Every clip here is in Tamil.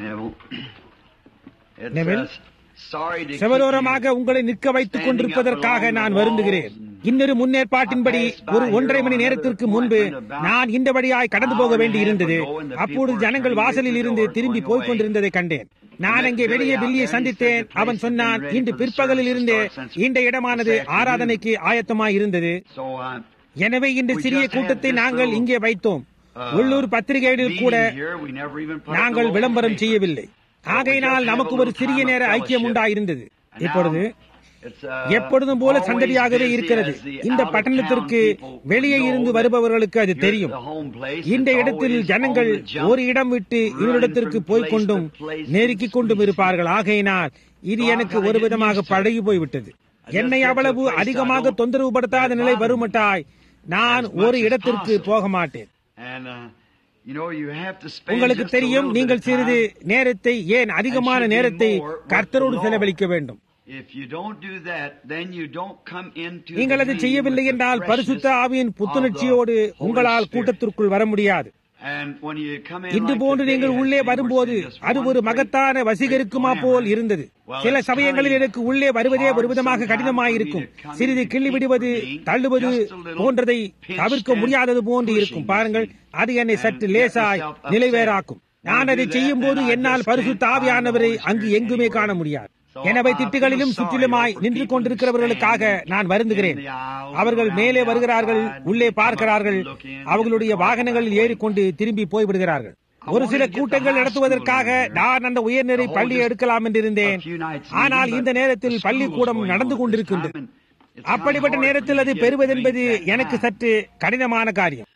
நெவில், செவரோரமாக உங்களை நிற்க வைத்துக் கொண்டிருப்பதற்காக நான் வருந்துகிறேன் இன்னொரு முன்னேற்பாட்டின்படி ஒரு ஒன்றரை மணி நேரத்திற்கு முன்பு நான் இந்த வழியாய் கடந்து போக வேண்டி இருந்தது அப்பொழுது ஜனங்கள் வாசலில் இருந்து திரும்பி போய்க் கொண்டிருந்ததை கண்டேன் நான் அங்கே வெளியே பில்லியை சந்தித்தேன் அவன் சொன்னான் இன்று பிற்பகலில் இருந்தே இந்த இடமானது ஆராதனைக்கு ஆயத்தமாய் இருந்தது எனவே இந்த சிறிய கூட்டத்தை நாங்கள் இங்கே வைத்தோம் உள்ளூர் பத்திரிகைகளில் கூட நாங்கள் விளம்பரம் செய்யவில்லை ஆகையினால் நமக்கு ஒரு சிறிய நேர ஐக்கியம் உண்டாயிருந்தது இப்பொழுது எப்பொழுதும் போல சந்தடியாகவே இருக்கிறது இந்த பட்டணத்திற்கு வெளியே இருந்து வருபவர்களுக்கு அது தெரியும் இந்த இடத்தில் ஜனங்கள் ஒரு இடம் விட்டு இன்னொரிடத்திற்கு போய்கொண்டும் நெருக்கிக் கொண்டும் இருப்பார்கள் ஆகையினால் இது எனக்கு ஒரு விதமாக பழகி போய்விட்டது என்னை அவ்வளவு அதிகமாக தொந்தரவுபடுத்தாத நிலை வருமட்டாய் நான் ஒரு இடத்திற்கு போக மாட்டேன் உங்களுக்கு தெரியும் நீங்கள் சிறிது நேரத்தை ஏன் அதிகமான நேரத்தை கர்த்தரோடு செலவழிக்க வேண்டும் நீங்கள் அதை செய்யவில்லை என்றால் பரிசுத்த ஆவியின் புத்துணர்ச்சியோடு உங்களால் கூட்டத்திற்குள் வர முடியாது இன்று போன்று நீங்கள் உள்ளே வரும்போது அது ஒரு மகத்தான வசீகரிக்குமா போல் இருந்தது சில சமயங்களில் எனக்கு உள்ளே வருவதே ஒரு விதமாக கடினமாயிருக்கும் சிறிது கிள்ளி விடுவது தள்ளுவது போன்றதை தவிர்க்க முடியாதது போன்று இருக்கும் பாருங்கள் அது என்னை சற்று லேசாய் நிலைவேறாக்கும் நான் அதை செய்யும் போது என்னால் பரிசுத்த ஆவியானவரை அங்கு எங்குமே காண முடியாது எனவே திட்டுகளிலும் சுற்றிலுமாய் நின்று கொண்டிருக்கிறவர்களுக்காக நான் வருந்துகிறேன் அவர்கள் மேலே வருகிறார்கள் உள்ளே பார்க்கிறார்கள் அவர்களுடைய வாகனங்களில் ஏறிக்கொண்டு திரும்பி போய்விடுகிறார்கள் ஒரு சில கூட்டங்கள் நடத்துவதற்காக நான் அந்த உயர்நிலை பள்ளியை எடுக்கலாம் என்றிருந்தேன் ஆனால் இந்த நேரத்தில் பள்ளிக்கூடம் நடந்து கொண்டிருக்கின்றது அப்படிப்பட்ட நேரத்தில் அது பெறுவதென்பது எனக்கு சற்று கடினமான காரியம்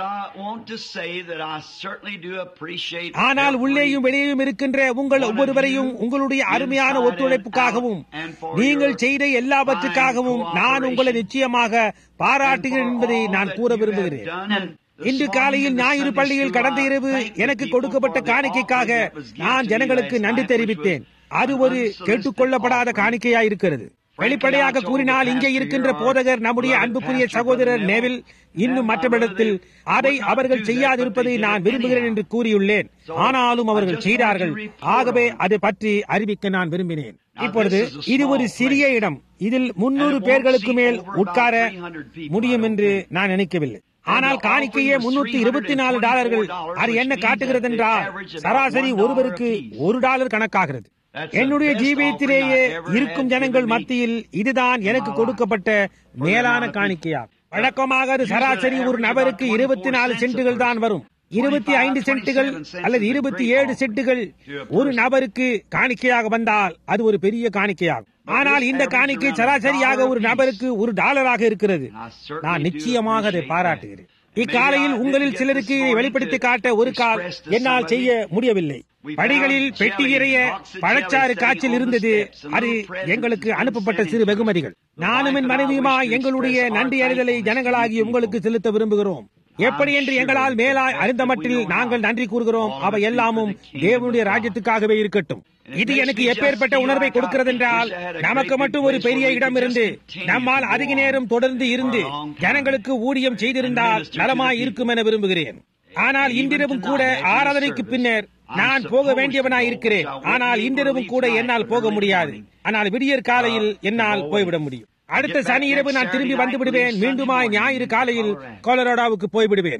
ஆனால் உள்ளேயும் வெளியேயும் இருக்கின்ற உங்கள் ஒவ்வொருவரையும் உங்களுடைய அருமையான ஒத்துழைப்புக்காகவும் நீங்கள் செய்த எல்லாவற்றுக்காகவும் நான் உங்களை நிச்சயமாக பாராட்டுகிறேன் என்பதை நான் கூற விரும்புகிறேன் இன்று காலையில் ஞாயிறு பள்ளியில் கடந்த இரவு எனக்கு கொடுக்கப்பட்ட காணிக்கைக்காக நான் ஜனங்களுக்கு நன்றி தெரிவித்தேன் அது ஒரு கேட்டுக்கொள்ளப்படாத காணிக்கையாயிருக்கிறது வெளிப்படையாக கூறினால் இங்கே இருக்கின்ற போதகர் நம்முடைய அன்புக்குரிய சகோதரர் நேவில் இன்னும் மற்றவிடத்தில் அதை அவர்கள் செய்யாதிருப்பதை நான் விரும்புகிறேன் என்று கூறியுள்ளேன் ஆனாலும் அவர்கள் செய்தார்கள் ஆகவே அதை பற்றி அறிவிக்க நான் விரும்பினேன் இப்பொழுது இது ஒரு சிறிய இடம் இதில் முன்னூறு பேர்களுக்கு மேல் உட்கார முடியும் என்று நான் நினைக்கவில்லை ஆனால் காணிக்கையே முன்னூத்தி இருபத்தி நாலு டாலர்கள் அது என்ன காட்டுகிறது என்றால் சராசரி ஒருவருக்கு ஒரு டாலர் கணக்காகிறது என்னுடைய ஜீவியத்திலேயே இருக்கும் ஜனங்கள் மத்தியில் இதுதான் எனக்கு கொடுக்கப்பட்ட மேலான காணிக்கையாகும் வழக்கமாக அது சராசரி ஒரு நபருக்கு இருபத்தி நாலு சென்ட்டுகள் தான் வரும் இருபத்தி ஐந்து சென்ட்டுகள் அல்லது இருபத்தி ஏழு சென்ட்டுகள் ஒரு நபருக்கு காணிக்கையாக வந்தால் அது ஒரு பெரிய காணிக்கையாகும் ஆனால் இந்த காணிக்கை சராசரியாக ஒரு நபருக்கு ஒரு டாலராக இருக்கிறது நான் நிச்சயமாக அதை பாராட்டுகிறேன் இக்காலையில் உங்களில் சிலருக்கு இதை வெளிப்படுத்தி காட்ட ஒரு கால் என்னால் செய்ய முடியவில்லை படிகளில் பெட்டி இறைய பழச்சாறு காய்ச்சல் இருந்தது அது எங்களுக்கு அனுப்பப்பட்ட சிறு வெகுமதிகள் நானும் என் மனைவியுமா எங்களுடைய நன்றி அறிதலை ஜனங்களாகி உங்களுக்கு செலுத்த விரும்புகிறோம் எப்படி என்று எங்களால் மேலாய் அறிந்த மட்டில் நாங்கள் நன்றி கூறுகிறோம் அவை எல்லாமும் தேவனுடைய ராஜ்யத்துக்காகவே இருக்கட்டும் இது எனக்கு எப்பேற்பட்ட உணர்வை கொடுக்கிறது என்றால் நமக்கு மட்டும் ஒரு பெரிய இடம் இருந்து நம்மால் அதிக நேரம் தொடர்ந்து இருந்து ஜனங்களுக்கு ஊழியம் செய்திருந்தால் நலமாய் இருக்கும் என விரும்புகிறேன் ஆனால் இன்றிரவும் கூட ஆராதனைக்கு பின்னர் நான் போக வேண்டியவனாய் இருக்கிறேன் ஆனால் இன்றிரவும் கூட என்னால் போக முடியாது ஆனால் விடியற் காலையில் என்னால் போய்விட முடியும் அடுத்த சனி இரவு நான் திரும்பி வந்து விடுவேன் மீண்டுமாய் ஞாயிறு காலையில் கோலராடாவுக்கு போய்விடுவேன்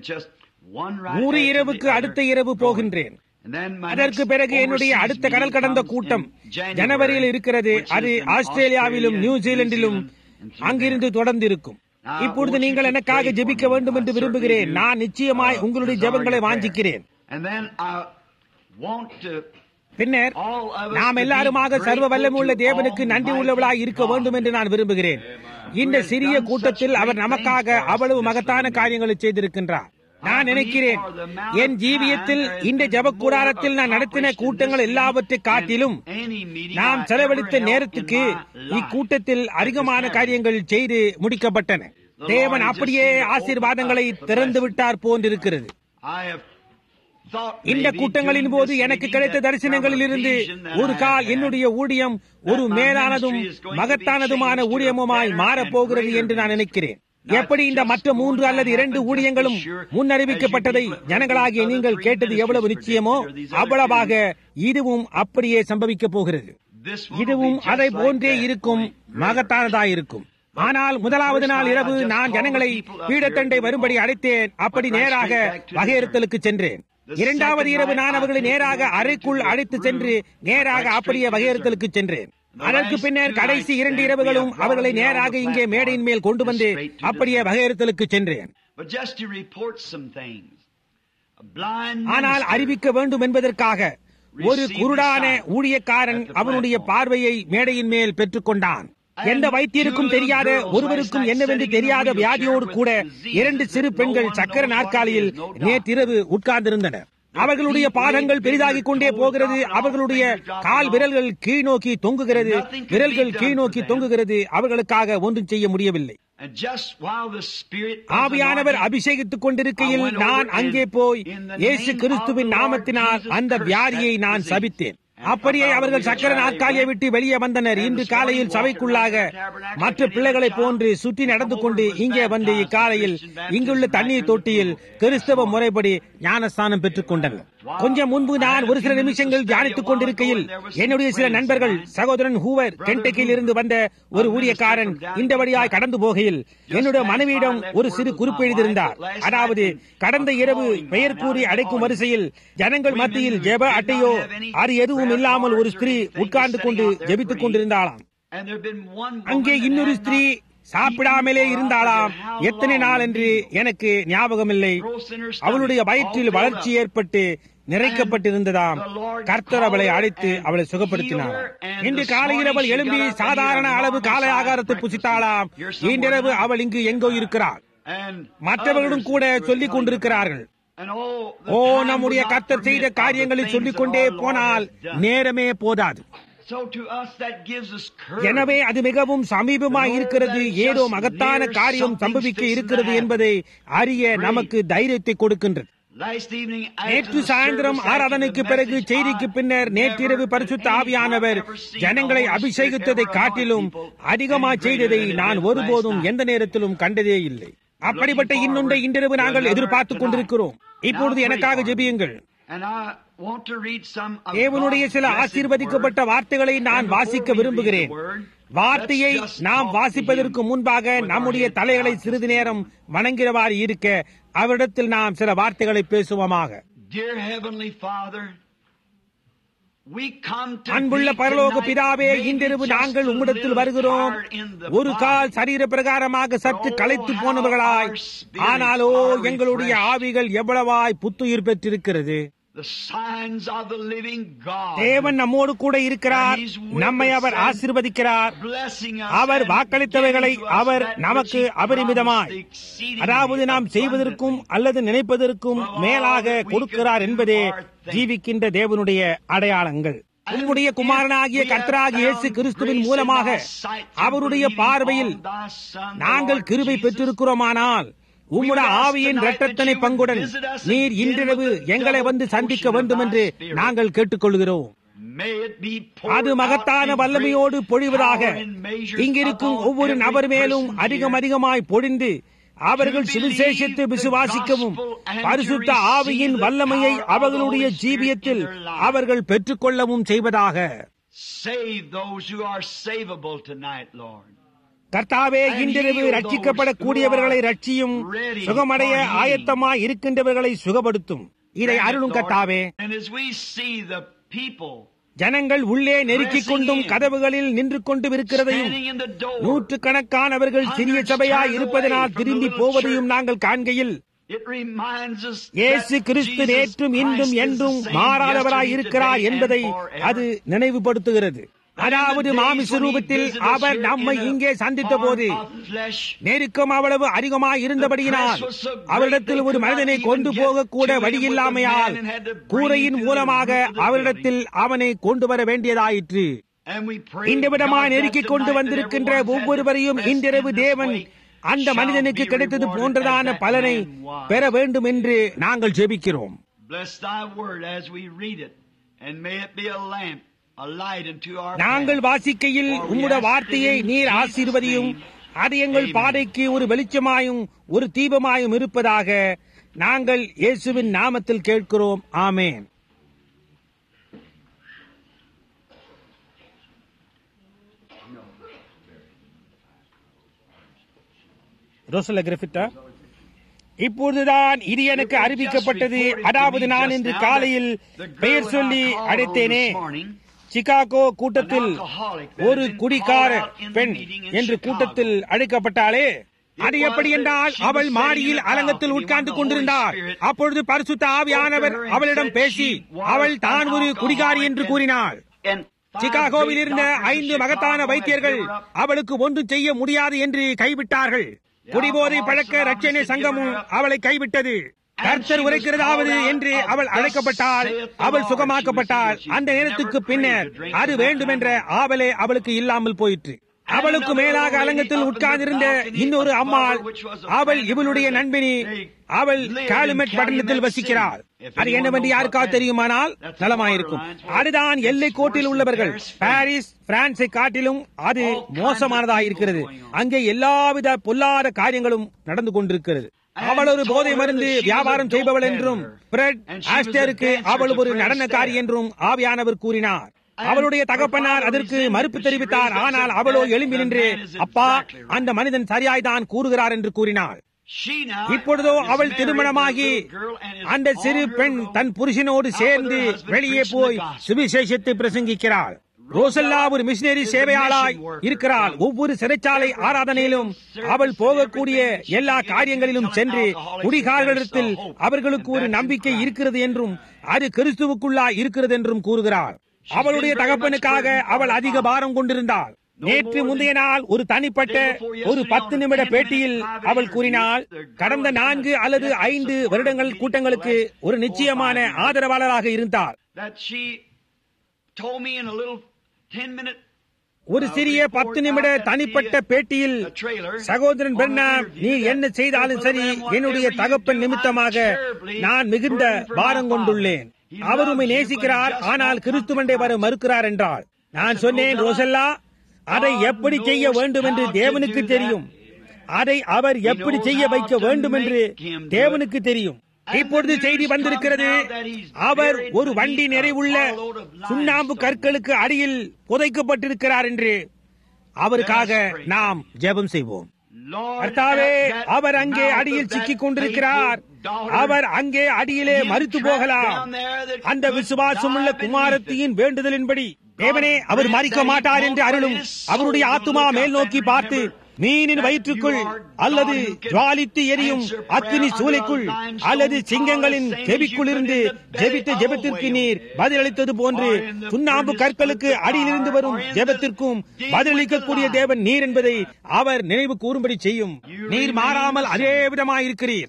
ஒரு இரவுக்கு அடுத்த இரவு போகின்றேன் அதற்கு பிறகு என்னுடைய அடுத்த கடல் கடந்த கூட்டம் ஜனவரியில் இருக்கிறது அது ஆஸ்திரேலியாவிலும் நியூசிலாந்திலும் அங்கிருந்து தொடர்ந்து இருக்கும் இப்பொழுது நீங்கள் எனக்காக ஜெபிக்க வேண்டும் என்று விரும்புகிறேன் நான் நிச்சயமாய் உங்களுடைய ஜெபங்களை வாஞ்சிக்கிறேன் பின்னர் நாம் எல்லாருமாக சர்வ வல்லமுள்ள தேவனுக்கு நன்றி உள்ளவளாய் இருக்க வேண்டும் என்று நான் விரும்புகிறேன் இந்த சிறிய கூட்டத்தில் அவர் நமக்காக அவ்வளவு மகத்தான காரியங்களை செய்திருக்கின்றார் நான் நினைக்கிறேன் என் ஜீவியத்தில் இந்த ஜபக்கூடாரத்தில் நான் நடத்தின கூட்டங்கள் எல்லாவற்றை காட்டிலும் நாம் செலவழித்த நேரத்துக்கு இக்கூட்டத்தில் அதிகமான காரியங்கள் செய்து முடிக்கப்பட்டன தேவன் அப்படியே ஆசீர்வாதங்களை திறந்து விட்டார் போன்றிருக்கிறது இந்த கூட்டங்களின் போது எனக்கு கிடைத்த தரிசனங்களில் இருந்து ஒரு கால் என்னுடைய ஊழியம் ஒரு மேலானதும் மகத்தானதுமான ஊழியமுமாய் மாறப்போகிறது என்று நான் நினைக்கிறேன் எப்படி இந்த மற்ற மூன்று அல்லது இரண்டு ஊழியங்களும் முன்னறிவிக்கப்பட்டதை ஜனங்களாகிய நீங்கள் கேட்டது எவ்வளவு நிச்சயமோ அவ்வளவாக இதுவும் அப்படியே சம்பவிக்கப் போகிறது இதுவும் அதை போன்றே இருக்கும் மகத்தானதாயிருக்கும் ஆனால் முதலாவது நாள் இரவு நான் ஜனங்களை பீடத்தண்டை வரும்படி அழைத்தேன் அப்படி நேராக வகையறுத்தலுக்கு சென்றேன் இரண்டாவது இரவு நான் அவர்களை நேராக அறைக்குள் அழைத்து சென்று நேராக அப்படியே வகையறுத்தலுக்கு சென்றேன் அதற்கு பின்னர் கடைசி இரண்டு இரவுகளும் அவர்களை நேராக இங்கே மேடையின் மேல் கொண்டு வந்து அப்படியே வகையறுத்தலுக்கு சென்றேன் ஆனால் அறிவிக்க வேண்டும் என்பதற்காக ஒரு குருடான ஊழியக்காரன் அவனுடைய பார்வையை மேடையின் மேல் பெற்றுக் கொண்டான் எந்த வைத்தியருக்கும் தெரியாத ஒருவருக்கும் என்னவென்று தெரியாத வியாதியோடு கூட இரண்டு சிறு பெண்கள் சக்கர நாற்காலியில் நேற்றிரவு உட்கார்ந்திருந்தனர் அவர்களுடைய பாதங்கள் பெரிதாகிக் கொண்டே போகிறது அவர்களுடைய கால் விரல்கள் கீழ் நோக்கி தொங்குகிறது விரல்கள் கீழ் நோக்கி தொங்குகிறது அவர்களுக்காக ஒன்றும் செய்ய முடியவில்லை ஆவியானவர் அபிஷேகித்துக் கொண்டிருக்கையில் நான் அங்கே போய் இயேசு கிறிஸ்துவின் நாமத்தினால் அந்த வியாதியை நான் சபித்தேன் அப்படியே அவர்கள் சக்கர நாற்காலியை விட்டு வெளியே வந்தனர் இன்று காலையில் சபைக்குள்ளாக மற்ற பிள்ளைகளை போன்று சுற்றி நடந்து கொண்டு இங்கே வந்து இக்காலையில் இங்குள்ள தண்ணீர் தொட்டியில் கிறிஸ்தவ முறைப்படி ஞானஸ்தானம் பெற்றுக் கொண்டனர் கொஞ்சம் முன்பு நான் ஒரு சில நிமிஷங்கள் தியானித்துக் கொண்டிருக்கையில் என்னுடைய சில நண்பர்கள் சகோதரன் ஹூவர் கென்டக்கில் இருந்து வந்த ஒரு ஊழியக்காரன் இந்த வழியாய் கடந்து போகையில் என்னுடைய மனைவியிடம் ஒரு சிறு குறிப்பு எழுதியிருந்தார் அதாவது கடந்த இரவு பெயர் கூறி அடைக்கும் வரிசையில் ஜனங்கள் மத்தியில் ஜெப அட்டையோ அது எதுவும் இல்லாமல் ஒரு ஸ்திரீ உட்கார்ந்து கொண்டு ஜெபித்துக் கொண்டிருந்தாளாம் அங்கே இன்னொரு ஸ்திரீ சாப்பிடாமலே இருந்தாளாம் எத்தனை நாள் என்று எனக்கு ஞாபகமில்லை அவளுடைய வயிற்றில் வளர்ச்சி ஏற்பட்டு நிறைக்கப்பட்டிருந்ததாம் கர்த்தர் அவளை அழைத்து அவளை சுகப்படுத்தினார் இன்று காலையில் அவள் எழும்பி சாதாரண அளவு காலை ஆகாரத்தை புசித்தாளாம் இன்றிரவு அவள் இங்கு எங்கோ இருக்கிறார் மற்றவர்களும் கூட சொல்லிக் கொண்டிருக்கிறார்கள் ஓ நம்முடைய கர்த்தர் செய்த காரியங்களை சொல்லிக் கொண்டே போனால் நேரமே போதாது எனவே அது மிகவும் சமீபமாய் இருக்கிறது ஏதோ மகத்தான காரியம் சம்பவிக்க இருக்கிறது என்பதை அறிய நமக்கு தைரியத்தை கொடுக்கின்றது நேற்று சாயந்தரம் ஆராதனைக்கு பிறகு செய்திக்கு பின்னர் நேற்றிரவு பரிசுத்த ஆவியானவர் ஜனங்களை அபிஷேகித்ததை காட்டிலும் அதிகமாக செய்ததை நான் ஒருபோதும் எந்த நேரத்திலும் கண்டதே இல்லை அப்படிப்பட்ட இன்னொன்றை இன்றிரவு நாங்கள் எதிர்பார்த்துக் கொண்டிருக்கிறோம் இப்பொழுது எனக்காக ஜெபியுங்கள் தேவனுடைய சில ஆசீர்வதிக்கப்பட்ட வார்த்தைகளை நான் வாசிக்க விரும்புகிறேன் வார்த்தையை நாம் வாசிப்பதற்கு முன்பாக நம்முடைய தலைகளை சிறிது நேரம் வணங்கிறவாறு இருக்க அவரிடத்தில் நாம் சில வார்த்தைகளை பேசுவோமாக அன்புள்ள பரலோக பிதாவே இன்றிரவு நாங்கள் உம்மிடத்தில் வருகிறோம் ஒரு கால் சரீர பிரகாரமாக சற்று களைத்து போனவர்களாய் ஆனாலோ எங்களுடைய ஆவிகள் எவ்வளவாய் புத்துயிர் பெற்றிருக்கிறது தேவன் நம்மோடு கூட இருக்கிறார் நம்மை அவர் ஆசிர்வதிக்கிறார் அவர் வாக்களித்தவைகளை அவர் நமக்கு அபரிமிதமாய் அதாவது நாம் செய்வதற்கும் அல்லது நினைப்பதற்கும் மேலாக கொடுக்கிறார் என்பதே ஜீவிக்கின்ற தேவனுடைய அடையாளங்கள் உம்முடைய குமாரனாகிய கர்த்தராகிய இயேசு கிறிஸ்துவின் மூலமாக அவருடைய பார்வையில் நாங்கள் கிருபை பெற்றிருக்கிறோமானால் உம்முடைய ஆவியின் இரட்டத்தனை பங்குடன் நீர் இன்றிரவு எங்களை வந்து சந்திக்க வேண்டும் என்று நாங்கள் கேட்டுக்கொள்கிறோம் அது மகத்தான வல்லமையோடு பொழிவதாக இங்கிருக்கும் ஒவ்வொரு நபர் மேலும் அதிகம் அதிகமாய் பொழிந்து அவர்கள் சுவிசேஷத்தை விசுவாசிக்கவும் பரிசுத்த ஆவியின் வல்லமையை அவர்களுடைய ஜீவியத்தில் அவர்கள் பெற்றுக்கொள்ளவும் செய்வதாக கர்த்தாவே இன்றிரவு ரட்சிக்கப்படக்கூடியவர்களை ரட்சியும் சுகமடைய ஆயத்தமாய் இருக்கின்றவர்களை சுகப்படுத்தும் இதை அருளும் கர்த்தாவே ஜனங்கள் உள்ளே நெருக்கிக் கொண்டும் கதவுகளில் நின்று கொண்டும் இருக்கிறதையும் நூற்று கணக்கானவர்கள் சிறிய சபையாய் இருப்பதனால் திரும்பி போவதையும் நாங்கள் காண்கையில் இயேசு கிறிஸ்து நேற்றும் இன்றும் என்றும் மாறாதவராய் இருக்கிறார் என்பதை அது நினைவுபடுத்துகிறது அதாவது மாமிச ரூபத்தில் அவர் நம்மை இங்கே சந்தித்த போது நெருக்கம் அவ்வளவு அதிகமாக இருந்தபடியினால் அவரிடத்தில் ஒரு மனிதனை கொண்டு போக கூட வழியில்லாமையால் கூரையின் மூலமாக அவரிடத்தில் அவனை கொண்டு வர வேண்டியதாயிற்று இந்த விதமாக நெருக்கிக் கொண்டு வந்திருக்கின்ற ஒவ்வொருவரையும் இன்றிரவு தேவன் அந்த மனிதனுக்கு கிடைத்தது போன்றதான பலனை பெற வேண்டும் என்று நாங்கள் ஜெபிக்கிறோம் நாங்கள் வாசிக்கையில் உம்முடைய வார்த்தையை நீர் ஆசீர்வதியும் அது எங்கள் பாதைக்கு ஒரு வெளிச்சமாயும் ஒரு தீபமாயும் இருப்பதாக நாங்கள் இயேசுவின் நாமத்தில் கேட்கிறோம் ஆமேன் ரோசல கிரிஃபிட்டா இப்பொழுதுதான் இது எனக்கு அறிவிக்கப்பட்டது அதாவது நான் இன்று காலையில் பெயர் சொல்லி அழைத்தேனே சிகாகோ கூட்டத்தில் ஒரு குடிக்கார பெண் என்று கூட்டத்தில் அழைக்கப்பட்டாளே அது எப்படி என்றால் அவள் மாடியில் அலங்கத்தில் உட்கார்ந்து கொண்டிருந்தாள் அப்பொழுது பரிசுத்த ஆவியானவர் அவளிடம் பேசி அவள் தான் ஒரு குடிகாரி என்று கூறினாள் சிகாகோவில் இருந்த ஐந்து மகத்தான வைத்தியர்கள் அவளுக்கு ஒன்று செய்ய முடியாது என்று கைவிட்டார்கள் குடிபோதை பழக்க ரட்சணை சங்கமும் அவளை கைவிட்டது கர்த்தர் உரைக்கிறதாவது என்று அவள் அழைக்கப்பட்டாள் அவள் சுகமாக்கப்பட்டாள் அந்த நேரத்துக்கு பின்னர் அது வேண்டுமென்ற ஆவலே அவளுக்கு இல்லாமல் போயிற்று அவளுக்கு மேலாக அலங்கத்தில் உட்கார்ந்திருந்த இன்னொரு அம்மாள் அவள் இவளுடைய நண்பினி அவள் காலுமெட் பட்டணத்தில் வசிக்கிறாள் அது என்னவென்று யாருக்காவது தெரியுமானால் நலமாயிருக்கும் அதுதான் எல்லை கோட்டில் உள்ளவர்கள் பாரிஸ் பிரான்சை காட்டிலும் அது மோசமானதாக இருக்கிறது அங்கே எல்லாவித பொல்லாத காரியங்களும் நடந்து கொண்டிருக்கிறது அவள் ஒரு போதை மருந்து வியாபாரம் செய்பவள் என்றும் பிரெட் ஆஸ்டருக்கு அவள் ஒரு நடனக்காரி என்றும் ஆவியானவர் கூறினார் அவளுடைய தகப்பனார் அதற்கு மறுப்பு தெரிவித்தார் ஆனால் அவளோ எழும்பி நின்று அப்பா அந்த மனிதன் சரியாய்தான் கூறுகிறார் என்று கூறினாள் இப்பொழுதோ அவள் திருமணமாகி அந்த சிறு பெண் தன் புருஷனோடு சேர்ந்து வெளியே போய் சுவிசேஷத்தை பிரசங்கிக்கிறாள் ரோசல்லா ஒரு மிஷினரி சேவையாளாய் இருக்கிறாள் ஒவ்வொரு சிறைச்சாலை ஆராதனையிலும் அவள் போகக்கூடிய எல்லா காரியங்களிலும் சென்று குடிகாரர்களிடத்தில் அவர்களுக்கு ஒரு நம்பிக்கை இருக்கிறது என்றும் அது கிறிஸ்துவுக்குள்ளா இருக்கிறது என்றும் கூறுகிறாள் அவளுடைய தகப்பனுக்காக அவள் அதிக பாரம் கொண்டிருந்தாள் நேற்று முந்தைய நாள் ஒரு தனிப்பட்ட ஒரு பத்து நிமிட பேட்டியில் அவள் கூறினாள் கடந்த நான்கு அல்லது ஐந்து வருடங்கள் கூட்டங்களுக்கு ஒரு நிச்சயமான ஆதரவாளராக இருந்தாள் ஒரு சிறிய பத்து நிமிட தனிப்பட்ட பேட்டியில் சகோதரன் பெண்ணா நீ என்ன செய்தாலும் சரி என்னுடைய தகப்பன் நிமித்தமாக நான் மிகுந்த பாரம் கொண்டுள்ளேன் அவர் உண்மை நேசிக்கிறார் ஆனால் கிறிஸ்துவண்டை வர மறுக்கிறார் என்றால் நான் சொன்னேன் ரோசல்லா அதை எப்படி செய்ய வேண்டும் என்று தேவனுக்கு தெரியும் அதை அவர் எப்படி செய்ய வைக்க வேண்டும் என்று தேவனுக்கு தெரியும் இப்பொழுது செய்தி வந்திருக்கிறது அவர் ஒரு வண்டி நிறைவுள்ள சுண்ணாம்பு கற்களுக்கு அடியில் புதைக்கப்பட்டிருக்கிறார் என்று அவருக்காக நாம் ஜெபம் செய்வோம் கர்த்தாவே அவர் அங்கே அடியில் சிக்கிக் கொண்டிருக்கிறார் அவர் அங்கே அடியிலே மறுத்து போகலாம் அந்த விசுவாசமுள்ள குமாரத்தியின் வேண்டுதலின்படி தேவனே அவர் மறிக்க மாட்டார் என்று அருளும் அவருடைய ஆத்துமா மேல் நோக்கி பார்த்து மீனின் வயிற்றுக்குள் அல்லது ஜுவாலித்து எரியும் அக்கினி சூளைக்குள் அல்லது சிங்கங்களின் செவிக்குள் இருந்து ஜெபித்த ஜெபத்திற்கு நீர் பதிலளித்தது போன்று சுண்ணாம்பு கற்களுக்கு அடியிலிருந்து வரும் ஜெபத்திற்கும் பதிலளிக்கக்கூடிய தேவன் நீர் என்பதை அவர் நினைவு கூறும்படி செய்யும் நீர் மாறாமல் அதே விதமாயிருக்கிறீர்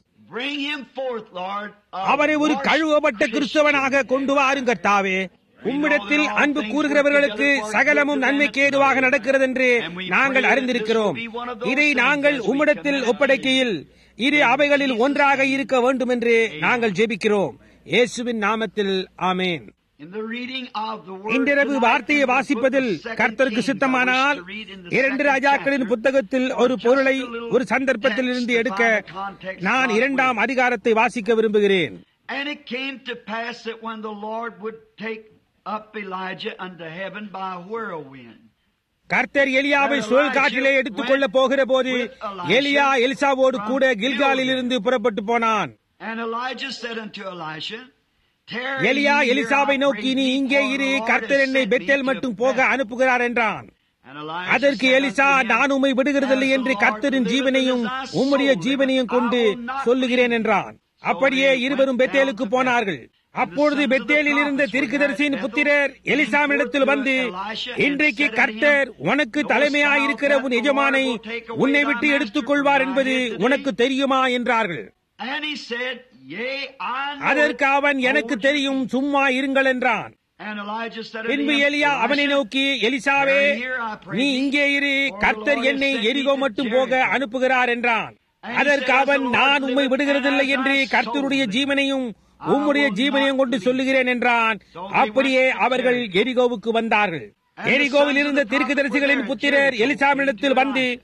அவரை ஒரு கழுவப்பட்ட கிறிஸ்தவனாக கொண்டு வாரும் கர்த்தாவே உம்மிடத்தில் அன்பு கூறுகிறவர்களுக்கு சகலமும் நன்மைக்கு ஏதுவாக நடக்கிறது என்று நாங்கள் அறிந்திருக்கிறோம் இதை நாங்கள் உம்மிடத்தில் ஒப்படைக்கையில் இரு அவைகளில் ஒன்றாக இருக்க வேண்டும் என்று நாங்கள் ஜெபிக்கிறோம் இயேசுவின் நாமத்தில் ஆமேன் இன்றிரவு வார்த்தையை வாசிப்பதில் கர்த்தருக்கு சித்தமானால் இரண்டு ராஜாக்களின் புத்தகத்தில் ஒரு பொருளை ஒரு சந்தர்ப்பத்தில் இருந்து எடுக்க நான் இரண்டாம் அதிகாரத்தை வாசிக்க விரும்புகிறேன் And it came to pass that when the Lord would take up Elijah unto heaven by a whirlwind, கர்த்தர் எலியாவை சுழல் காற்றிலே எடுத்துக் கொள்ள போகிற போது எலியா எலிசாவோடு கூட கில்காலில் இருந்து புறப்பட்டு போனான் and Elijah said unto Elisha, Tarry எலியா ye here, எலிசாவை I நோக்கி pray நீ thee, இங்கே for the இரு Lord கர்த்தர் has என்னை sent me பெத்தேல் to மட்டும் போக Bethel." அனுப்புகிறார் என்றான் And Elijah அதற்கு said எலிசா unto him, நான் உம்மை விடுகிறதில்லை As the என்று Lord கர்த்தரின் liveth ஜீவனையும் and as thy உம்முடைய soul ஜீவனையும் liveth, கொண்டு I will not சொல்லுகிறேன் leave என்றான் thee. அப்படியே So they இருவரும் went பெத்தேலுக்கு down to போனார்கள் Bethel. And the அப்பொழுது sons of the பெத்தேலில் இருந்த prophets were தீர்க்கதரிசியின் there at புத்திரர் Bethel, எலிசாமிடத்தில் came வந்து forth to Elisha and இன்றைக்கு said unto him, கர்த்தர் உனக்கு Knowest தலைமையாயிருக்கிற thou that உன் the எஜமானை Lord will take away உன்னை thy விட்டு master எடுத்துக் from கொள்வார் thine என்பது hand today? உனக்கு தெரியுமா என்றார்கள் And he said, Yea, I know அதற்கு it. அவன் எனக்கு Hold your தெரியும் சும்மா இருங்கள் என்றான் And Elijah said unto பின்பு him, எலியா அவனை Elisha, நோக்கி எலிசாவே நீ இங்கே இரு கர்த்தர் என்னை எரிகோ மட்டும் போக அனுப்புகிறார் என்றான் அதற்கு அவன் நான் உம்மை விடுகிறதில்லை என்று கர்த்தருடைய ஜீவனையும் உம்முடைய ஜீவனையும் கொண்டு சொல்லுகிறேன் என்றான் அப்படியே அவர்கள் எரிகோவுக்கு வந்தார்கள் எரிகோவில் இருந்த தீர்க்கதரிசிகளின் புத்திரர் எலிசாமிடத்தில் வந்து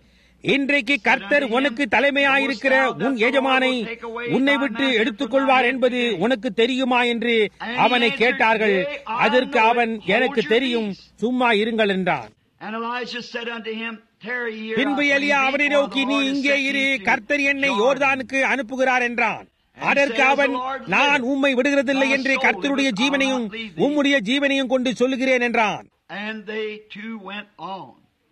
இன்றைக்கு கர்த்தர் உனக்கு தலைமையாயிருக்கிற உன் எஜமானை உன்னை விட்டு எடுத்துக்கொள்வார் என்பது உனக்கு தெரியுமா என்று அவனை கேட்டார்கள் அதற்கு அவன் எனக்கு தெரியும் சும்மா இருங்கள் என்றான் And Elijah said unto him, Tarry here. பின்பு I pray எலியா thee, அவனை for நோக்கி the நீ Lord has இங்கே sent இரு thee to கர்த்தர் என்னை Jordan." யோர்தானுக்கு அனுப்புகிறார் என்றான் அதற்கு அவன் நான் உம்மை விடுகிறதில்லை என்று கர்த்தருடைய ஜீவனையும் உம்முடைய ஜீவனையும் கொண்டு சொல்லுகிறேன் என்றான் And they two went on.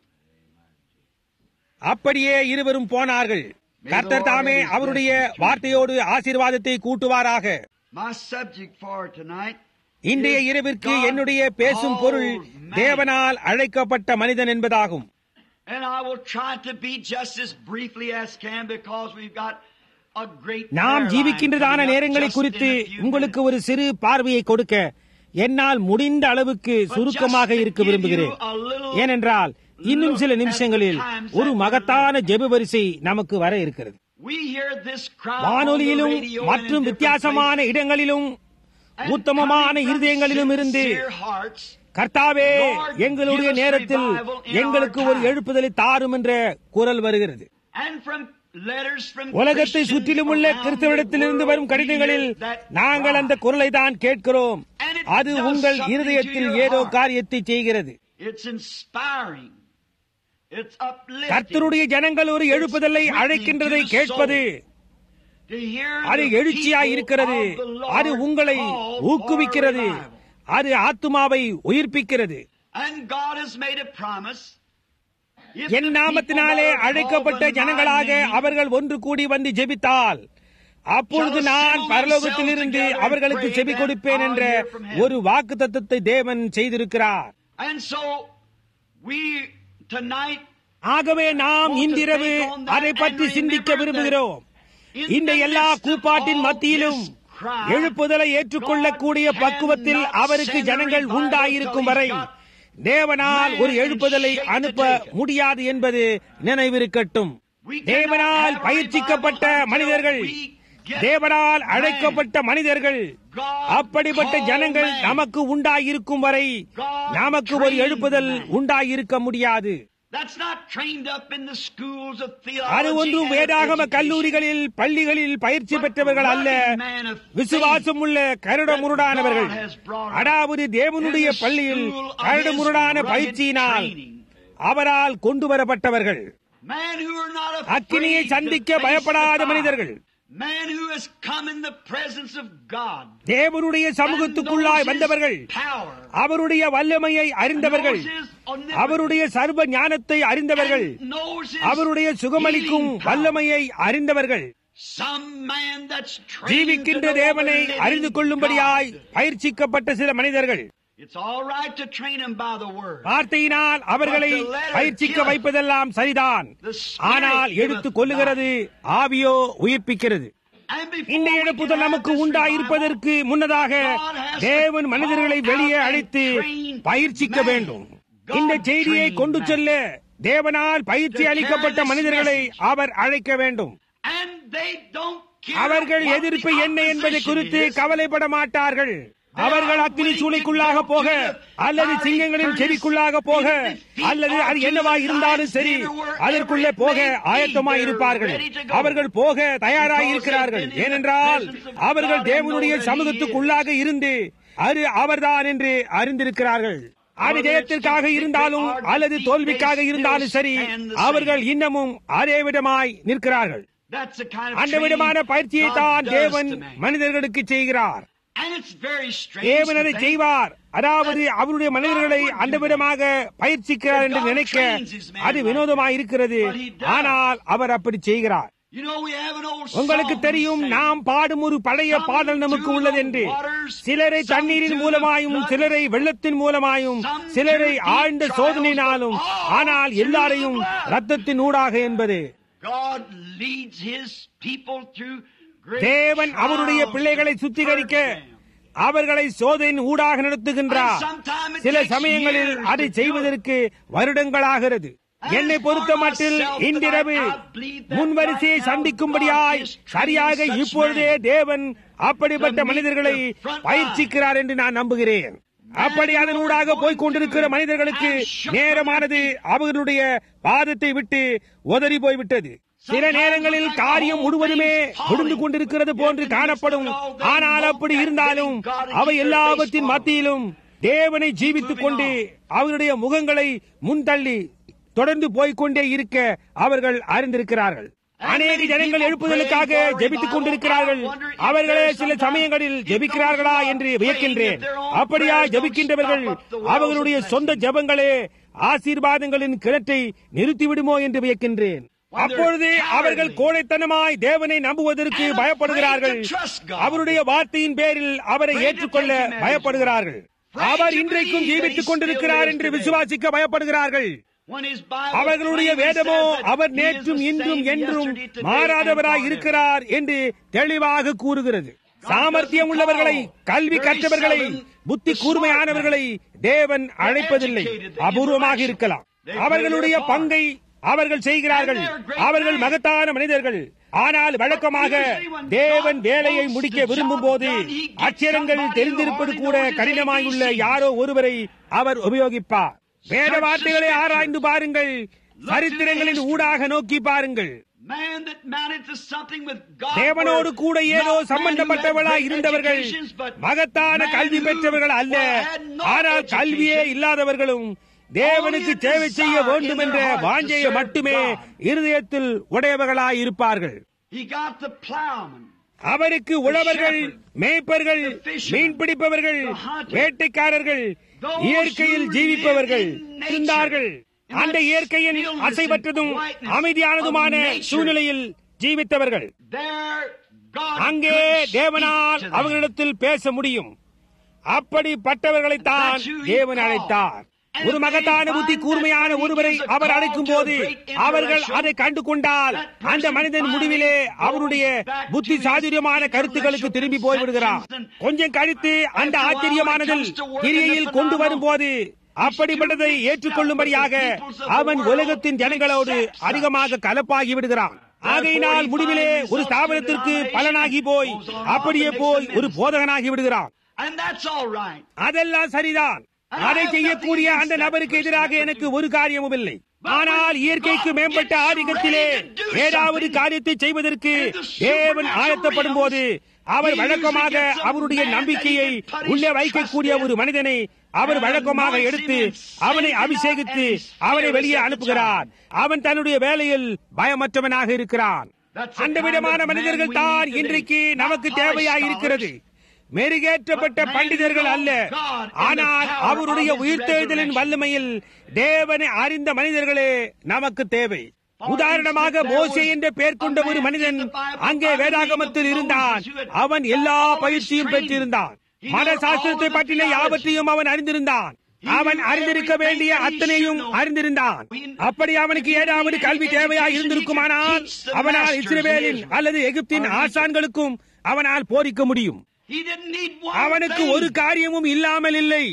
அப்படியே இருவரும் போனார்கள் கர்த்தர் தாமே அவருடைய வார்த்தையோடு ஆசீர்வாதத்தை கூட்டுவாராக My subject for tonight இன்றைய இரவிற்கு என்னுடைய பேசும் பொருள் தேவனால் அழைக்கப்பட்ட மனிதன் என்பதாகும் And I will try to be just as briefly as can because we've got a great நாம் prayer line ஜீவிக்கின்றதான coming up நேரங்களை just குறித்து in a few உங்களுக்கு minutes. ஒரு சிறு பார்வையை கொடுக்க என்னால் முடிந்த அளவுக்கு சுருக்கமாக இருக்க விரும்புகிறேன் ஏனென்றால் இன்னும் சில நிமிஷங்களில் ஒரு மகத்தான ஜெப வரிசை நமக்கு வர இருக்கிறது We hear this crowd on the வானொலியிலும் radio and in மற்றும் different வித்தியாசமான places. இடங்களிலும் And உத்தமமான coming from இருதயங்களிலும் இருந்து sincere hearts, கர்த்தாவே Lord, எங்களுடைய give us நேரத்தில் revival in எங்களுக்கு our ஒரு time. எழுப்புதலை தாரும் என்ற குரல் வருகிறது and from letters from உலகத்தை Christians சுற்றிலும் உள்ள around கிறிஸ்தவரிடத்திலிருந்து the வரும் world, கடிதங்களில் we hear that நாங்கள் அந்த cry. குரலை தான் கேட்கிறோம் And it அது does உங்கள் something இருதயத்தில் to your ஏதோ heart. காரியத்தை செய்கிறது It's inspiring. It's uplifting. கர்த்தருடைய ஜனங்கள் ஒரு எழுப்புதலை அழைக்கின்றதை கேட்பது To hear அது the எழுச்சியாய் people இருக்கிறது of the Lord அது உங்களை call for ஊக்குவிக்கிறது revival. அது ஆத்துமாவை உயிர்ப்பிக்கிறது And God has made a promise. If N the நாமத்தினாலே people that are அழைக்கப்பட்ட called by my ஜனங்களாக name அவர்கள் ஒன்று கூடி வந்து ஜெபித்தால் அப்பொழுது நான் பரலோகத்திலிருந்து அவர்களுக்கு செவி கொடுப்பேன் என்ற ஒரு வாக்கு தத்தத்தை தேவன் செய்திருக்கிறார் And so we tonight ஆகவே நாம் இன்றிரவு அதை பற்றி சிந்திக்க விரும்புகிறோம் இந்த எல்லா கூப்பாட்டின் மத்தியிலும் எழுப்புதலை ஏற்றுக்கொள்ளக்கூடிய பக்குவத்தில் அவருக்கு ஜனங்கள் உண்டாயிருக்கும் வரை தேவனால் ஒரு எழுப்புதலை அனுப்ப முடியாது என்பது நினைவிருக்கட்டும் தேவனால் பயிற்சிக்கப்பட்ட மனிதர்கள் தேவனால் அழைக்கப்பட்ட மனிதர்கள் அப்படிப்பட்ட ஜனங்கள் நமக்கு உண்டாயிருக்கும் வரை நமக்கு ஒரு எழுப்புதல் உண்டாயிருக்க முடியாது That's not trained up in the schools of theology. அது ஒன்றும் and வேதாகம education. கல்லூரிகளில் பள்ளிகளில் பயிற்சி பெற்றவர்கள் அல்ல விசுவாசம் உள்ள கருடமுருடானவர்கள் அதாவது தேவனுடைய பள்ளியில் கருடமுருடான பயிற்சியினால் அவரால் கொண்டு வரப்பட்டவர்கள் Man who are not afraid அக்கினியை to சந்திக்க face பயப்படாத the fire. மனிதர்கள் Man who has come in the presence of God. தேவனுடைய சமூகத்துக்குள்ளாய் வந்தவர்கள் Power. அவருடைய வல்லமையை அறிந்தவர்கள் அவருடைய சர்வ ஞானத்தை அறிந்தவர்கள் அவருடைய சுகமளிக்கும் வல்லமையை அறிந்தவர்கள் Some man that's trained ஜீவிக்கின்ற to know தேவனை the living அறிந்து கொள்ளும்படியாய் God. பயிற்சிக்கப்பட்ட சில மனிதர்கள் It's all right to train them by the word. வார்த்தையினால் அவர்களை பயிற்சிக்க வைப்பதெல்லாம் சரிதான் ஆனால் எடுத்துக் கொள்ளுகிறது ஆவியோ உயிர்ப்பிக்கிறது And before இந்த we can எழுப்புதல் have நமக்கு this உண்டாயிருப்பதற்கு முன்னதாக தேவன் மனிதர்களை வெளியே அழைத்து பயிற்சிக்க வேண்டும் இந்த செய்தியை கொண்டு செல்ல தேவனால் பயிற்சி அளிக்கப்பட்ட மனிதர்களை அவர் அழைக்க வேண்டும் revival, And they don't care அவர்கள் what எதிர்ப்பு the என்ன என்பதை opposition குறித்து is. கவலைப்பட மாட்டார்கள் அவர்கள் அக்கினி சூளைக்குள்ளாக போக அல்லது சிங்கங்களின் செவிக்குள்ளாக போக அல்லது அது என்னவா இருந்தாலும் சரி அதற்குள்ளே போக ஆயத்தமாய் இருப்பார்கள் அவர்கள் போக தயாராய் இருக்கிறார்கள் ஏனென்றால் அவர்கள் தேவனுடைய சமூகத்துக்குள்ளாக இருந்து அது அவர்தான் என்று அறிந்திருக்கிறார்கள் அது ஜெயத்திற்காக இருந்தாலும் அல்லது தோல்விக்காக இருந்தாலும் சரி அவர்கள் இன்னமும் அதே விதமாய் நிற்கிறார்கள் That's the kind of அந்த விதமான training பயிற்சியை God தான் does தேவன் to man. மனிதர்களுக்கு செய்கிறார் And it's very strange தேவன் to அதை think செய்வார் அதாவது அவருடைய மனிதர்களை அந்த விதமாக பயிற்சிக்கிறார் என்று நினைக்க அது வினோதமாய் இருக்கிறது ஆனால் அவர் அப்படி செய்கிறார் You know, we have an old உங்களுக்கு song தெரியும் saying, நாம் பாடும் ஒரு பழைய பாடல் நமக்கு உள்ளது என்று சிலரை தண்ணீரின் மூலமாயும் சிலரை வெள்ளத்தின் மூலமாயும் சிலரை ஆழ்ந்த சோதனையினாலும் ஆனால் எல்லாரையும் ரத்தத்தின் ஊடாக என்பது God leads his people through great தேவன் அவருடைய trials பிள்ளைகளை to சுத்திகரிக்க purge them. அவர்களை சோதனையின் ஊடாக நடத்துகின்றார் சில சமயங்களில் அதை செய்வதற்கு வருடங்களாகிறது என்னை பொறுத்த மட்டில் இன்றிரவு முன்வரிசையை சந்திக்கும்படியாய் சரியாக இப்பொழுதே தேவன் அப்படிப்பட்ட மனிதர்களை பயிற்சிக்கிறார் என்று நான் நம்புகிறேன் அப்படி அதனூடாக போய்க் கொண்டிருக்கிற மனிதர்களுக்கு நேரமானது அவர்களுடைய பாதத்தை விட்டு உதறி போய்விட்டது சில நேரங்களில் காரியம் முழுவதுமே முடிந்து கொண்டிருக்கிறது போன்று காணப்படும் ஆனால் அப்படி இருந்தாலும் அவை எல்லாவற்றின் மத்தியிலும் தேவனை ஜீவித்துக் கொண்டு அவருடைய முகங்களை முன்தள்ளி தொடர்ந்து போய்க்கொண்டே இருக்க அவர்கள் அறிந்திருக்கிறார்கள் அநேக ஜனங்கள் எழுப்புதலுக்காக ஜெபித்துக் கொண்டிருக்கிறார்கள் அவர்களே சில சமயங்களில் ஜெபிக்கிறார்களா என்று வியக்கின்றேன் அப்படியா ஜெபிக்கின்றவர்கள் அவர்களுடைய சொந்த ஜெபங்களே ஆசீர்வாதங்களின் கிணற்றை நிறுத்திவிடுமோ என்று வியக்கின்றேன் அப்பொழுது அவர்கள் கோழைத்தனமாய் தேவனை நம்புவதற்கு பயப்படுகிறார்கள் அவருடைய வார்த்தையின் பேரில் அவரை ஏற்றுக்கொள்ள பயப்படுகிறார்கள் அவர் இன்றைக்கும் ஜீவித்துக் கொண்டிருக்கிறார் என்று விசுவாசிக்க பயப்படுகிறார்கள் அவர்களுடைய வேதமோ அவர் நேற்றும் இன்றும் என்றும் மாறாதவராய் இருக்கிறார் என்று தெளிவாக கூறுகிறது சாமர்த்தியம் உள்ளவர்களை கல்வி கற்றவர்களை புத்தி கூர்மையானவர்களை தேவன் அழைப்பதில்லை அபூர்வமாக இருக்கலாம் அவர்களுடைய பங்கை அவர்கள் செய்கிறார்கள் அவர்கள் மகத்தான மனிதர்கள் ஆனால் வழக்கமாக தேவன் வேலையை முடிக்க விரும்பும் போது அச்சரங்கள் தெரிந்திருப்பது கூட கடினமாயுள்ள யாரோ ஒருவரை அவர் உபயோகிப்பார் வேத வார்த்தைகளை ஆராய்ந்து பாருங்கள் சரித்திரங்களின் ஊடாக நோக்கி பாருங்கள் தேவனோடு கூட ஏதோ சம்பந்தப்பட்டவர்களாய் இருந்தவர்கள் மகத்தான கல்வி பெற்றவர்கள் அல்ல ஆனால் கல்வியே இல்லாதவர்களும் தேவனுக்கு சேவை செய்ய வேண்டும் என்ற வாஞ்சையை மட்டுமே இருதயத்தில் உடையவர்களாய் இருப்பார்கள் அவருக்கு உழவர்கள் மேய்ப்பர்கள் மீன் பிடிப்பவர்கள் வேட்டைக்காரர்கள் இயற்கையில் ஜீவிப்பவர்கள் இருந்தார்கள் அந்த இயற்கையின் அசைவற்றதும் அமைதியானதுமான சூழ்நிலையில் ஜீவித்தவர்கள் அங்கே தேவனால் அவர்களிடத்தில் பேச முடியும் அப்படிப்பட்டவர்களைத்தான் தேவன் அழைத்தார் ஒரு மகத்தான புத்தி கூர்மையான ஒருவரை அவர் அழைக்கும் போது அவர்கள் அதை கண்டு கொண்டால் அந்த மனிதன் முடிவிலே அவருடைய புத்தி சாதுரியமான கருத்துக்களுக்கு திரும்பி போய்விடுகிறார் கொஞ்சம் கழித்து அந்த ஆச்சரியமானதில் கிரியையில் கொண்டு வரும்போது அப்படிப்பட்டதை ஏற்றுக்கொள்ளும்படியாக அவன் உலகத்தின் ஜனங்களோடு அதிகமாக கலப்பாகி விடுகிறான் ஆகையினால் முடிவிலே ஒரு ஸ்தாபனத்திற்கு பலனாகி போய் அப்படியே போய் ஒரு போதகனாகி விடுகிறான் அதெல்லாம் சரிதான் அதை செய்யக்கூடிய அந்த நபருக்கு எதிராக எனக்கு ஒரு காரியமும் இல்லை ஆனால் இயற்கைக்கு மேம்பட்ட ஆதிக்கத்திலே ஏதாவது காரியத்தை செய்வதற்கு தேவன் ஆயத்தப்படும் போது அவர் வழக்கமாக அவருடைய நம்பிக்கையை உள்ளே வைக்கக்கூடிய ஒரு மனிதனை அவர் வழக்கமாக எடுத்து அவனை அபிஷேகித்து அவனை வெளியே அனுப்புகிறார் அவன் தன்னுடைய வேலையில் பயமற்றவனாக இருக்கிறான் அந்த விதமான மனிதர்கள் தான் இன்றைக்கு நமக்கு தேவையாக இருக்கிறது மெருகேற்றப்பட்ட பண்டிதர்கள் அல்ல ஆனால் அவருடைய உயிர்த்தெழுதலின் வல்லமையில் தேவனை அறிந்த மனிதர்களே நமக்கு தேவை உதாரணமாக மோசே என்ற பெயர் கொண்ட ஒரு மனிதன் அங்கே வேதாகமத்தில் இருந்தான் அவன் எல்லா பயிற்சியும் பெற்றிருந்தான் மத சாஸ்திரத்தை பற்றின யாவற்றையும் அவன் அறிந்திருந்தான் அவன் அறிந்திருக்க வேண்டிய அத்தனையும் அறிந்திருந்தான் அப்படி அவனுக்கு ஏதாவது கல்வி தேவையா இருந்திருக்குமானால் அவனால் இஸ்ரேலின் அல்லது எகிப்தின் ஆசான்களுக்கும் அவனால் போரிக்க முடியும் அவனுக்கு ஒரு காரியமும் இல்லாமல் இல்லை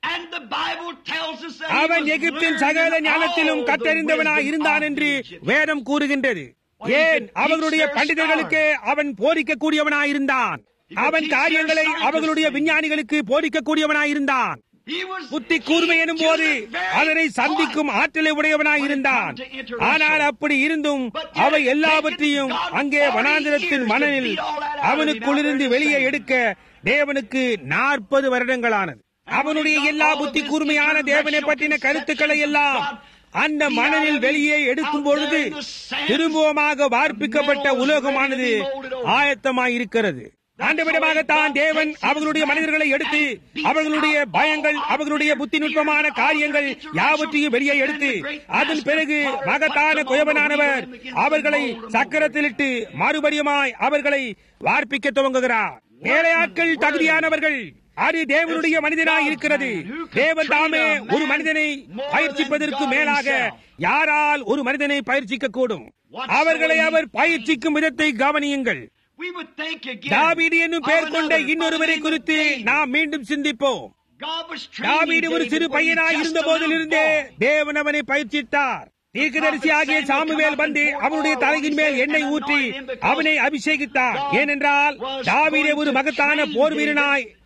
அவன் எகிப்தின் சகல ஞானத்திலும் கத்தறிந்தவனாய் இருந்தான் என்று வேதம் கூறுகின்றது ஏன் அவர்களுடைய பண்டிதர்களுக்கு அவன் போரிக்கக்கூடியவனாய் இருந்தான் அவன் காரியங்களை அவர்களுடைய விஞ்ஞானிகளுக்கு போதிக்கக்கூடியவனாய் இருந்தான் புத்தி கூர்மை எனும் போது அதனை சந்திக்கும் ஆற்றலை உடையவனாய் இருந்தான் ஆனால் அப்படி இருந்தும் அவை எல்லாவற்றையும் அங்கே வனாந்திரத்தின் மணலில் அவனுக்குள்ளிருந்து வெளியே எடுக்க தேவனுக்கு நாற்பது வருடங்களானது அவனுடைய எல்லா புத்தி கூர்மையான தேவனை பற்றின கருத்துக்களை எல்லாம் அந்த மணலில் வெளியே எடுக்கும் பொழுது திரும்பவுமாக வார்ப்பிக்கப்பட்ட உலோகமானது ஆயத்தமாயிருக்கிறது அந்த விதமாகத்தான் தேவன் அவர்களுடைய மனிதர்களை எடுத்து அவர்களுடைய பயங்கள் அவர்களுடைய புத்தி நுட்பமான காரியங்கள் யாவற்றையும் வெளியே எடுத்து அதன் பிறகு மகத்தான குயவனானவர் அவர்களை சக்கரத்திலிட்டு மறுபடியுமாய் அவர்களை வார்ப்பிக்க துவங்குகிறார் வேலையாட்கள் தகுதியானவர்கள் அது தேவனுடைய மனிதனாய் இருக்கிறது தேவன் தாமே ஒரு மனிதனை பயிற்சிப்பதற்கு மேலாக யாரால் ஒரு மனிதனை பயிற்சிக்க கூடும் அவர்களை அவர் பயிற்சிக்கும் விதத்தை கவனியுங்கள் தாவீது என்னும் பெயர் கொண்ட இன்னொருவரை குறித்து நாம் மீண்டும் சிந்திப்போம் தாவீது ஒரு சிறு பையனாய் இருந்த போதிலிருந்தே தேவன் அவனை பயிற்சித்தார் தீர்க்கதரிசி ஆகிய சாமுவேல் வந்து அவனுடைய தலையின் மேல் எண்ணெய் ஊற்றி அவனை அபிஷேகித்தார் ஏனென்றால் தாவீதே ஒரு மகத்தான போர் வீரனாய்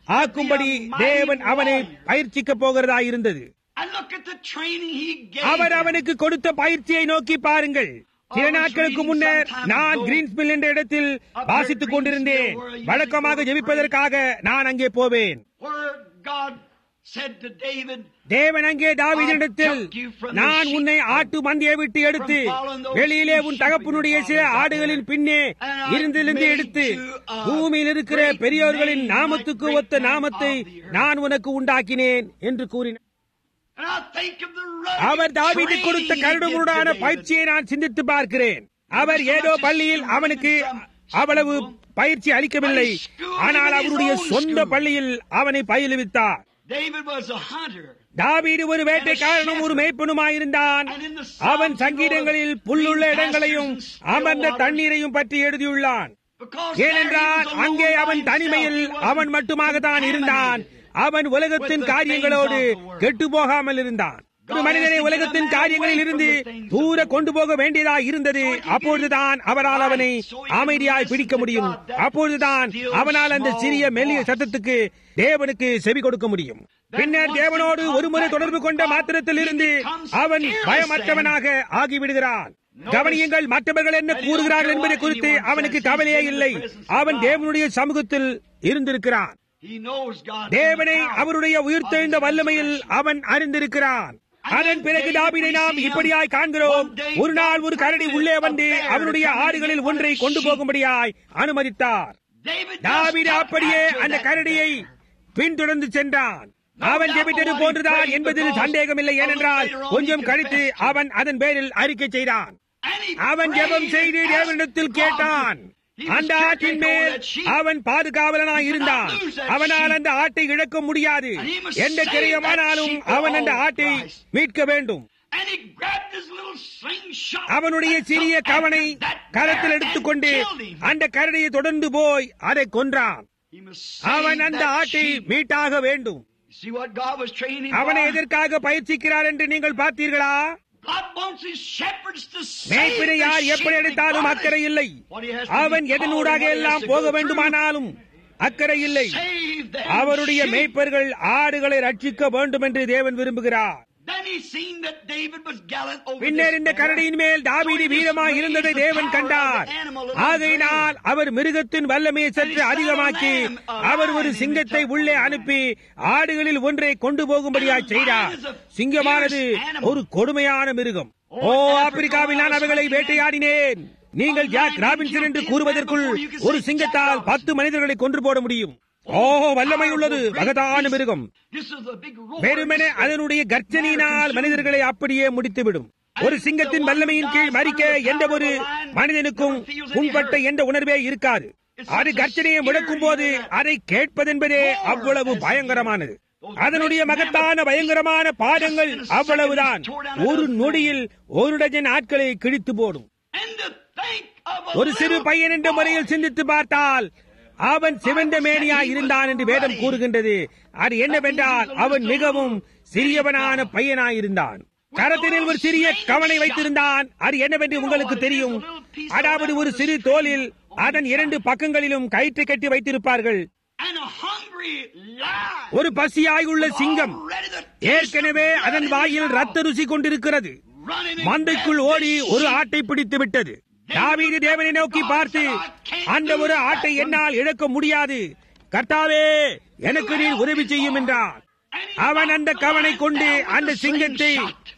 ஆக்கும்படி தேவன் அவனை பயிற்சிக்கப் போகிறதா இருந்தது And look at the training he gave our him. அவனுக்கு கொடுத்த பயிற்சியை நோக்கி பாருங்கள் சில நாட்களுக்கு முன்னர் நான் கிரீன்ஸ்மில் என்ற இடத்தில் வாசித்துக் கொண்டிருந்தேன் வழக்கமாக ஜெபிப்பதற்காக நான் அங்கே போவேன் Where God said to David, தேவன் அங்கே தாவீதிடத்தில் நான் உன்னை ஆட்டு மந்தியை விட்டு எடுத்து வெளியிலே உன் தகப்பனுடைய சில ஆடுகளின் பின்னே இருந்திருந்து எடுத்து பூமியில் இருக்கிற பெரியோர்களின் நாமத்துக்கு ஒத்த நாமத்தை நான் உனக்கு உண்டாக்கினேன் என்று கூறினார் and I think of the rugged அவர் தாவீது training கொடுத்த he கருடுமுருடான gave to David. பயிற்சியை நான் சிந்தித்து பார்க்கிறேன் அவர் ஏதோ பள்ளியில் அவனுக்கு அவ்வளவு பயிற்சி அளிக்கவில்லை ஆனால் அவருடைய சொந்த பள்ளியில் அவனை பயிலுவித்தார் David was a hunter. தாவீது ஒரு வேட்டைக்காரனும் ஒரு மேய்ப்பனுமாயிருந்தான் அவன் சங்கீதங்களில் புல்லுள்ள இடங்களையும் அமர்ந்த தண்ணீரையும் பற்றி எழுதியுள்ளான் Because ஏனென்றால் there he was அங்கே alone அவன் by தனிமையில் himself. He wasn't அவன் மட்டுமாக தான் இருந்தான் அவன் உலகத்தின் காரியங்களோடு கெட்டு போகாமல் இருந்தான் ஒரு மனிதனை உலகத்தின் காரியங்களில் இருந்து தூர கொண்டு போக வேண்டியதா இருந்தது அப்பொழுதுதான் அவரால் அவனை அமைதியாய் பிடிக்க முடியும் அப்பொழுதுதான் அவனால் அந்த சிறிய மெல்லிய சத்தத்துக்கு தேவனுக்கு செவி கொடுக்க முடியும் பின்னர் தேவனோடு ஒருமுறை தொடர்பு கொண்ட மாத்திரத்தில் இருந்து அவன் பயமற்றவனாக ஆகிவிடுகிறான் கவனியுங்கள் மற்றவர்கள் என்ன கூறுகிறார்கள் என்பதை குறித்து அவனுக்கு கவலையே இல்லை அவன் தேவனுடைய சமூகத்தில் இருந்திருக்கிறான் He knows God. தேவனை அவருடைய உயிர்த்தெழுந்த வல்லமையில் அவன் அறிந்திருக்கிறான் அதன் பிறகு தாபீதை நாம் இப்படியாய் காண்கிறோம் ஒரு நாள் ஒரு கரடி உள்ளே வந்து அவனுடைய ஆடுகளில் ஒன்றை கொண்டு போகும்படியாய் அனுமதித்தார் David தாவீது just அப்படியே got back to அந்த that. கரடியை பின்தொடர்ந்து சென்றான் அவன் ஜெபித்தது போன்றுதான் என்பதில் சந்தேகமில்லை ஏனென்றால் கொஞ்சம் கழித்து அவன் அதன் பேரில் அறிக்கை செய்தான் And he அவன் prayed ஜெபம் செய்து and தேவனிடத்தில் asked கேட்டான் God. He was அந்த ஆட்டின் caretaker மேல் over that sheep. அவன் பாதுகாவலனாய் இருந்தான் அவனால் அந்த ஆட்டை இழக்க முடியாது And he must எந்த save கிரியமானாலும் that sheep அவன் அந்த at all ஆட்டை price. மீட்க வேண்டும் And he grabbed his little slingshot. அவனுடைய and சிறிய took கவனை after that கரத்தில் bear எடுத்துக்கொண்டு and killed him. அந்த கரடியை தொடர்ந்து போய் அதை கொன்றான் He must அவன் save அந்த that ஆட்டை sheep. மீட்டாக வேண்டும் See what God was training அவனை for? எதற்காக பயிற்சிக்கிறார் என்று நீங்கள் பார்த்தீர்களா God wants his shepherds to save மேய்ப்பினை the யார் sheep எப்படி எடுத்தாலும் regardless அக்கறை இல்லை what he has to be அவன் called எதனூடாக and what he எல்லாம் has to போக go வேண்டுமானாலும் அக்கறை இல்லை through. Save them அவருடைய sheep. மேய்ப்பர்கள் ஆடுகளை ரட்சிக்க வேண்டும் என்று தேவன் விரும்புகிறார் Then he seen that David was gallant over பின்னர் this இந்த bear. கரடியின் மேல் தாவீது வீரமாய் இருந்ததை தேவன் கண்டார் ஆகையினால் அவர் மிருகத்தின் வல்லமையை சற்று அதிகமாக்கி அவர் ஒரு சிங்கத்தை உள்ளே அனுப்பி ஆடுகளில் ஒன்றை கொண்டு போகும்படியாய் செய்தார் சிங்கமானது ஒரு கொடுமையான மிருகம் ஓ ஆப்பிரிக்காவில் நான் அவைகளை வேட்டையாடினேன் நீங்கள் ஜாக் ராபின்சன் என்று கூறுவதற்குள் ஒரு சிங்கத்தால் பத்து மனிதர்களை கொன்று போட முடியும் ஓ வல்லமை உள்ளது மகதான மிருகம் This is a big roar. வெறுமனே அதனுடைய கர்ஜனையினால் மனிதர்களை அப்படியே முடித்துவிடும் ஒரு சிங்கத்தின் வல்லமையின் கீழ் மறிக்க எந்த ஒரு மனிதனுக்கும் உண்பட்ட எந்த உணர்வே இருக்காது அது கர்ஜனையை முடக்கும் போது அதை கேட்பதென்பதே அவ்வளவு பயங்கரமானது அதனுடைய மகத்தான பயங்கரமான பாதங்கள் அவ்வளவுதான் ஒரு நொடியில் ஒரு டஜன் ஆட்களை கிழித்து போடும் And to think of a ஒரு சிறு little பையன் என்ற முறையில் சிந்தித்து பார்த்தால் அவன் சிவந்த மேனியா இருந்தான் என்று வேதம் கூறுகின்றது அது என்னவென்றால் அவன் மிகவும் சிறியவனான பையனாயிருந்தான் கரத்தினில் ஒரு சிறிய கவனை வைத்திருந்தான் அது என்னவென்று உங்களுக்கு தெரியும் அதாவது ஒரு சிறு தோலில் அதன் இரண்டு பக்கங்களிலும் கயிற்றை கட்டி வைத்திருப்பார்கள் and a hungry lion. ஒரு பசியாய் உள்ள சிங்கம் Already the taste ஏற்கனவே of blood அதன் in his வாயில் mouth. ரத்த ருசி கொண்டிருக்கிறது Running and மந்தைக்குள் grabbing ஓடி the ஒரு sheep. ஆட்டை பிடித்து விட்டது தாவீது தேவனை நோக்கி பார்த்து அந்த ஒரு ஆட்டை என்னால் இழக்க முடியாது கர்த்தாவே எனக்கு நீர் உதவி செய்யும் என்றார் அவன் அந்த கவனை கொண்டு அந்த சிங்கத்தை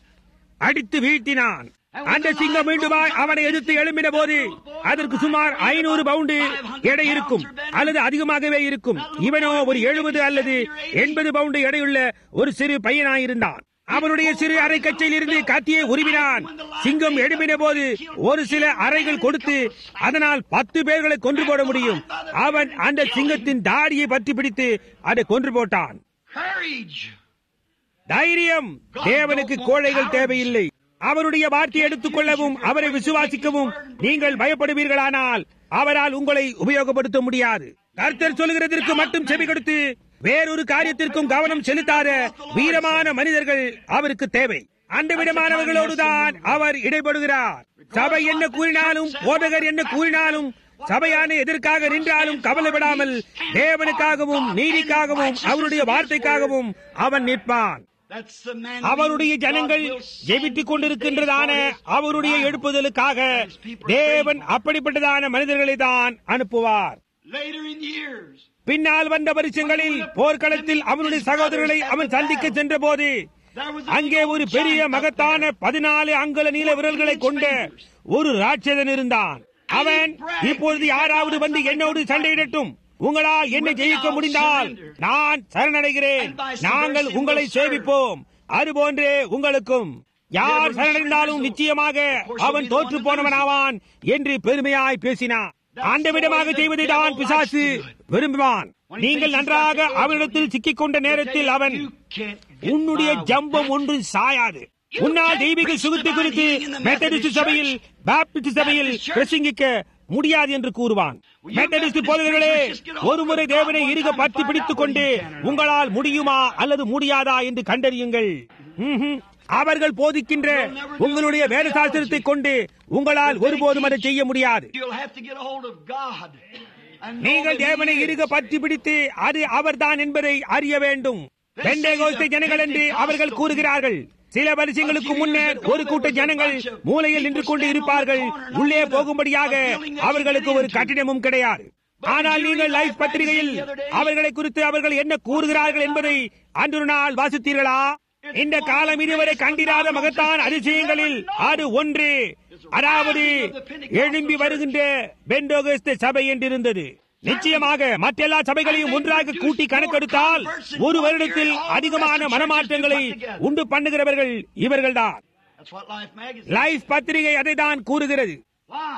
அடித்து வீழ்த்தினான் அந்த சிங்கம் மீண்டுமாய் அவனை எதிர்த்து எழும்பின போது அதற்கு சுமார் ஐநூறு பவுண்டு எடை இருக்கும் அல்லது அதிகமாகவே இருக்கும் இவனோ ஒரு எழுபது அல்லது எண்பது பவுண்டு எடையுள்ள ஒரு சிறு பையனாயிருந்தான் அவனுடைய சிறு அறை கச்சையில் இருந்து கத்தியை உருவினான் சிங்கம் எழும்பின போது ஒரு சில அறைகள் கொடுத்து அதனால் பத்து பேர்களை கொன்று போட முடியும் அவன் அந்த சிங்கத்தின் தாடியை பற்றி பிடித்து அதை கொன்று போட்டான் Courage. தைரியம் தேவனுக்கு கோழைகள் தேவையில்லை அவருடைய வார்த்தையை எடுத்துக் கொள்ளவும் அவரை விசுவாசிக்கவும் நீங்கள் பயப்படுவீர்களானால் அவரால் உங்களை உபயோகப்படுத்த முடியாது கர்த்தர் சொல்கிறதற்கு மட்டும் செவி கொடுத்து வேறொரு காரியத்திற்கும் கவனம் செலுத்தாத வீரமான மனிதர்கள் அவருக்கு தேவை அந்த விதமானவர்களோடுதான் அவர் இடைபடுகிறார் சபை என்ன கூறினாலும் போதகர் என்ன கூறினாலும் சபையான எதற்காக நின்றாலும் கவலைப்படாமல் தேவனுக்காகவும் நீதிக்காகவும் அவருடைய வார்த்தைக்காகவும் அவன் நிற்பான் That's the man அவருடைய ஜனங்கள் ஜெபித்துக் கொண்டிருக்கின்றதான அவருடைய எழுப்புதலுக்காக தேவன் அப்படிப்பட்டதான மனிதர்களை தான் அனுப்புவார் later in years. பின்னால் வந்த வருஷங்களில் போர்க்களத்தில் அவனுடைய சகோதரர்களை அவன் சந்திக்க சென்ற போது There was a அங்கே ஒரு பெரிய மகத்தான பதினாலு அங்குல நீல விரல்களை கொண்ட ஒரு ராட்சதன் இருந்தான் அவன் இப்பொழுது யாராவது வந்து என்னோடு சண்டையிடட்டும் உங்களால் என்னை ஜெயிக்க முடிந்தால் நான் சரணடைகிறேன் நாங்கள் உங்களை சேவிப்போம் அதுபோன்றே உங்களுக்கும் யார் சரணடைந்தாலும் நிச்சயமாக அவன் தோற்று போனவனாவான் என்று பெருமையாய் பேசினான் அந்த விதமாக செய்வதை தான் பிசாசு விரும்புவான் நீங்கள் நன்றாக அவனிடத்தில் சிக்கிக் கொண்ட நேரத்தில் அவன் You can't உன்னுடைய ஜம்பம் ஒன்று சாயாது உன்னால் தெய்வீக சுகத்தை குறித்து மெத்தடிஸ்ட் சபையில் பாப்டிஸ்ட் சபையில் பிரசங்கிக்க முடியாது என்று கூறுவான் மெத்தடிஸ்ட் போதகர்களே ஒருமுறை தேவனை இருக பற்றி பிடித்துக் கொண்டு உங்களால் முடியுமா அல்லது முடியாதா என்று கண்டறியுங்கள் ம்ஹும். அவர்கள் போதிக்கின்ற உங்களுடைய வேத சாஸ்திரத்தை கொண்டு உங்களால் ஒருபோதும் அதை செய்ய முடியாது You'll have to get a hold of God. and know நீங்கள் that He தேவனை is. இருக பற்றி பிடித்து அது அவர்தான் என்பதை அறிய வேண்டும் பெண்டேகோஸ்தே ஜனங்கள் என்று அவர்கள் கூறுகிறார்கள் சில வருஷங்களுக்கு முன்னர் ஒரு கூட்ட ஜனங்கள் மூலையில் நின்று கொண்டு இருப்பார்கள் உள்ளே போகும்படியாக அவர்களுக்கு ஒரு கட்டிடமும் கிடையாது ஆனால் நீங்கள் லைஃப் பத்திரிகையில் அவர்களை குறித்து அவர்கள் என்ன கூறுகிறார்கள் என்பதை அன்று ஒரு நாள் வாசித்தீர்களா இந்த காலம் இதுவரை கண்டிராத மகத்தான் அதிசயங்களில் அது ஒன்று அதாவது எழும்பி வருகின்ற பெண்டோகஸ்த சபை என்றிருந்தது நிச்சயமாக மற்றெல்லா சபைகளையும் ஒன்றாக கூட்டி கணக்கெடுத்தால் ஒரு வருடத்தில் அதிகமான மனமாற்றங்களை உண்டு பண்ணுகிறவர்கள் இவர்கள்தான் That's what Life magazine. Life பத்திரிகை அதை தான் கூறுகிறது Why?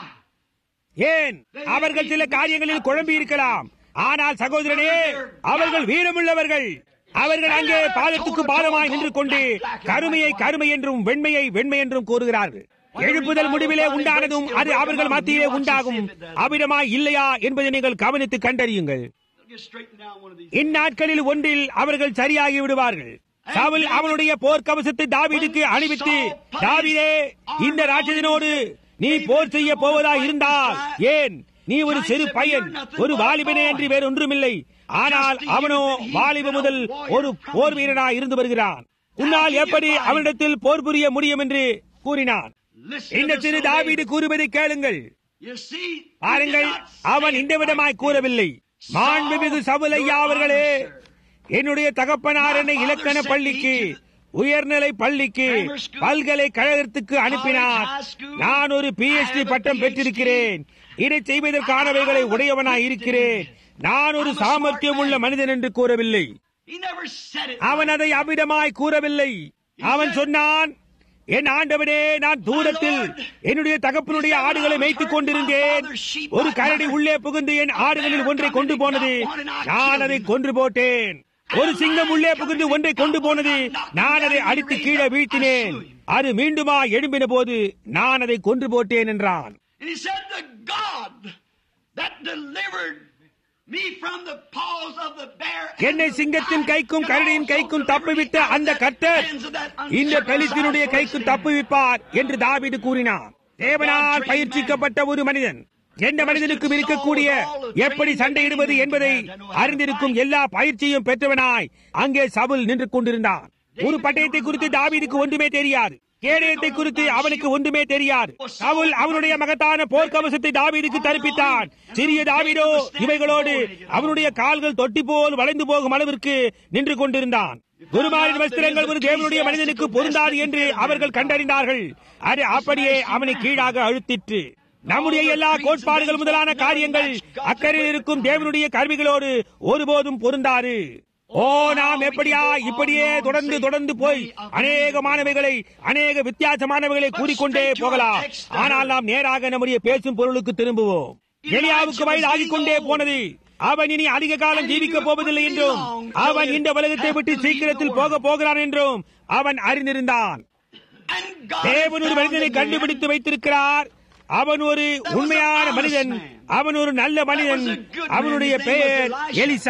ஏன் அவர்கள் சில காரியங்களில் குழம்பி இருக்கலாம் ஆனால் சகோதரனே அவர்கள் வீரமுள்ளவர்கள் அவர்கள் அங்கே பாதத்துக்கு பாதமாய் நின்று கொண்டு கருமையை கருமை என்றும் வெண்மையை வெண்மை என்றும் கூறுகிறார்கள் எழுப்புதல் முடிவிலே உண்டானதும் அது அவர்கள் மத்தியிலே உண்டாகும் அவ்விடமாய் இல்லையா என்பதை நீங்கள் கவனித்து கண்டறியுங்கள் They'll get straightened down one of these. இந்நாட்களில் ஒன்றில் அவர்கள் சரியாகி விடுவார்கள் சவுல் அவனுடைய போர்க்கவசத்தை தாவீதுக்கு அணிவித்து தாவீதே இந்த ராட்சதனோடு நீ போர் செய்ய போவதா இருந்தால் ஏன் நீ ஒரு சிறு பையன் ஒரு வாலிபனே என்று வேறு ஒன்றுமில்லை ஆனால் அவனோ வாலிப முதல் ஒரு போர் வீரனாய் இருந்து வருகிறான் உன்னால் எப்படி அவனிடத்தில் போர் புரிய முடியும் என்று கூறினான் Listen இந்த to சிறு this தாவீது கூறுவதை கேளுங்கள் You see, he பாருங்கள் did not அவன் say இந்த விதமாய் like கூறவில்லை மாண்புமிகு சபுலையா அவர்களே என்னுடைய தகப்பனார் என்னை இலக்கண பள்ளிக்கு உயர்நிலை பள்ளிக்கு பல்கலைக்கழகத்துக்கு அனுப்பினார் நான் ஒரு பிஎச்டி பட்டம் பெற்றிருக்கிறேன் இதை செய்வதற்கானவைகளை உடையவனாய் இருக்கிறேன் நான் ஒரு சாமர்த்தியம் உள்ள மனிதன் என்று கூறவில்லை He never said it. அவன் அதை அவ்விதமாய் கூறவில்லை அவன் சொன்னான் என் ஆண்டவனே நான் தூரத்தில் என்னுடைய தகப்பனுடைய ஆடுகளை மேய்த்துக் கொண்டிருந்தேன் ஒரு கரடி உள்ளே புகுந்து என் ஆடுகளில் ஒன்றை கொண்டு போனது நான் அதை கொன்று போட்டேன் ஒரு சிங்கம் உள்ளே புகுந்து ஒன்றை கொண்டு போனது நான் அதை அடித்து கீழே வீழ்த்தினேன் அது மீண்டுமா எழும்பின போது நான் அதை கொன்று போட்டேன் என்றான் And he said, The God that delivered me from the paws of the bear. and என்னை the சிங்கத்தின் lion கைக்கும் can கரடியின் also கைக்கும் deliver தப்பு me விட்ட out of அந்த that கர்த்தர் hands of that இந்த uncircumcised பெலிஸ்தீனுடைய கைக்கு Philistine. தப்புவிப்பார் என்று தாவீது கூறினான் தேவனால் பயிற்சிக்கப்பட்ட ஒரு மனிதன் எந்த மனிதனுக்கும் இருக்கக்கூடிய எப்படி சண்டையிடுவது என்பதை அறிந்திருக்கும் எல்லா பயிற்சியும் பெற்றவனாய் அங்கே சவுல் நின்று கொண்டிருந்தான் ஒரு பட்டயத்தை குறித்து தாவீதுக்கு ஒன்றுமே தெரியாது கேடயத்தை குறித்து அவனுக்கு ஒன்றுமே தெரியாது சவுல் அவனுடைய மகத்தான போர்க்கவசத்தை தாவீதுக்கு தரிப்பித்தான் சிறிய தாவீதோ இவைகளோடு அவனுடைய கால்கள் தொட்டி போல் வளைந்து போகும் அளவிற்கு நின்று கொண்டிருந்தான் குருமாரின் வஸ்திரங்கள் ஒரு தேவனுடைய மனிதனுக்கு பொருந்தாது என்று அவர்கள் கண்டறிந்தார்கள் அது அப்படியே அவனை கீழாக அழுத்திற்று நம்முடைய எல்லா கோட்பாடுகள் முதலான காரியங்கள் அக்கறையில் இருக்கும் தேவனுடைய கருவிகளோடு ஒருபோதும் பொருந்தாது ஓ நாம் எப்படியா இப்படியே தொடர்ந்து தொடர்ந்து போய் அநேகமானவைகளை அநேக வித்தியாசமானவைகளை கூறிக்கொண்டே போகலாம் ஆனால் நாம் நேராக நம்முடைய பேசும் பொருளுக்கு திரும்புவோம் எலியாவுக்கு வயது ஆகிக் கொண்டே போனது அவன் இனி அதிக காலம் ஜீவிக்க போவதில்லை என்றும் அவன் இந்த உலகத்தை விட்டு சீக்கிரத்தில் போக போகிறான் என்றும் அவன் அறிந்திருந்தான் And God தேவன் ஒரு found மனிதனை a man கண்டுபிடித்து வைத்திருக்கிறார் அவன் ஒரு உண்மையான மனிதன் அவன் ஒரு நல்ல மனிதன் அவனுடைய பெயர் எலிசா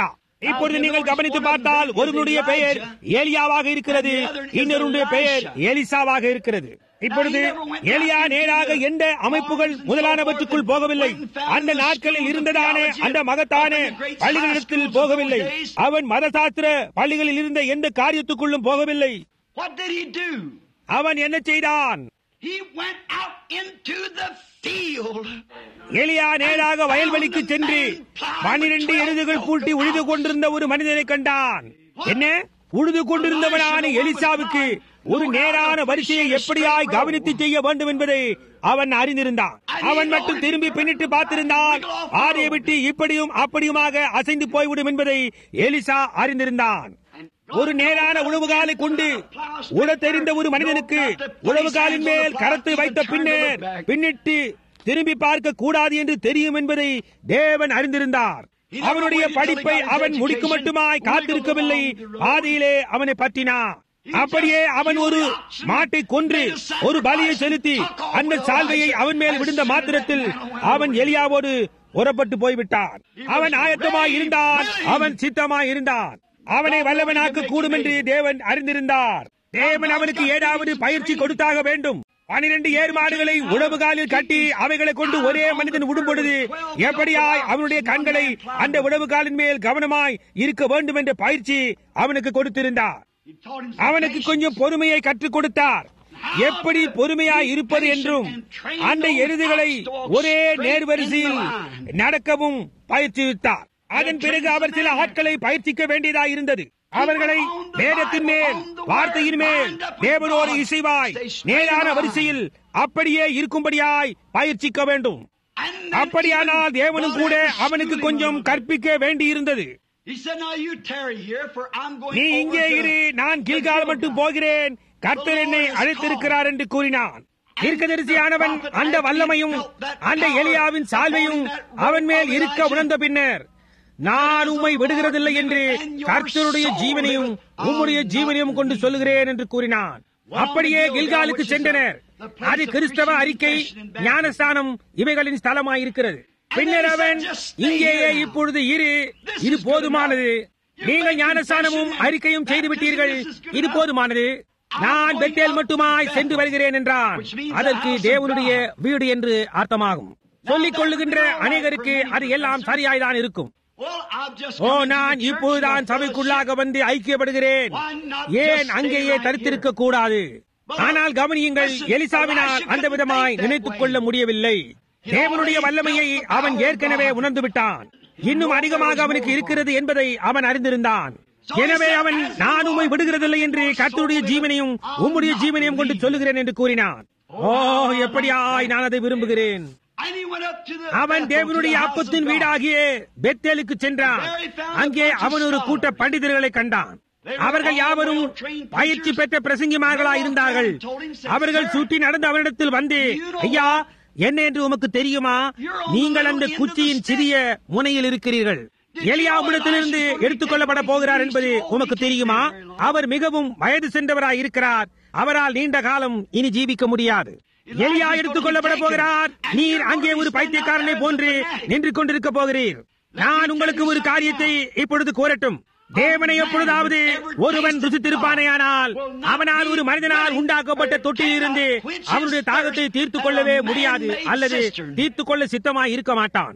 இப்பொழுது நீங்கள் கவனித்து பார்த்தால் ஒருவனுடைய பெயர் ஏலியாவாக இருக்கிறது இன்னொருடைய பெயர் எலிசாவாக இருக்கிறது இப்பொழுது எலியா நேராக எந்த அமைப்புகள் முதலானவற்றுக்குள் போகவில்லை அந்த நாட்களில் இருந்ததானே அந்த மகத்தான பள்ளிகளிடத்தில் போகவில்லை அவன் மதசாஸ்திர பள்ளிகளில் இருந்த எந்த காரியத்துக்குள்ளும் போகவில்லை What did he do? அவன் என்ன செய்தான் He went out into the field. எலியா நேராக வயல்வெளிக்கு சென்று பன்னிரண்டு எருதுகள் பூட்டி உழுது கொண்டிருந்த ஒரு மனிதனை கண்டான் என்ன உழுது கொண்டிருந்தவனான எலிசாவுக்கு ஒரு நேரான வரிசையை எப்படியாய் கவனித்து செய்ய வேண்டும் என்பதை அவன் அறிந்திருந்தான் அவன் மட்டும் திரும்பி பின்னிட்டு பார்த்திருந்தான் ஆரை விட்டு இப்படியும் அப்படியுமாக அசைந்து போய்விடும் என்பதை எலிசா அறிந்திருந்தான் ஒரு நேரான உழவுகாலை கொண்டு உழ தெரிந்த ஒரு மனிதனுக்கு உழவுகாலின் மேல் கரத்தை வைத்த பின்னர் பின்னிட்டு திரும்பி பார்க்க கூடாது என்று தெரியும் என்பதை தேவன் அறிந்திருந்தார் அவனுடைய படிப்பை அவன் முடிக்கு மட்டுமாய் காத்திருக்கவில்லை பாதியிலே அவனை பற்றினான் அப்படியே அவன் ஒரு மாட்டை கொன்று ஒரு பலியை செலுத்தி அந்த சால்வையை அவன் மேல் விழுந்த மாத்திரத்தில் அவன் எலியாவோடு புறப்பட்டு போய்விட்டான் அவன் ஆயத்தமாய் இருந்தான் அவன் சித்தமாய் இருந்தான் அவனை வல்லவனாக்க கூடும் என்று தேவன் அறிந்திருந்தார் தேவன் அவனுக்கு ஏதாவது பயிற்சி கொடுத்தாக வேண்டும் பனிரெண்டு ஏர் மாடுகளை உழவு காலில் கட்டி அவைகளை கொண்டு ஒரே மனிதன் விடும் பொழுது எப்படியாய் அவனுடைய கண்களை அந்த உழவு காலின் மேல் கவனமாய் இருக்க வேண்டும் என்ற பயிற்சி அவனுக்கு கொடுத்திருந்தார் He taught him அவனுக்கு கொஞ்சம் பொறுமையை கற்றுக் கொடுத்தார் எப்படி பொறுமையாய் இருப்பது என்றும் அந்த எருதுகளை ஒரே நேர்வரிசையில் நடக்கவும் பயிற்சித்தார் அதன் பிறகு அவர் சில ஆட்களை பயிற்சிக்க வேண்டியதாய் இருந்தது அவர்களை வேதத்தின் மேல் வார்த்தையின் மேல் தேவனோடு இசைவாய் நேரான வரிசையில் அப்படியே இருக்கும்படியாய் பயிற்சிக்க வேண்டும் And then அப்படியானால் தேவனும் கூட அவனுக்கு கொஞ்சம் கற்பிக்க வேண்டியிருந்தது He said, Now you tarry here, for I'm going நீ over இங்கே to இரு நான் கில்கால் மட்டும் போகிறேன் கர்த்தர் என்னை அழைத்திருக்கிறார் என்று கூறினான் தீர்க்கதரிசியானவன் அந்த வல்லமையும் அந்த எலியாவின் சால்வையும் அவன் மேல் இருக்க உணர்ந்த பின்னர் நான் உம்மை விடுகிறதில்லை என்று கர்த்தருடைய ஜீவனையும் உம்முடைய ஜீவனையும் கொண்டு சொல்லுகிறேன் என்று கூறினான் அப்படியே கில்காலுக்கு சென்றனர் அது கிறிஸ்தவ அறிக்கை ஞானஸ்தானம் இவைகளின் ஸ்தலமாயிருக்கிறது பின்னர் அவன் இங்கேயே இப்பொழுது இரு இது போதுமானது நீங்கள் ஞானஸ்தானமும் அறிக்கையும் செய்து விட்டீர்கள் இது போதுமானது நான் பெத்தேல் மட்டுமாய் சென்று வருகிறேன் என்றான் அதற்கு தேவனுடைய வீடு என்று அர்த்தமாகும் சொல்லிக் கொள்ளுகின்ற அநேகருக்கு அது எல்லாம் சரியாய்தான் இருக்கும் Well, I've just ஓ come into நான் the church இப்போதுதான் and சபைக்குள்ளாக வந்து ஐக்கியப்படுகிறேன் ஏன் அங்கேயே தரித்திருக்க கூடாது ஆனால் கவனியுங்கள் எலிசாவினால் அந்த விதமாய் நினைத்துக் கொள்ள முடியவில்லை தேவனுடைய வல்லமையை அவன் ஏற்கனவே உணர்ந்து விட்டான் இன்னும் அதிகமாக அவனுக்கு இருக்கிறது என்பதை அவன் அறிந்திருந்தான் எனவே அவன் நான் உம்மை விடுகிறதில்லை என்று கர்த்தருடைய ஜீவனையும் உம்முடைய ஜீவனையும் கொண்டு சொல்லுகிறேன் என்று கூறினான் ஓ எப்படியாய் நான் அதை விரும்புகிறேன் And he went up to the அவன் Bethel, to தேவனுடைய the house of அப்பத்தின் God. வீடாகிய பெத்தேலுக்கு சென்றான் அங்கே அவன் ஒரு கூட்ட பண்டிதர்களை கண்டான் அவர்கள் யாவரும் பயிற்சி பெற்ற பிரசங்கிமார்களாய் இருந்தார்கள் அவர்கள் சுற்றி நடந்து அவனிடத்தில் வந்து ஐயா என்ன என்று உமக்கு தெரியுமா நீங்கள் அந்த குச்சியின் சிறிய முனையில் இருக்கிறீர்கள் எலியாவிடத்திலிருந்து எடுத்துக் கொள்ளப்பட போகிறார் என்பது உமக்கு தெரியுமா அவர் மிகவும் வயது சென்றவராய் இருக்கிறார் அவரால் நீண்ட காலம் இனி ஜீவிக்க முடியாது எலியா எடுத்துக் கொள்ளப்பட போகிறார் நீர் அங்கே ஒரு பைத்தியக்காரனை போன்று நின்று கொண்டிருக்க போகிறீர் நான் உங்களுக்கு ஒரு காரியத்தை இப்பொழுது கூறட்டும் தேவனை எப்பொழுதாவது ஒருவன் ருசித்திருப்பானேயானால் அவனால் ஒரு மனிதனால் உண்டாக்கப்பட்ட தொட்டிலிருந்து அவனுடைய தாகத்தை தீர்த்துக் கொள்ளவே முடியாது அல்லது தீர்த்துக் கொள்ள சித்தமாய் இருக்க மாட்டான்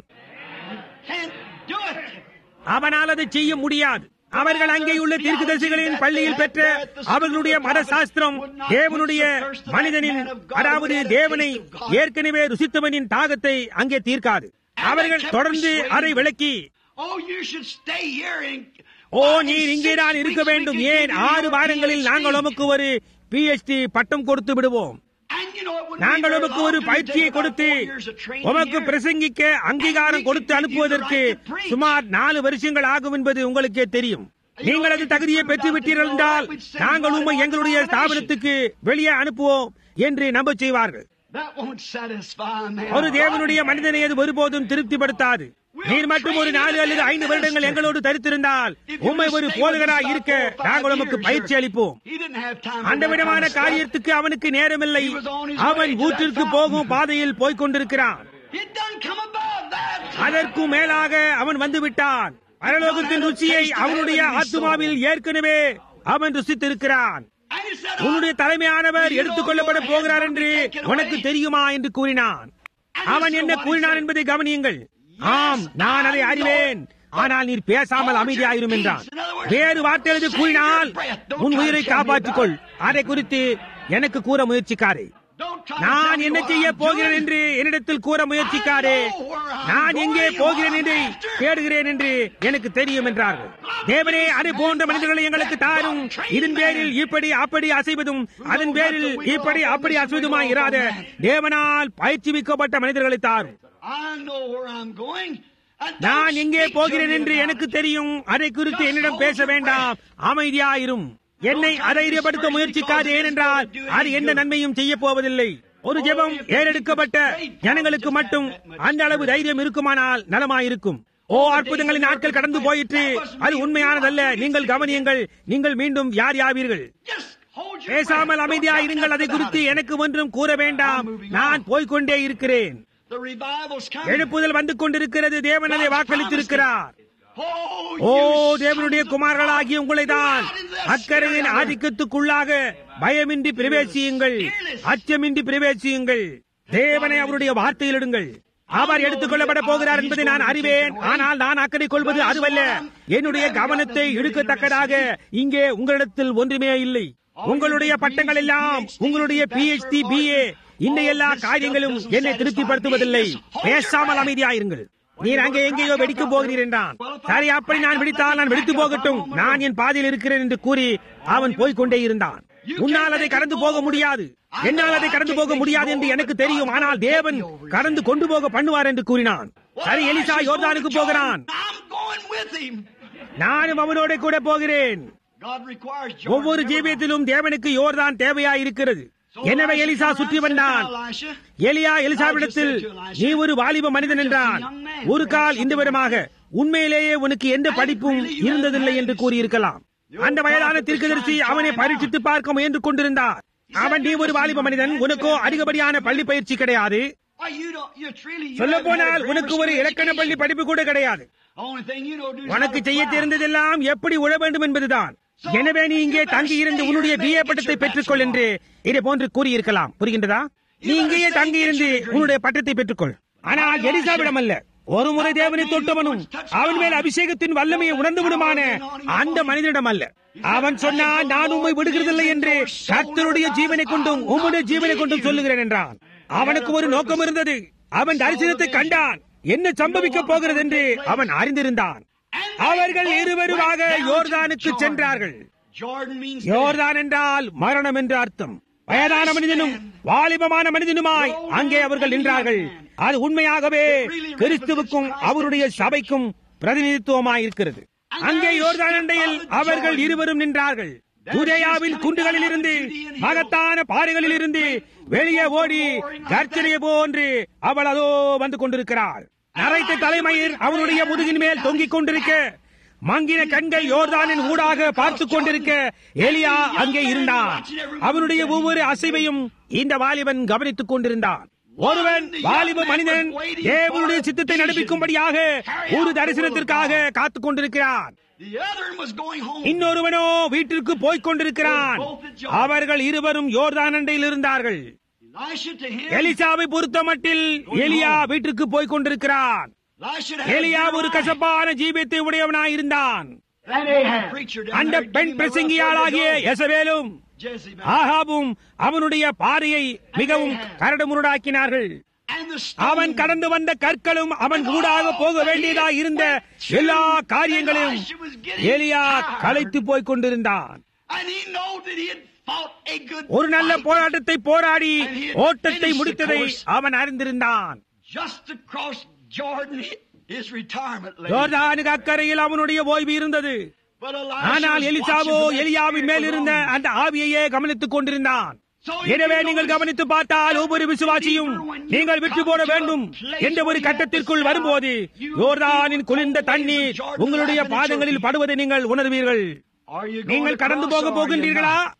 Can't do it. அவனால் அதை செய்ய முடியாது அவர்கள் அங்கேயுள்ள தீர்க்கதரிசிகளின் பள்ளியில் பெற்ற அவர்களுடைய மத சாஸ்திரம் தேவனுடைய மனிதனின் அதாவது தேவனை ஏற்கனவே ருசித்தவனின் தாகத்தை அங்கே தீர்க்காது அவர்கள் தொடர்ந்து அதை விளக்கி Oh, you should stay here and ஓ நீர் இங்கேதான் இருக்க வேண்டும் ஏன் ஆறு வாரங்களில் நாங்கள் உமக்கு ஒரு பிஎச்டி பட்டம் கொடுத்து விடுவோம் And you know, it wouldn't be நாங்கள் very உமக்கு long ஒரு till you பயிற்சியை take about கொடுத்து four years of training உமக்கு here. பிரசங்கிக்க அங்கீகாரம் கொடுத்து அனுப்புவதற்கு சுமார் நாலு வருஷங்கள் ஆகும் என்பது உங்களுக்கே தெரியும் நீங்கள் அது தகுதியை பெற்று விட்டீர்கள் என்றால் நாங்கள் உண்மை எங்களுடைய ஸ்தாபனத்துக்கு வெளியே அனுப்புவோம் என்று நம்ப செய்வார்கள் That won't satisfy a man. ஒரு தேவனுடைய மனிதனை அது ஒருபோதும் திருப்திப்படுத்தாது நீர் மட்டும் ஒரு நாலு அல்லது ஐந்து வருடங்கள் எங்களோடு தரித்திருந்தால் உண்மை ஒரு போதகராய் இருக்க நாங்கள் உமக்கு பயிற்சி அளிப்போம் He didn't have time for அந்த that விதமான kind of stuff. காரியத்துக்கு அவனுக்கு நேரமில்லை அவன் ஊற்றிற்கு போகும் பாதையில் போய்க் கொண்டிருக்கிறான் He'd done come above that. அதற்கு மேலாக அவன் வந்து விட்டான் பரலோகத்தின் ருச்சியை அவனுடைய ஆத்மாவில் ஏற்கனவே அவன் ருசித்திருக்கிறான் And he said, உன்னுடைய தலைமையானவர் எடுத்துக் கொள்ளப்பட போகிறார் என்று உனக்கு தெரியுமா என்று கூறினான் அவன் என்ன கூறினான் என்பதை கவனியுங்கள் ஆம் நான் அதை அறிவேன் ஆனால் நீர் பேசாமல் அமைதியாயிரும் என்றான் வேறு வார்த்தை கூறினால் உன் உயிரை காப்பாற்றிக் கொள் அதை குறித்து எனக்கு கூற முயற்சிக்காரே Don't try to நான் tell me என்ன what செய்ய I'm போகிறேன் doing. என்று என்னிடத்தில் கூற முயற்சிக்காரே நான் எங்கே போகிறேன் என்று தேடுகிறேன் என்று எனக்கு தெரியும் என்றார்கள் தேவனே அது போன்ற மனிதர்களை எங்களுக்கு தாரும் இதன் பேரில் இப்படி அப்படி அசைவதும் அதன் பேரில் இப்படி அப்படி அசைவதுமாய் இராத தேவனால் பயிற்சிவிக்கப்பட்ட மனிதர்களை தாரும் I know where I'm going. and don't நான் எங்கே speak to போகிறேன் me என்று about எனக்கு it. தெரியும் அதை குறித்து என்னிடம் பேச வேண்டாம் அமைதியாயிரும் என்னை அதைரியப்படுத்த முயற்சிக்காது ஏனென்றால் அது எந்த நன்மையும் செய்ய போவதில்லை ஒரு ஜெபம் ஏறெடுக்கப்பட்ட ஜனங்களுக்கு மட்டும் அந்த அளவு தைரியம் இருக்குமானால் நலமாயிருக்கும் ஓ அற்புதங்களின் நாட்கள் கடந்து போயிற்று அது உண்மையானதல்ல நீங்கள் கவனியுங்கள் நீங்கள் மீண்டும் யார் யாவீர்கள் Just hold your பேசாமல் breath. Don't அமைதியா tell me இருங்கள் அதை nothing குறித்து about it. எனக்கு ஒன்றும் கூற வேண்டாம் நான் போய்க்கொண்டே இருக்கிறேன் The revival's coming. எழுப்புதல் வந்து கொண்டிருக்கிறது தேவன் அதை வாக்களித்திருக்கிறார் Oh, ஓ you தேவனுடைய sons of குமாரர்களாகி God. உங்களை தான் Out in the அக்கறையின் spirit. ஆதிக்கத்துக்குள்ளாக பயமின்றி பிரவேசியுங்கள் அச்சமின்றி பிரவேசியுங்கள் தேவனை அவருடைய வார்த்தையில் இடுங்கள் அவர் எடுத்துக் கொள்ளப்பட போகிறார் என்பதை நான் அறிவேன் ஆனால் நான் அக்கறை கொள்வது அதுவல்ல என்னுடைய கவனத்தை இழுக்கத்தக்கதாக இங்கே உங்களிடத்தில் ஒன்றுமே இல்லை உங்களுடைய பட்டங்கள் எல்லாம் உங்களுடைய பிஹெச்டி பிஏ இந்த எல்லா காரியங்களும் என்னை திருப்திப்படுத்துவதில்லை பேசாமல் அமைதியாயிருங்கள் நீர் அங்கே எங்கேயோ வெடிக்க போகிறீர் என்றான் சரி அப்படி நான் வெடித்தால் நான் வெடித்து போகட்டும் நான் என் பாதையில் இருக்கிறேன் என்று கூறி அவன் போய்க் கொண்டே இருந்தான் உன்னால் அதை கடந்து போக முடியாது என்னால் அதை கடந்து போக முடியாது என்று எனக்கு தெரியும் ஆனால் தேவன் கடந்து கொண்டு போக பண்ணுவார் என்று கூறினான் சரி எலிசா யோர்தானுக்கு போகிறான் I'm going with him. நானும் அவனோட கூட போகிறேன் God requires ஒவ்வொரு Jordan. ஜீவியத்திலும் தேவனுக்கு யோர்தான் தேவையா இருக்கிறது So எனவே Elisha எலிசா turned சுற்றி around and வந்தான் said, "Elisha, எலியா எலிசாவிடத்தில் நீ ஒரு வாலிப மனிதன் என்றான் ஒரு கால் இந்த விதமாக உண்மையிலேயே உனக்கு எந்த படிப்பும் இருந்ததில்லை என்று கூறியிருக்கலாம் அந்த வயதான தீர்க்கதரிசி அவனை பரீட்சித்து பார்க்க முயன்று கொண்டிருந்தார் அவன் நீ ஒரு வாலிப மனிதன் உனக்கோ அதிகப்படியான பள்ளி பயிற்சி கிடையாது why you don't, you really, you சொல்ல haven't had a போனால் grammar உனக்கு ஒரு school இலக்கண education. பள்ளி படிப்பு கூட கிடையாது The only thing you know do is உனக்கு how to செய்ய fly. தெரிந்ததெல்லாம் எப்படி உழ வேண்டும் என்பதுதான் எனவே நீ இங்கே தங்கி இருந்து உன்னுடைய பிஏ பட்டத்தை பெற்றுக்கொள் என்று இதை போன்று கூறியிருக்கலாம் புரிகின்றதா நீ இங்கேயே தங்கி இருந்து உன்னுடைய பட்டத்தை பெற்றுக்கொள் ஆனால் எலிசாவிடம் அல்ல ஒரு முறை தேவனை தொட்டவனும் அவன் மேல் அபிஷேகத்தின் வல்லமையை உணர்ந்தவனுமான அந்த மனிதனிடம் அல்ல அவன் சொன்னான் நான் உம்மை விடுகிறதில்லை என்று கர்த்தருடைய ஜீவனை கொண்டும் உம்முடைய ஜீவனை கொண்டும் சொல்லுகிறேன் என்றான் அவனுக்கு ஒரு நோக்கம் இருந்தது அவன் தரிசனத்தை கண்டான் என்ன சம்பவிக்க போகிறது என்று அவன் அறிந்திருந்தான் அவர்கள் இருவருமாக யோர்தானுக்கு சென்றார்கள் Jordan means யோர்தான் என்றால் மரணம் என்று அர்த்தம் வயதான மனிதனும் வாலிபமான மனிதனுமாய் அங்கே அவர்கள் நின்றார்கள் அது உண்மையாகவே கிறிஸ்துவுக்கும் அவருடைய சபைக்கும் பிரதிநிதித்துவமாய் இருக்கிறது அங்கே யோர்தான் அண்டையில் அவர்கள் இருவரும் நின்றார்கள் யூதேயாவின் குண்டுகளில் இருந்து மகத்தான பாறைகளில் இருந்து வெளியே ஓடி கர்ச்சனையை போன்று அவள் அதோ வந்து கொண்டிருக்கிறாள் நரைத்த தலைமயிர் அவனுடைய முதுகின் மேல் தொங்கிக் கொண்டிருக்க மங்கின கண்கள் யோர்தானின் ஊடாக பார்த்துக் கொண்டிருக்க எலியா அங்கே இருந்தான் அவனுடைய ஒவ்வொரு அசைவையும் இந்த வாலிபன் கவனித்துக் கொண்டிருந்தான் ஒருவன் வாலிப மனிதன் தேவனுடைய சித்தத்தை நடப்பிக்கும்படியாக ஒரு தரிசனத்திற்காக காத்துக் கொண்டிருக்கிறான் the other was going home. இன்னொருவனோ வீட்டிற்கு போய்க் கொண்டிருக்கிறான் அவர்கள் இருவரும் யோர்தான் அண்டையில் இருந்தார்கள் Elisha to him. எலிசாவை பொறுத்த மட்டில் எலியா வீட்டிற்கு போய்க் கொண்டிருக்கிறான் Elisha had எலியா a ஒரு good கசப்பான ஜீவியத்தை உடையவனாய் இருந்தான் That Ahab. Preacher down அந்த there பெண் giving a rough பிரசங்கியாளாகிய word to go. எசவேலும் Jezebel. ஆகாபும் அவனுடைய பாதையை மிகவும் கரடுமுரடாக்கினார்கள் And the அவன் stone. கடந்து வந்த கற்களும் அவன் ஊடாக போக வேண்டியதா இருந்த எல்லா காரியங்களையும் எலியா களைத்து போய்க் கொண்டிருந்தான் And he know that he had fought a good ஒரு நல்ல fight போராட்டத்தை போராடி ஓட்டத்தை முடித்ததை அவன் அறிந்திருந்தான் just across Jordan, his retirement lay. யோர்தானுக்கு அக்கறையில் அவனுடைய ஓய்வு இருந்தது But Elisha ஆனால் was எலிசாவோ watching for that எலியாவின் spirit மேல் இருந்த alone. அந்த ஆவியையே கவனித்துக் கொண்டிருந்தான் எனவே நீங்கள் கவனித்து பார்த்தால் ஒவ்வொரு விசுவாசியும் நீங்கள் விட்டு போட வேண்டும் என்ற ஒரு கட்டத்திற்குள் வரும்போது யோர்தானின் குளிர்ந்த தண்ணீர் உங்களுடைய பாதங்களில் படுவதை நீங்கள் உணர்வீர்கள் Are you going நீங்கள் கடந்து across போக or are you போகின்றீர்களா not?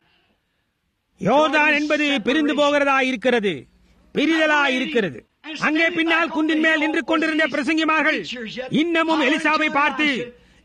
யோர்தான் என்பது பிரிந்து போகிறதா இருக்கிறது பிரிதலா இருக்கிறது அங்கே பின்னால் குன்றின் மேல் நின்று கொண்டிருந்த பிரசங்கிமார்கள் இன்னமும் எலிசாவை பார்த்து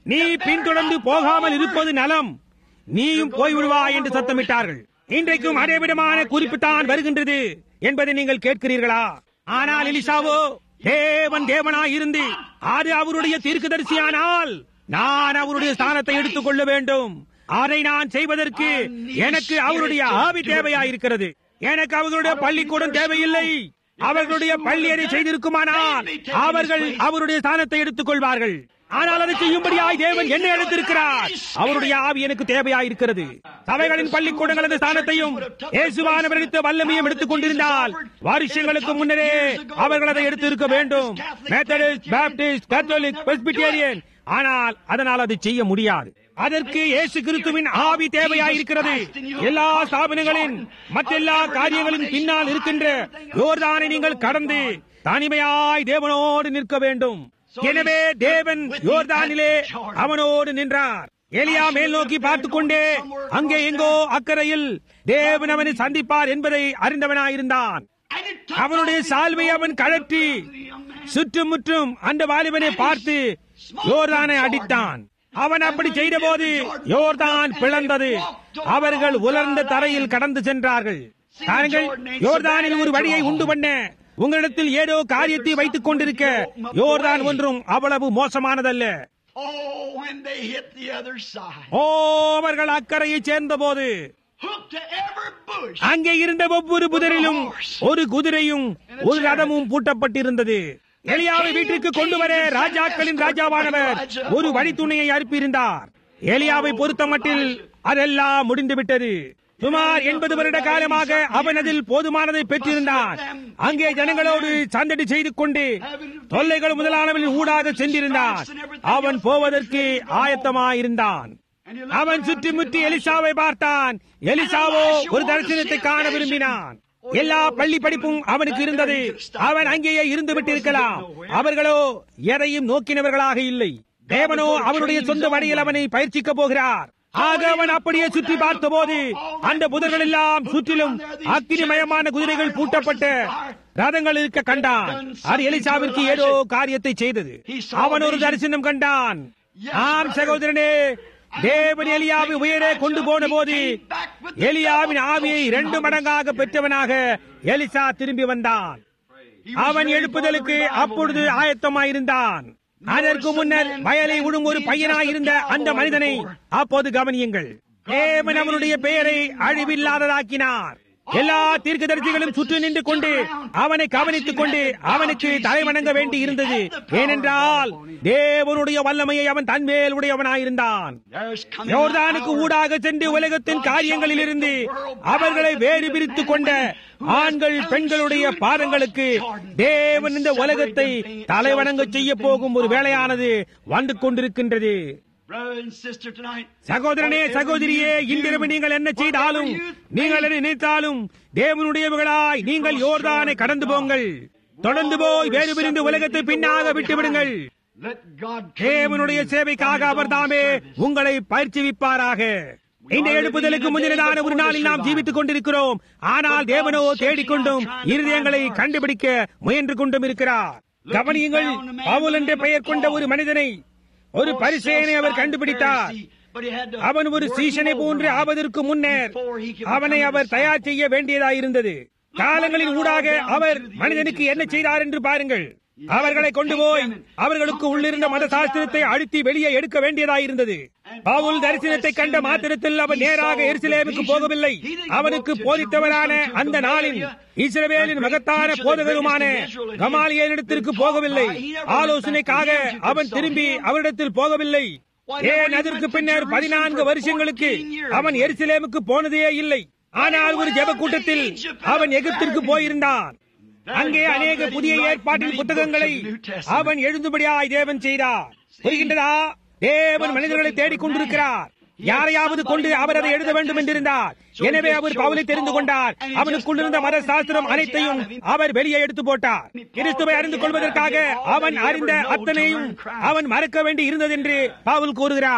நீ பின்தொடர்ந்து போகாமல் இருப்பது நலம் நீயும் போய்விடுவாய் என்று சத்தமிட்டார்கள் இன்றைக்கும் அதே விதமான குறிப்பு தான் வருகின்றது என்பதை நீங்கள் கேட்கிறீர்களா ஆனால் எலிசாவோ தேவன் தேவனாய் இருந்து அது அவருடைய தீர்க்கதரிசியானால் நான் அவருடைய ஸ்தானத்தை எடுத்துக் கொள்ள வேண்டும் அதை நான் செய்வதற்கு எனக்கு அவருடைய ஆவி தேவையாயிருக்கிறது எனக்கு அவர்களுடைய பள்ளிக்கூடம் தேவையில்லை அவர்களுடைய பள்ளி அதை செய்திருக்குமானால் அவர்கள் அவருடைய ஸ்தானத்தை எடுத்துக் கொள்வார்கள் ஆனால் அதை செய்யும்படியாய் தேவன் என்ன எடுத்திருக்கிறார் அவருடைய ஆவி எனக்கு தேவையாயிருக்கிறது சபைகளின் பள்ளிக்கூடங்கள் அந்த ஸ்தானத்தையும் இயேசுவானவர் எடுத்த வல்லமையும் எடுத்துக் கொண்டிருந்தால் வருஷங்களுக்கு முன்னரே அவர்கள் அதை எடுத்து இருக்க வேண்டும் மெத்தடிஸ்ட் பாப்டிஸ்ட் கத்தோலிக் பெஸ்பிட்டேரியன் ஆனால் அதனால் அதை செய்ய முடியாது அதற்கு இயேசு கிறிஸ்துவின் ஆவி தேவையாயிருக்கிறது எல்லா ஸ்தாபனங்களின் மற்றெல்லா காரியங்களின் பின்னால் இருக்கின்ற யோர்தானை நீங்கள் கடந்து தனிமையாய் தேவனோடு நிற்க வேண்டும் எனவே தேவன் யோர்தானிலே அவனோடு நின்றார் எலியா மேல் நோக்கி பார்த்துக் கொண்டே அங்கே எங்கோ அக்கறையில் தேவன் அவனை சந்திப்பார் என்பதை அறிந்தவனாயிருந்தான் அவனுடைய சால்வை அவன் கழற்றி சுற்றும் முற்றும் அந்த வாலிபனை பார்த்து யோர்தானை அடித்தான் அவன் அப்படி செய்த போது யோர்தான் பிளந்தது அவர்கள் உலர்ந்த தரையில் கடந்து சென்றார்கள் தாங்கள் யோர்தானில் ஒரு வழியை உண்டு பண்ண உங்களிடத்தில் ஏதோ காரியத்தை வைத்துக் கொண்டிருக்க யோர்தான் ஒன்றும் அவ்வளவு மோசமானதல்ல Oh, when they hit the other side. ஓ அவர்கள் அக்கறையை சேர்ந்த போது Hooked to every bush. அங்கே இருந்த ஒவ்வொரு புதரிலும் ஒரு குதிரையும் ஒரு ரதமும் பூட்டப்பட்டிருந்தது எலியாவை வீட்டிற்கு கொண்டு வர ராஜாக்களின் ராஜாவானவர் ஒரு வழித்துணையை அனுப்பியிருந்தார் எலியாவை பொறுத்த மட்டில் அதெல்லாம் முடிந்து விட்டது சுமார் எண்பது வருட காலமாக அவன் அதில் போதுமானதை பெற்றிருந்தான் அங்கே ஜனங்களோடு சந்தடி செய்து கொண்டு தொல்லைகள் முதலானவரின் ஊடாக சென்றிருந்தான் அவன் போவதற்கு ஆயத்தமாயிருந்தான் அவன் சுற்றி முற்றி எலிசாவை பார்த்தான் எலிசாவோ ஒரு தரிசனத்தை காண விரும்பினான் எல்லா பள்ளி படிப்பும் அவனுக்கு இருந்தது அவன் அங்கேயே இருந்து விட்டிருக்கலாம் அவர்களோ எதையும் நோக்கினவர்களாக இல்லை தேவனோ அவனுடைய சொந்த வழியில் அவனை பயிற்சிக்க போகிறார் ஆக அவன் அப்படியே சுற்றி பார்த்தபோது அந்த புதர்கள் எல்லாம் சுற்றிலும் அக்கினிமயமான குதிரைகள் பூட்டப்பட்ட ரதங்கள் இருக்க கண்டான் அது எலிசாவிற்கு ஏதோ காரியத்தை செய்தது அவன் ஒரு தரிசனம் கண்டான் ஆம் சகோதரனே தேவன் எலியாவை உயரே கொண்டு போன போது எலியாவின் ஆவியை இரண்டு மடங்காக பெற்றவனாக எலிசா திரும்பி வந்தான் அவன் எழுப்புதலுக்கு அப்பொழுது ஆயத்தமாயிருந்தான் அதற்கு முன்னர் வயலை விடும் ஒரு பையனாயிருந்த அந்த மனிதனை அப்போது கவனியுங்கள் தேவன் அவனுடைய பெயரை அழிவில்லாததாக்கினார் எல்லா தீர்க்கதரிசிகளும் சுற்றி நின்று கொண்டு அவனை கவனித்துக் கொண்டு அவனுக்கு தலை வணங்க வேண்டி இருந்தது ஏனென்றால் தேவனுடைய வல்லமையை அவன் தன்மேல் உடையவனாயிருந்தான் There's coming யோர்தானுக்கு an hour ஊடாக சென்று உலகத்தின் காரியங்களிலிருந்து அவர்களை வேறு பிரித்துக் கொண்ட ஆண்கள் பெண்களுடைய பாதங்களுக்கு தேவன் இந்த உலகத்தை தலைவணங்க செய்ய போகும் ஒரு வேலையானது வந்து கொண்டிருக்கின்றது Brother and sister tonight. சகோதரனே சகோதரியே இன்றிரவு நீங்கள் என்ன செய்தாலும் நீங்கள் என்ன நினைத்தாலும் தேவனுடையவர்களாய் நீங்கள் யோர்தானை கடந்து போங்கள் தொடர்ந்து போய் வேறு பிரிந்து உலகத்தை பின்னாக விட்டு விடுங்கள் Let God தேவனுடைய சேவைக்காக அவர் தாமே உங்களை பயிற்சிவிப்பாராக இந்த எழுப்புதலுக்கு முன்னினதான ஒரு நாளில் நாம் ஜீவித்துக் கொண்டிருக்கிறோம் ஆனால் தேவனோ தேடிக்கொண்டும் இருதயங்களை கண்டுபிடிக்க முயன்று கொண்டும் இருக்கிறார் கவனியுங்கள் பவுல் என்ற பெயர் கொண்ட ஒரு மனிதனை ஒரு பரிசேனை அவர் கண்டுபிடித்தார் அவன் ஒரு சீசனை போன்று ஆவதற்கு முன்னர் அவனை அவர் தயார் செய்ய வேண்டியதாயிருந்தது காலங்களின் ஊடாக அவர் மனிதனுக்கு என்ன செய்தார் என்று பாருங்கள் அவர்களை கொண்டு போய் அவர்களுக்கு உள்ளிருந்த மத சாஸ்திரத்தை அழுத்தி வெளியே எடுக்க வேண்டியதாயிருந்தது பவுல் தரிசனத்தை கண்ட மாத்திரத்தில் அவன் நேராக எருசலேமுக்கு போகவில்லை அவனுக்கு போதித்தவரான அந்த நாளில் இஸ்ரவேலின் மகத்தான போதகருமான கமாலியனிடத்திற்கு போகவில்லை ஆலோசனைக்காக அவன் திரும்பி அவரிடத்தில் போகவில்லை ஏன் அதற்கு பின்னர் பதினான்கு வருஷங்களுக்கு அவன் எருசலேமுக்கு போனதே இல்லை ஆனால் ஒரு ஜெப கூட்டத்தில் அவன் எகிப்திற்கு போயிருந்தான் அங்கே அநேக புதிய ஏற்பாட்டின் புத்தகங்களை அவன் எழுதும்படியாய் தேவன் செய்தார் புரிகின்றதா தேவன் மனிதர்களை தேடிக் கொண்டிருக்கிறார் யாரையாவது கொண்டு அவர் அதை எழுத வேண்டும் என்றிருந்தார் எனவே அவர் பவுலை தெரிந்து கொண்டார் அவனுக்குள்ளிருந்த மத சாஸ்திரம் அனைத்தையும் அவர் வெளியே எடுத்து போட்டார் கிறிஸ்துவை அறிந்து கொள்வதற்காக அவன் அறிந்த அத்தனையும் அவன் மறக்க வேண்டி இருந்தது என்று பவுல் கூறுகிறான்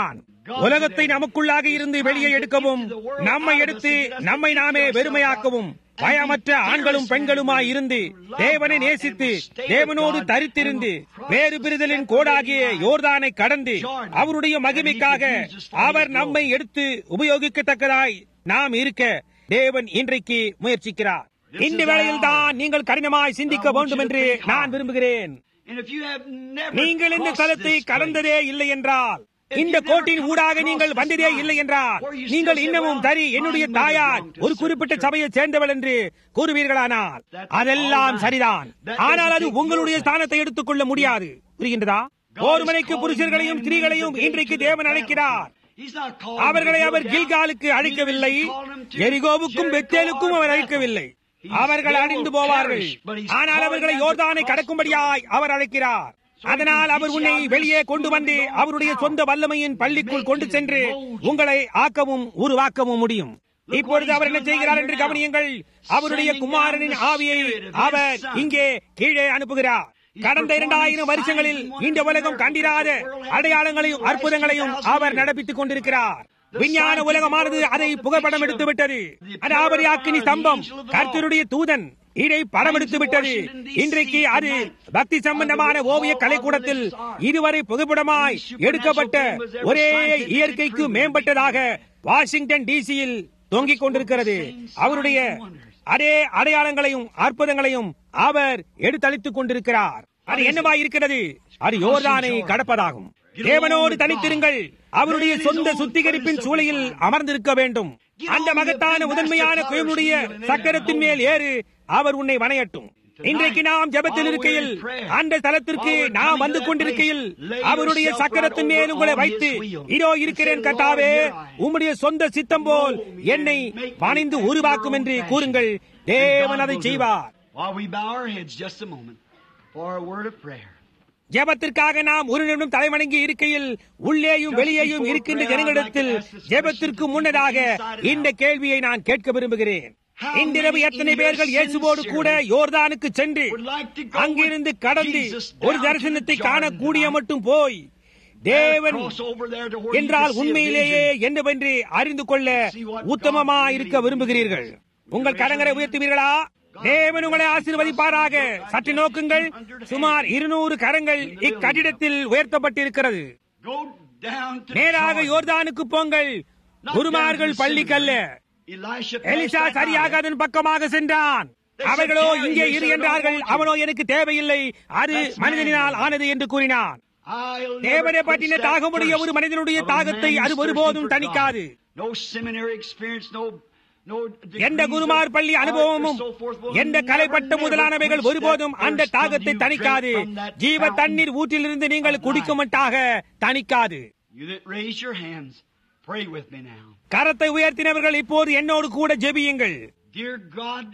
உலகத்தை நமக்குள்ளாக இருந்து வெளியே எடுக்கவும் நம்மை எடுத்து நம்மை நாமே வெறுமையாக்கவும் பயமற்ற ஆண்களும் பெண்களுமாய் இருந்து தேவனை நேசித்து தேவனோடு தரித்திருந்து வேறு பிரிதலின் கோடாகிய யோர்தானை கடந்து அவருடைய மகிமைக்காக அவர் நம்மை எடுத்து உபயோகிக்கத்தக்கதாய் நாம் இருக்க தேவன் இன்றைக்கு முயற்சிக்கிறார் இந்த வேளையில் தான் நீங்கள் கடினமாய் சிந்திக்க வேண்டும் என்று நான் விரும்புகிறேன் And if you have never நீங்கள் இந்த crossed தளத்தை this கடந்ததே இல்லை என்றால் இந்த கோட்டின் ஊடாக நீங்கள் வந்ததே இல்லை என்றால் நீங்கள் இன்னமும் சரி என்னுடைய தாயார் ஒரு குறிப்பிட்ட சபையை சேர்ந்தவள் என்று கூறுவீர்களானால் அதெல்லாம் சரிதான் ஆனால் அது உங்களுடைய ஸ்தானத்தை எடுத்துக்கொள்ள முடியாது புரிகின்றதா ஒரு மணிக்கு புருஷர்களையும் ஸ்திரீகளையும் இன்றைக்கு தேவன் அழைக்கிறார் He's not calling அவர்களை them to அவர் Gilgal. கில்காலுக்கு அழைக்கவில்லை He called them to எரிகோவுக்கும் Jericho பெத்தேலுக்கும் or our Bethel. அழைக்கவில்லை He's- அவர்கள் they அழிந்து will போவார்கள் perish, but he's ஆனால் calling அவர்களை them to யோர்தானை cross கடக்கும்படியாய் அவர் அழைக்கிறார் அதனால் அவர் உன்னை வெளியே கொண்டு வந்து அவருடைய சொந்த வல்லமையின் பள்ளிக்குள் கொண்டு சென்று உங்களை ஆக்கவும் உருவாக்கவும் முடியும் இப்பொழுது அவர் என்ன செய்கிறார் என்று கவனியுங்கள் அவருடைய குமாரனின் ஆவியை அவர் இங்கே கீழே அனுப்புகிறார் கடந்த இரண்டாயிரம் வருஷங்களில் இந்த உலகம் கண்டிராத அடையாளங்களையும் அற்புதங்களையும் அவர் நடப்பித்துக் கொண்டிருக்கிறார் விஞ்ஞான உலகமானது அதை புகைப்படம் எடுத்து விட்டது அதாவது அக்கினி ஸ்தம்பம் கர்த்தருடைய தூதன் இதை படம் எடுத்து விட்டது இன்றைக்கு அது பக்தி சம்பந்தமான ஓவிய கலைக்கூடத்தில் இதுவரை புகைப்படமாய் எடுக்கப்பட்ட ஒரே இயற்கைக்கு மேம்பட்டதாக வாஷிங்டன் டிசியில் தொங்கிக் கொண்டிருக்கிறது அவருடைய அதே அடையாளங்களையும் அற்புதங்களையும் அவர் எடுத்தளித்துக் கொண்டிருக்கிறார் அது என்னவா இருக்கிறது அது யோர்தானை கடப்பதாகும் தேவனோடு தனித்திருங்கள் அவருடைய சொந்த சுத்திகரிப்பின் சூளையில் அமர்ந்திருக்க வேண்டும் அந்த மகத்தான முதன்மையான குயவனுடைய சக்கரத்தின் மேல் ஏறு அவர் உன்னை வணையட்டும் இன்றைக்கு நாம் ஜெபத்தில் இருக்கையில் அந்த தலத்திற்கு நாம் வந்து கொண்டிருக்கையில் அவருடைய சக்கரத்தின் மேல் உங்களை வைத்து இதோ இருக்கிறேன் கட்டாவே உம்முடைய சொந்த சித்தம் போல் என்னை பணிந்து உருவாக்கும் என்று கூறுங்கள் தேவன் அதை செய்வார் While we bow our heads just a moment for a word of prayer. ஜெபத்திற்காக நாம் ஒரு நிமிடம் தலைவணங்கி இருக்கையில் உள்ளேயும் வெளியேயும் இருக்கின்ற ஜனங்களிடத்தில் ஜெபத்திற்கு முன்னதாக இந்த கேள்வியை நான் கேட்க விரும்புகிறேன் இன்றிரவு எத்தனை பேர்கள் இயேசுவோடு கூட யோர்தானுக்கு சென்று அங்கிருந்து கடந்து ஒரு தரிசனத்தை காணக்கூடிய மட்டும் போய் தேவன் Cross over there to where you என்றால் can see a உண்மையிலேயே vision. என்னவென்று அறிந்து கொள்ள உத்தமமா இருக்க விரும்புகிறீர்கள் உங்கள் கரங்களை உயர்த்துவீர்களா தேவன் உங்களை ஆசீர்வதிப்பாராக சற்று நோக்குங்கள் சுமார் இருநூறு கரங்கள் இக்கட்டிடத்தில் உயர்த்தப்பட்டிருக்கிறது Go down to நேராக Jordan. யோர்தானுக்கு போங்கள் குருமார்கள் பள்ளிக்கல்ல Elisha passed எலிசா that சரியாக by. அதன் பக்கமாக சென்றான் அவர்களோ இங்கே இரு என்றார்கள் அவனோ எனக்கு தேவையில்லை அது மனிதனினால் ஆனது என்று கூறினான் I'll never தேவனை quench பற்றின that தாகமுடைய thirst ஒரு மனிதனுடைய of a தாகத்தை man அது who's ஒருபோதும் thirsty for தணிக்காது God. No seminary experience, no no எந்த degrees குருமார் of பள்ளி art or அனுபவமும் so forth will எந்த never, கலைப்பட்ட never முதலானவைகள் quench ஒருபோதும் that அந்த thirst from தாகத்தை you தணிக்காது drink from that ஜீவ fountain தண்ணீர் ஊற்றிலிருந்து நீங்கள் of குடிக்கும் life. மட்டாக தணிக்காது You that raise your hands, pray with me now. கரத்தை உயர்த்தினவர்கள் இப்போது என்னோடு கூட ஜெபியுங்கள் Dear God,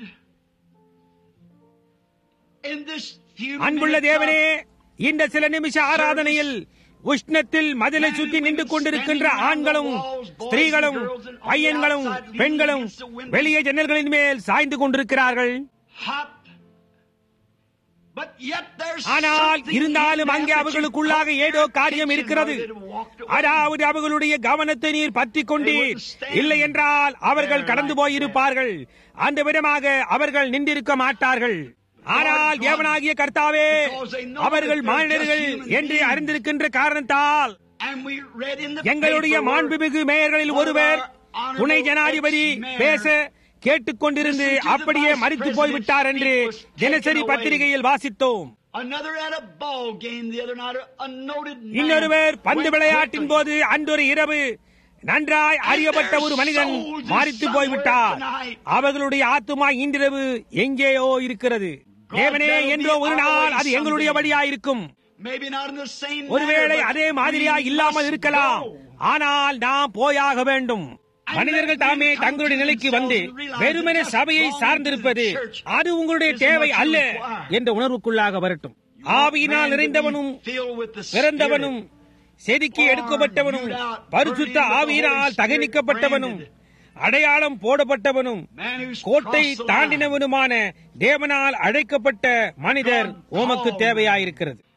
in this few அன்புள்ள minutes தேவனே of இந்த சில நிமிஷ ஆராதனையில் உஷ்ணத்தில் மதிலை சுற்றி நின்று கொண்டிருக்கின்ற ஆண்களும் ஸ்திரீகளும் பையன்களும் பெண்களும் வெளியே ஜன்னல்களின் மேல் சாய்ந்து கொண்டிருக்கிறார்கள் hot, but yet there's ஆனால் something இருந்தாலும் in அங்கே that that அவர்களுக்குள்ளாக you ஏதோ caught their காரியம் attention இருக்கிறது while they walked away. அதாவது அவர்களுடைய கவனத்தை நீர் பற்றி கொண்டீர் இல்லை என்றால் அவர்கள் கடந்து போயிருப்பார்கள் அந்த விதமாக அவர்கள் நின்றிருக்க மாட்டார்கள் ஆனால் தேவனாகிய கர்த்தாவே அவர்கள் மாநிலர்கள் என்று அறிந்திருக்கின்ற காரணத்தால் And we read in the எங்களுடைய paper where மாண்புமிகு மேயர்களில் ஒருவர் துணை ஜனாதிபதி பேச கேட்டுக்கொண்டிருந்து அப்படியே மறித்து போய்விட்டார் என்று தினசரி பத்திரிகையில் வாசித்தோம் Another at a ball game the other night, a noted man இன்னொருவர் பந்து went விளையாட்டின் quickly. போது அன்றொரு இரவு நன்றாய் அறியப்பட்ட ஒரு மனிதன் மாறித்து போய்விட்டார் அவர்களுடைய ஆத்துமா இன்றிரவு எங்கேயோ இருக்கிறது தேவனே என்றோ ஒரு நாள் அது எங்களுடைய வழியா இருக்கும் Maybe not in the same ஒருவேளை manner, but அதே மாதிரியா we இல்லாமல் must இருக்கலாம் go. ஆனால் நாம் போயாக வேண்டும் மனிதர்கள் தாமே தங்களுடைய நிலைக்கு வந்து வெறுமனே சபையை சார்ந்திருப்பது அது உங்களுடைய தேவை அல்ல என்ற உணர்வுக்குள்ளாக வரட்டும் ஆவியினால் நிறைந்தவனும் பிறந்தவனும் செதுக்கி எடுக்கப்பட்டவனும் பரிசுத்த ஆவியினால் தகனிக்கப்பட்டவனும் அடையாளம் போடப்பட்டவனும் கோட்டை தாண்டினவனுமான தேவனால் அழைக்கப்பட்ட மனிதர் உமக்கு தேவையாயிருக்கிறது And we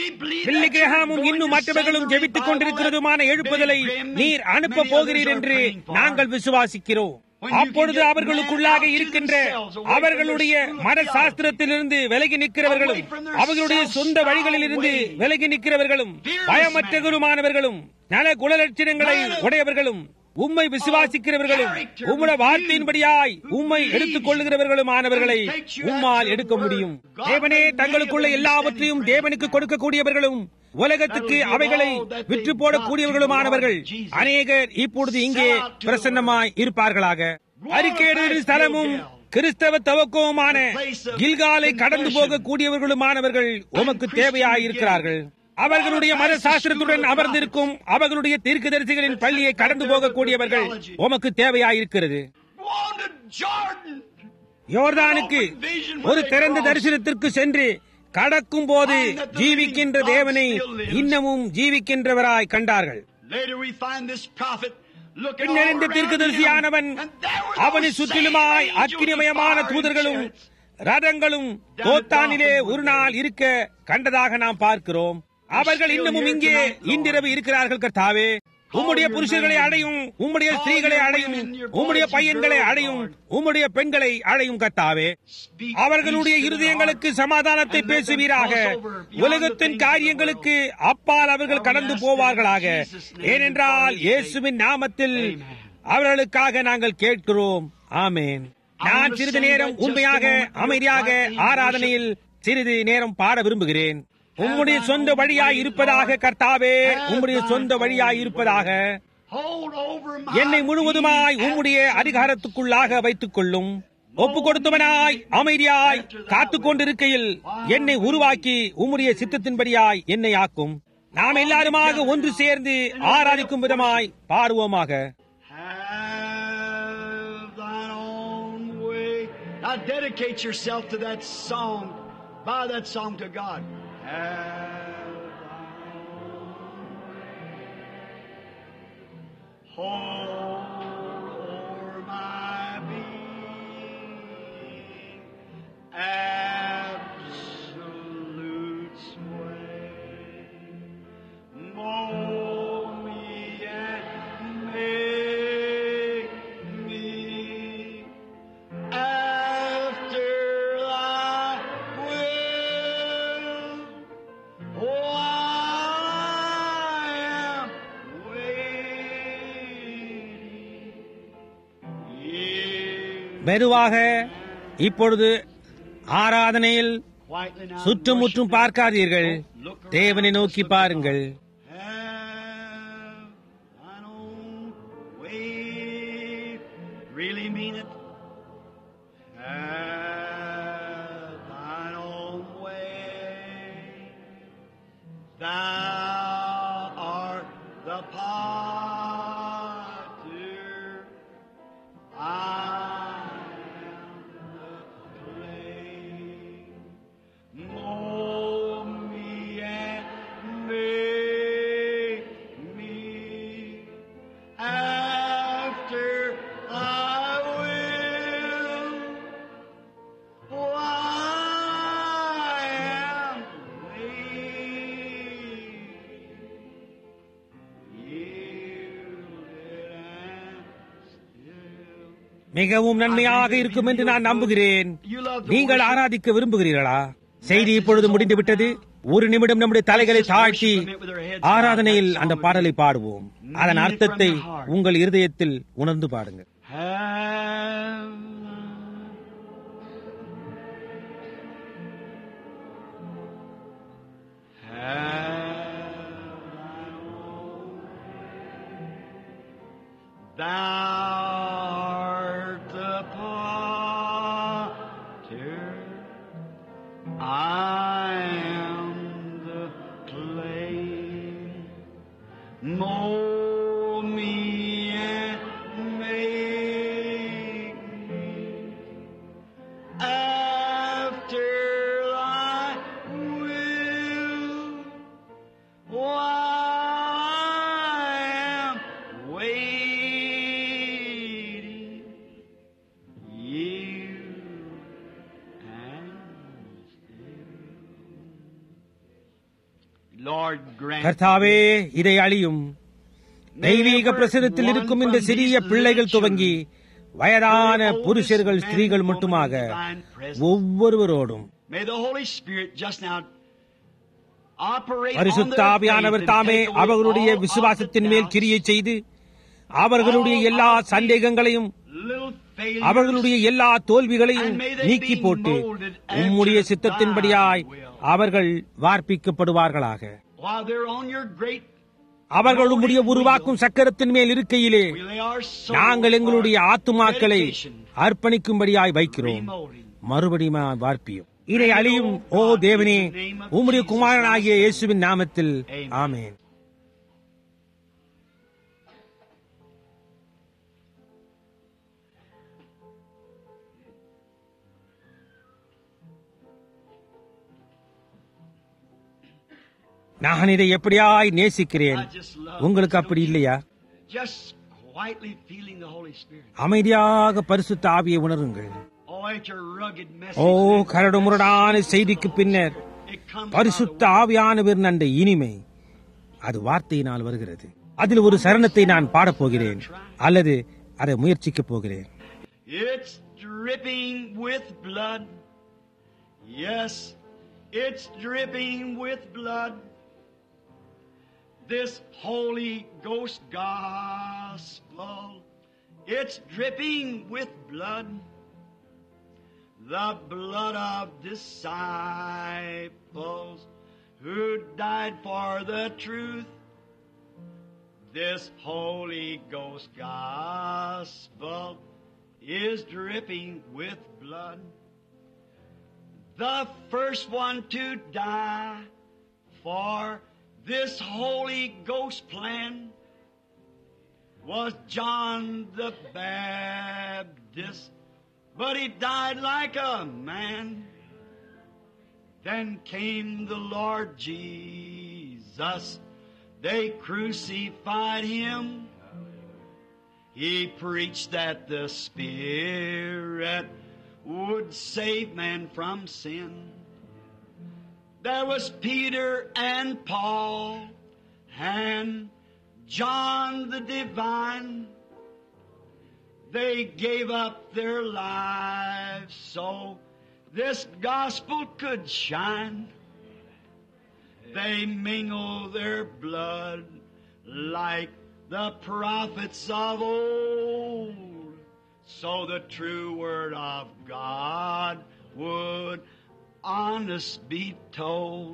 we believe Billy that you're கிரகாமும் going இன்னும் to மற்றவர்களும் send a ஜெபித்துக் revival கொண்டிருக்கிறதுமான that எழுப்புதலை Billy Graham நீர் and அனுப்ப many போகிறீர் others are என்று praying for. நாங்கள் விசுவாசிக்கிறோம் When you can அப்பொழுது get அவர்களுக்குள்ளாக men out to இருக்கின்ற themselves, away from அவர்களுடைய their school of மத theology. சாஸ்திரத்திலிருந்து விலகி நிற்கிறவர்களும் Away from their அவர்களுடைய சொந்த self-styled வழிகளிலிருந்து ways. விலகி நிற்கிறவர்களும் Fearless பயமற்றவருமானவர்களும் நல குணலட்சணங்களை Man of- உடையவர்களும் உம்மை விசுவாசிக்கிறவர்களும் character உம்முடைய with வார்த்தையின்படியாய் you, who உம்மை believes எடுத்துக் கொள்ளுகிறவர்களுமானவர்களை and takes you at உம்மால் your எடுக்க word. முடியும் God தேவனே made தங்களுக்குள்ள many of them எல்லாவற்றையும் standing தேவனுக்கு praise கொடுக்கக்கூடியவர்களும் உலகத்துக்கு That'll give அவைகளை all that they விற்று got போடக்கூடியவர்களுமானவர்கள் to the Lord Jesus. அநேகர் இப்பொழுது இங்கே Sell out to the பிரசன்னமாய் இருப்பார்களாக Go அறிக்கையிடுகிற past ஸ்தலமும் Gilgal. கிறிஸ்தவ தவக்கவுமான The place of கில்காலை கடந்து confession. போகக்கூடியவர்களுமானவர்கள் உமக்கு Christian தேவையாயிருக்கிறார்கள் அவர்களுடைய மத சாஸ்திரத்துடன் அமர்ந்திருக்கும் அவர்களுடைய தீர்க்கதரிசிகளின் பள்ளியை கடந்து போகக்கூடியவர்கள் உமக்கு தேவையாயிருக்கிறது Go on to Jordan. யோர்தானுக்கு ஒரு திறந்த தரிசனத்திற்கு சென்று கடக்கும் போது ஜீவிக்கின்ற தேவனை இன்னமும் ஜீவிக்கின்றவராய் கண்டார்கள் Later we find this prophet looking all பின்னறிந்த around தீர்க்கதரிசியானவன் him, and there were அவனை those சுற்றிலுமாய் same angels அக்கினிமயமான of fire and தூதர்களும் chariots. ரதங்களும் கோத்தானிலே ஒரு நாள் இருக்க கண்டதாக நாம் பார்க்கிறோம் அவர்கள் இன்னமும் இங்கே இன்றிரவு இருக்கிறார்கள் கர்த்தாவே உம்முடைய புருஷர்களை அடையும் உம்முடைய ஸ்திரீகளை அடையும் உம்முடைய பையன்களை அடையும் உம்முடைய பெண்களை அடையும் கர்த்தாவே Speak அவர்களுடைய peace to their இருதயங்களுக்கு heart. சமாதானத்தை பேசுவீராக உலகத்தின் காரியங்களுக்கு அப்பால் அவர்கள் கடந்து போவார்களாக ஏனென்றால் இயேசுவின் நாமத்தில் அவர்களுக்காக நாங்கள் கேட்கிறோம் ஆமேன் நான் சிறிது நேரம் உண்மையாக அமைதியாக ஆராதனையில் சிறிது நேரம் பாட விரும்புகிறேன் உம்முடைய சொந்த வழியாய் இருப்பதாக கர்த்தாவே உம்முடைய சொந்த வழியாய் இருப்பதாக Hold over my என்னை முழுவதுமாய் feet உம்முடைய அதிகாரத்துக்குள்ளாக வைத்துக் கொள்ளும் ஒப்பு கொடுத்தவனாய் அமைதியாய் காத்துக் கொண்டிருக்கையில் என்னை உருவாக்கி உம்முடைய சித்தத்தின்படியாய் என்னை ஆக்கும் நாம் எல்லாருமாக ஒன்று சேர்ந்து ஆராதிக்கும் விதமாய் பாடுவோமாக Have thine own way. Now dedicate yourself to that song. Bow that song to God. Have thine own way. Hold o'er my being. Absolute sway. Mold me and make me after thy will. Oh, I am waiting. You மெதுவாக இப்பொழுது ஆராதனையில் quietly now சுற்றுமுற்றும் worship பார்க்காதீர்கள் Him. Look around, தேவனை just நோக்கி look at பாருங்கள் God. Have thine own way. Really mean it. Have thine own way. Thou art the potter. I am the clay. Mold me and make me after thy will. Oh, I am மிகவும் நன்மையாக இருக்கும் என்று நான் நம்புகிறேன் நீங்கள் ஆராதிக்க விரும்புகிறீர்களா செய்தி இப்பொழுது முடிந்து விட்டது ஒரு நிமிடம் நம்முடைய தலைகளை தாழ்த்தி ஆராதனையில் அந்த பாடலை பாடுவோம் அதன் அர்த்தத்தை உங்கள் இருதயத்தில் உணர்ந்து பாடுங்கள் Have Thou art the potter, I am the clay. Mold me and make Lord, grant கர்த்தாவே இதை அழியும் தெய்வீக பிரசனத்தில் இருக்கும் இந்த சிறிய பிள்ளைகள் துவங்கி வயதான புருஷர்கள் ஸ்திரீகள் மட்டுமாக ஒவ்வொருவரோடும் May the Holy Spirit just now operate on பரிசுத்த their ஆவியானவர் faith and தாமே take away அவர்களுடைய all of the விசுவாசத்தின் மேல் doubts, கிரியை செய்து அவர்களுடைய எல்லா சந்தேகங்களையும் little failures, அவர்களுடைய எல்லா தோல்விகளையும் நீக்கி போட்டு உம்முடைய சித்தத்தின்படியாய் அவர்கள் வார்ப்பிக்கப்படுவார்களாக while they're on your great அவர்கள் உம்முடைய உருவாக்கும் சக்கரத்தின் மேல் இருக்கையிலே we lay our soul நாங்கள் எங்களுடைய for ஆத்துமாக்களை dedication, அர்ப்பணிக்கும்படியாய் வைக்கிறோம் remolding. மறுபடியும் வார்ப்பியும் இதை அழியும் ஓ தேவனே உம்முடைய குமாரனாகிய இயேசுவின் நாமத்தில் ஆமென் நான் இதை எப்படியாய் நேசிக்கிறேன் I just love உங்களுக்கு அப்படி இல்லையா just quietly feeling the Holy Spirit. அமைதியாக பரிசுத்த ஆவியை உணருங்கள் Oh, at your rugged O message. கரடு முரடான செய்திக்கு பின்னர் It comes பரிசுத்த out of ஆவியானவர் அந்த இனிமை அது வார்த்தையினால் வருகிறது அதில் ஒரு சரணத்தை நான் பாடப் போகிறேன் அல்லது அதை முயற்சிக்கப் போகிறேன் It's dripping with blood. Yes, it's dripping with blood. This Holy Ghost gospel. It's dripping with blood. The blood of disciples who died for the truth. This Holy Ghost gospel is dripping with blood. The first one to die for this Holy Ghost plan was John the Baptist, but he died like a man. Then came the Lord Jesus. They crucified him. He preached that the Spirit would save man from sin. There was Peter and Paul and John the Divine. They gave up their lives so this gospel could shine. They mingle their blood like the prophets of old, so the true word of God would honest be told.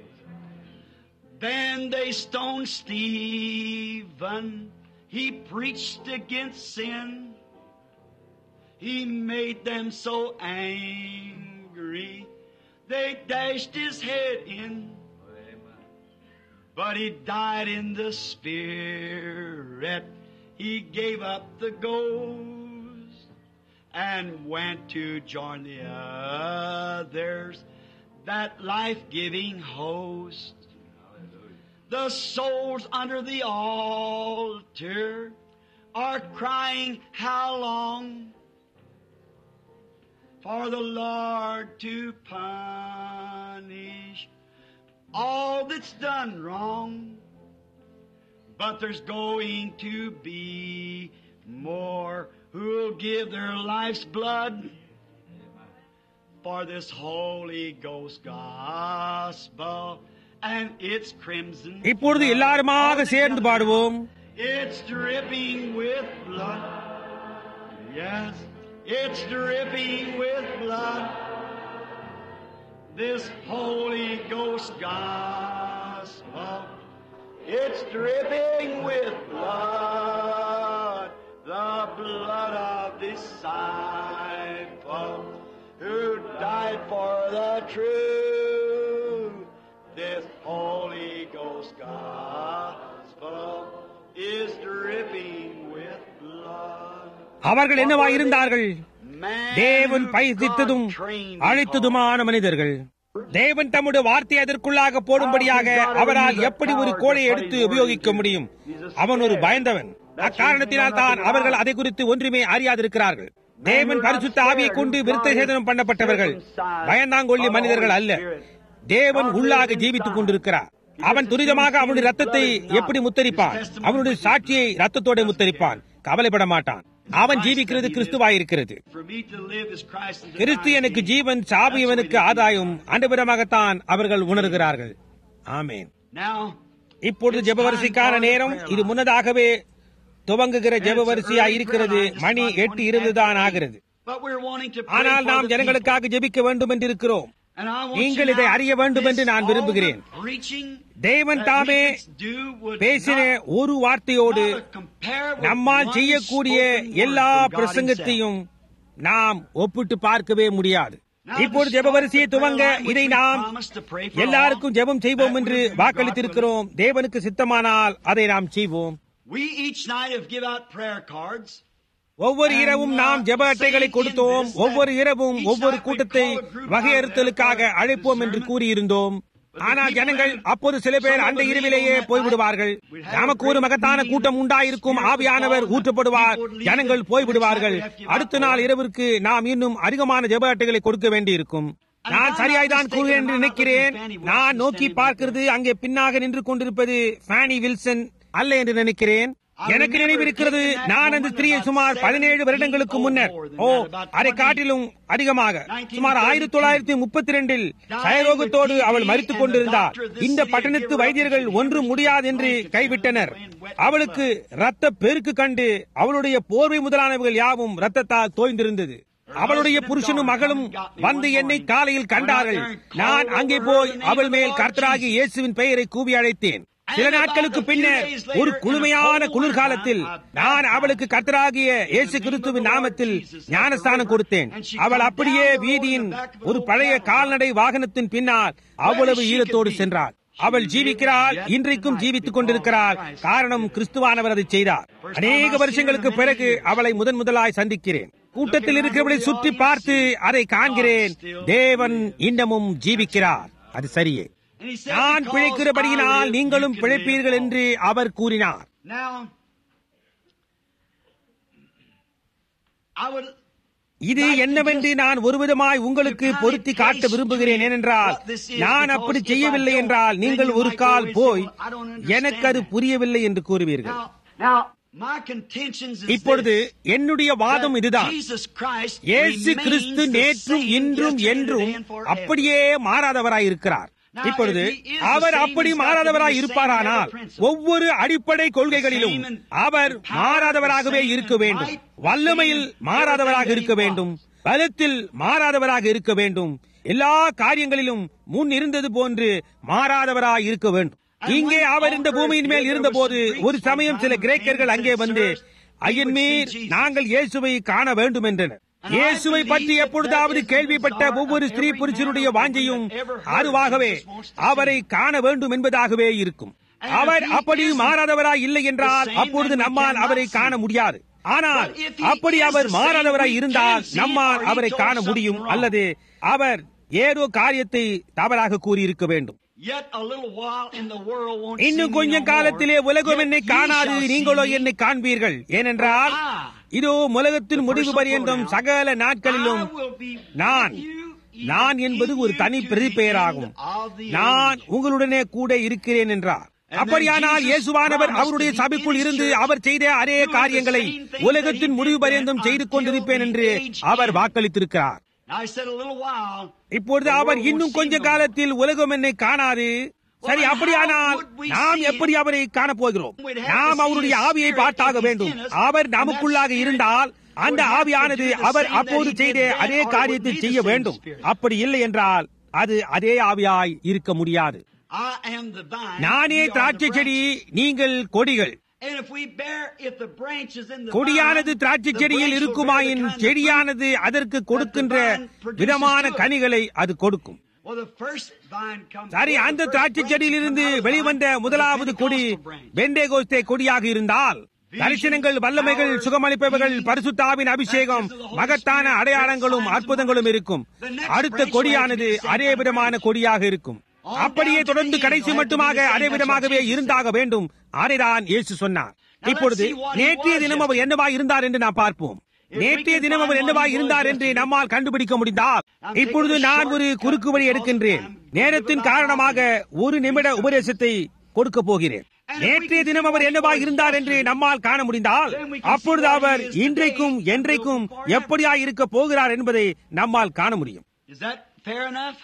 Then they stoned Stephen. He preached against sin. He made them so angry. They dashed his head in. But he died in the spirit. He gave up the ghost and went to join the others, that life giving host. The souls under the altar are crying, How long? For the Lord to punish all that's done wrong. But there's going to be more who'll give their life's blood for this Holy Ghost gospel and its crimson. இப்பொழுது flood. எல்லாருமாக All சேர்ந்து together. பாடுவோம் It's dripping with blood. Yes, it's dripping with blood. This Holy Ghost gospel. It's dripping with blood. The blood of disciples who died for the truth. This Holy Ghost gospel is dripping with blood. அவர்கள் என்னவா இருந்தார்கள் Man தேவன் who பயிற்சித்ததும் God trained அழைத்ததுமான மனிதர்கள் தேவன் தம்முடைய வார்த்தை அதற்குள்ளாக போடும்படியாக அவரால் எப்படி ஒரு கோலை எடுத்து உபயோகிக்க முடியும் அவன் ஒரு பயந்தவன் அக்காரணத்தினால் தான் அவர்கள் அதை குறித்து ஒன்றுமே அறியாதிருக்கிறார்கள் தேவன் பரிசுத்த ஆவியை கொண்டு விருத்த சேதனம் பண்ணப்பட்டவர்கள் பயந்தாங்கொள்ளி மனிதர்கள் அல்ல தேவன் உள்ளாக ஜீவித்துக் கொண்டிருக்கிறார் அவன் துரிதமாக அவனுடைய ரத்தத்தை எப்படி முத்தரிப்பான் அவனுடைய சாட்சியை ரத்தத்தோட முத்தரிப்பான் கவலைப்பட மாட்டான் அவன் ஜீவிக்கிறது கிறிஸ்துவாயிருக்கிறது For me to live is Christ and to Kristu die எனக்கு is ஜீவன் சாவு இவனுக்கு ஆதாயம் அண்டபிடமாகத்தான் அவர்கள் உணர்கிறார்கள் ஆமேன் Now, இப்பொழுது ஜெபவரிசைக்கான நேரம் இது முன்னதாகவே துவங்குகிற ஜெபவரிசையா இருக்கிறது மணி எட்டு இருபது தான் ஆகிறது but we're wanting to pray ஆனால் for நாம் the people. ஜனங்களுக்காக ஜெபிக்க வேண்டும் என்று இருக்கிறோம் And I want நீங்கள் you இதை now, அறிய வேண்டும் என்று this நான் all விரும்புகிறேன். the preaching தேவன் that we தாமே could do would பேசின not- ஒரு வார்த்தையோடு not compare with நம்மால் one செய்யக்கூடிய spoken word எல்லா from God பிரசங்கத்தையும் நாம் ஒப்பிட்டு பார்க்கவே முடியாது Now, இப்பொழுது to ஜெபவரிசையை start the துவங்க prayer line, which இதை we நாம் promised to pray for எல்லாருக்கும் all, ஜெபம் செய்வோம் that என்று we would be வாக்களித்திருக்கிறோம் தேவனுக்கு சித்தமானால் அதை நாம் செய்வோம் We each night have give out prayer cards. ஒவ்வொரு இரவும் நாம் ஜெப அட்டைகளை கொடுத்தோம் ஒவ்வொரு இரவும் ஒவ்வொரு கூட்டத்தை வகையறுத்தலுக்காக அழைப்போம் என்று கூறியிருந்தோம் ஆனால் ஜனங்கள் அப்போது சில பேர் அந்த இரவிலேயே போய்விடுவார்கள் நமக்கு ஒரு மகத்தான கூட்டம் உண்டாயிருக்கும் ஆவியானவர் ஊற்றப்படுவார் ஜனங்கள் போய்விடுவார்கள் அடுத்த நாள் இரவிற்கு நாம் இன்னும் அதிகமான ஜெப அட்டைகளை கொடுக்க வேண்டியிருக்கும் நான் சரியாய்தான் கூறுகிறேன் என்று நினைக்கிறேன் நான் நோக்கி பார்க்கிறது அங்கே பின்னாக நின்று கொண்டிருப்பது ஃபேனி வில்சன் அல்ல என்று நினைக்கிறேன் எனக்கு நினைவிருக்கிறது நான் அந்த ஸ்திரீயை சுமார் பதினேழு வருடங்களுக்கு முன்னர் ஓ அதை காட்டிலும் அதிகமாக சுமார் ஆயிரத்தி தொள்ளாயிரத்தி முப்பத்தி ரெண்டில் சயரோகத்தோடு அவள் மறித்துக் கொண்டிருந்தார் இந்த பட்டணத்து வைத்தியர்கள் ஒன்றும் முடியாது என்று கைவிட்டனர் அவளுக்கு ரத்த பெருக்கு கண்டு அவளுடைய போர்வை முதலானவைகள் யாவும் ரத்தத்தால் தோய்ந்திருந்தது அவளுடைய புருஷனும் மகளும் வந்து என்னை காலையில் கண்டார்கள் நான் அங்கே போய் அவள் மேல் கர்த்தராகி இயேசுவின் பெயரை கூவி அழைத்தேன் சில நாட்களுக்கு பின்னர் ஒரு குளுமையான குளிர்காலத்தில் நான் அவளுக்கு கர்த்தராகிய இயேசு கிறிஸ்துவின் நாமத்தில் ஞானஸ்தானம் கொடுத்தேன் அவள் அப்படியே வீதியின் ஒரு பழைய கால்நடை வாகனத்தின் பின்னால் அவ்வளவு ஈரத்தோடு சென்றாள் அவள் ஜீவிக்கிறாள் இன்றைக்கும் ஜீவித்துக் கொண்டிருக்கிறாள் காரணம் கிறிஸ்துவானவர் அதை செய்தார் அநேக வருஷங்களுக்கு பிறகு அவளை முதன் முதலாய் சந்திக்கிறேன் கூட்டத்தில் இருக்கிறவளை சுற்றி பார்த்து அதை காண்கிறேன் தேவன் இன்னமும் ஜீவிக்கிறார் அது சரியே And he said, நான் "Because பிழைக்கிறபடியினால் I live, நீங்களும் you can பிழைப்பீர்கள் live என்று அவர் கூறினார் also." Now, I would இது என்னவென்று நான் ஒருவிதமாய் உங்களுக்கு பொருத்தி காட்ட விரும்புகிறேன் ஏனென்றால் நான் அப்படி செய்யவில்லை என்றால் நீங்கள் ஒரு கால் போய் எனக்கு அது புரியவில்லை என்று கூறுவீர்கள் now, now my contentions is இப்பொழுது this, என்னுடைய வாதம் that இதுதான் Jesus Christ இயேசு remains கிறிஸ்து the நேற்றும் same இன்றும் yesterday, என்றும் today, and forever. அப்படியே மாறாதவராய் இருக்கிறார் Now, இப்பொழுது if he is the our same, அப்படி he's got to be மாறாதவராய் the same இருப்பாரானால் in every principle. ஒவ்வொரு அடிப்படை கொள்கைகளிலும் The same in our power, மாறாதவராகவே the same இருக்க in வேண்டும் might, the வல்லமையில் same in மாறாதவராக everything இருக்க that he வேண்டும் பலத்தில் மாறாதவராக இருக்க வேண்டும் எல்லா காரியங்களிலும் முன் இருந்தது போன்று மாறாதவராய் இருக்க வேண்டும் இங்கே அவர் இந்த பூமியின் மேல் இருந்தபோது ஒரு சமயம் சில கிரேக்கர்கள் அங்கே வந்து ஐயன்மீர் நாங்கள் இயேசுவை காண வேண்டும் என்றனர் இயேசுவை பற்றி எப்பொழுதாவது கேள்விப்பட்ட ஒவ்வொரு ஸ்திரீ புருஷனுடைய வாஞ்சையும் அதுவாகவே அவரை காண வேண்டும் என்பதாகவே இருக்கும் அவர் அப்படி மாறாதவராய் இல்லை என்றால் அப்பொழுது நம்மால் அவரை காண முடியாது ஆனால் அப்படி அவர் மாறாதவராய் இருந்தால் நம்மால் அவரை காண முடியும் அல்லது அவர் ஏதோ காரியத்தை தவறாக கூறியிருக்க வேண்டும் Yet a little while in the world won't இன்னும் see me கொஞ்ச no காலத்திலே more. உலகம் Yet என்னை ye காணாது shall see நீங்களோ me. என்னை காண்பீர்கள் ஏனென்றால் இதோ உலகத்தின் முடிவு பரியந்தம் சகல நாட்களிலும் I will be நான் with you, even நான் என்பது ஒரு you தனி to பிரதிபெயராகும் the end of the நான் age. உங்களுடனே கூட இருக்கிறேன் என்றார் அப்படியானால் இயேசுவானவர் அவருடைய சபைக்குள் இருந்து அவர் செய்த அதே காரியங்களை உலகத்தின் முடிவு பரியந்தம் செய்து கொண்டிருப்பேன் என்று அவர் வாக்களித்திருக்கிறார் Now I said a little while. இப்பொழுது அவர் இன்னும் கொஞ்ச காலத்தில் உலகம் என்னை காணாது சரி அப்படியானால் நாம் எப்படி அவரை காணப் போகிறோம் நாம் அவருடைய ஆவியை பார்த்தாக வேண்டும் அவர் நமக்குள்ளாக இருந்தால் அந்த ஆவியானது அவர் அப்போது செய்த அதே காரியத்தை செய்ய வேண்டும் அப்படி இல்லை என்றால் அது அதே ஆவியாய் இருக்க முடியாது I am the vine. நானே ye are the திராட்சை செடி branches. நீங்கள் கொடிகள் And if we bear, if the branch is in the கொடியானது vine, திராட்சை the செடியில் branch will bear the இருக்குமாயின் kind of செடியானது அதற்கு கொடுக்கின்ற விதமான கனிகளை அது கொடுக்கும் fruit. Well, the first vine comes சரி forth, அந்த the first திராட்சை branch செடியிலிருந்து comes out of the வெளிவந்த vine, முதலாவது the கொடி Pentecostal branch. பெண்டேகோஸ்தே கொடியாக இருந்தால் தரிசனங்கள் வல்லமைகள் சுகமளிப்பவர்கள் பரிசுத்தாவின் அபிஷேகம் மகத்தான அடையாளங்களும் அற்புதங்களும் இருக்கும் அடுத்த கொடியானது அதே விதமான கொடியாக இருக்கும் அப்படியே தொடர்ந்து கடைசி மட்டுமாக அதே விதமாகவே இருந்தாக வேண்டும் அதைதான் இயேசு சொன்னார் இப்பொழுது நேற்றைய தினம் அவர் என்னவா இருந்தார் என்று நாம் பார்ப்போம் நேற்றைய தினம் அவர் என்னவாய் இருந்தார் என்று நம்மால் கண்டுபிடிக்க முடிந்தால் இப்பொழுது நான் ஒரு குறுக்கு வழி எடுக்கின்றேன் நேரத்தின் காரணமாக ஒரு நிமிட உபதேசத்தை கொடுக்க போகிறேன் நேற்றைய தினம் அவர் என்னவாய் இருந்தார் என்று நம்மால் காண முடிந்தால் அப்பொழுது அவர் இன்றைக்கும் என்றைக்கும் எப்படியாய் இருக்க போகிறார் என்பதை நம்மால் காண முடியும் Is that fair enough?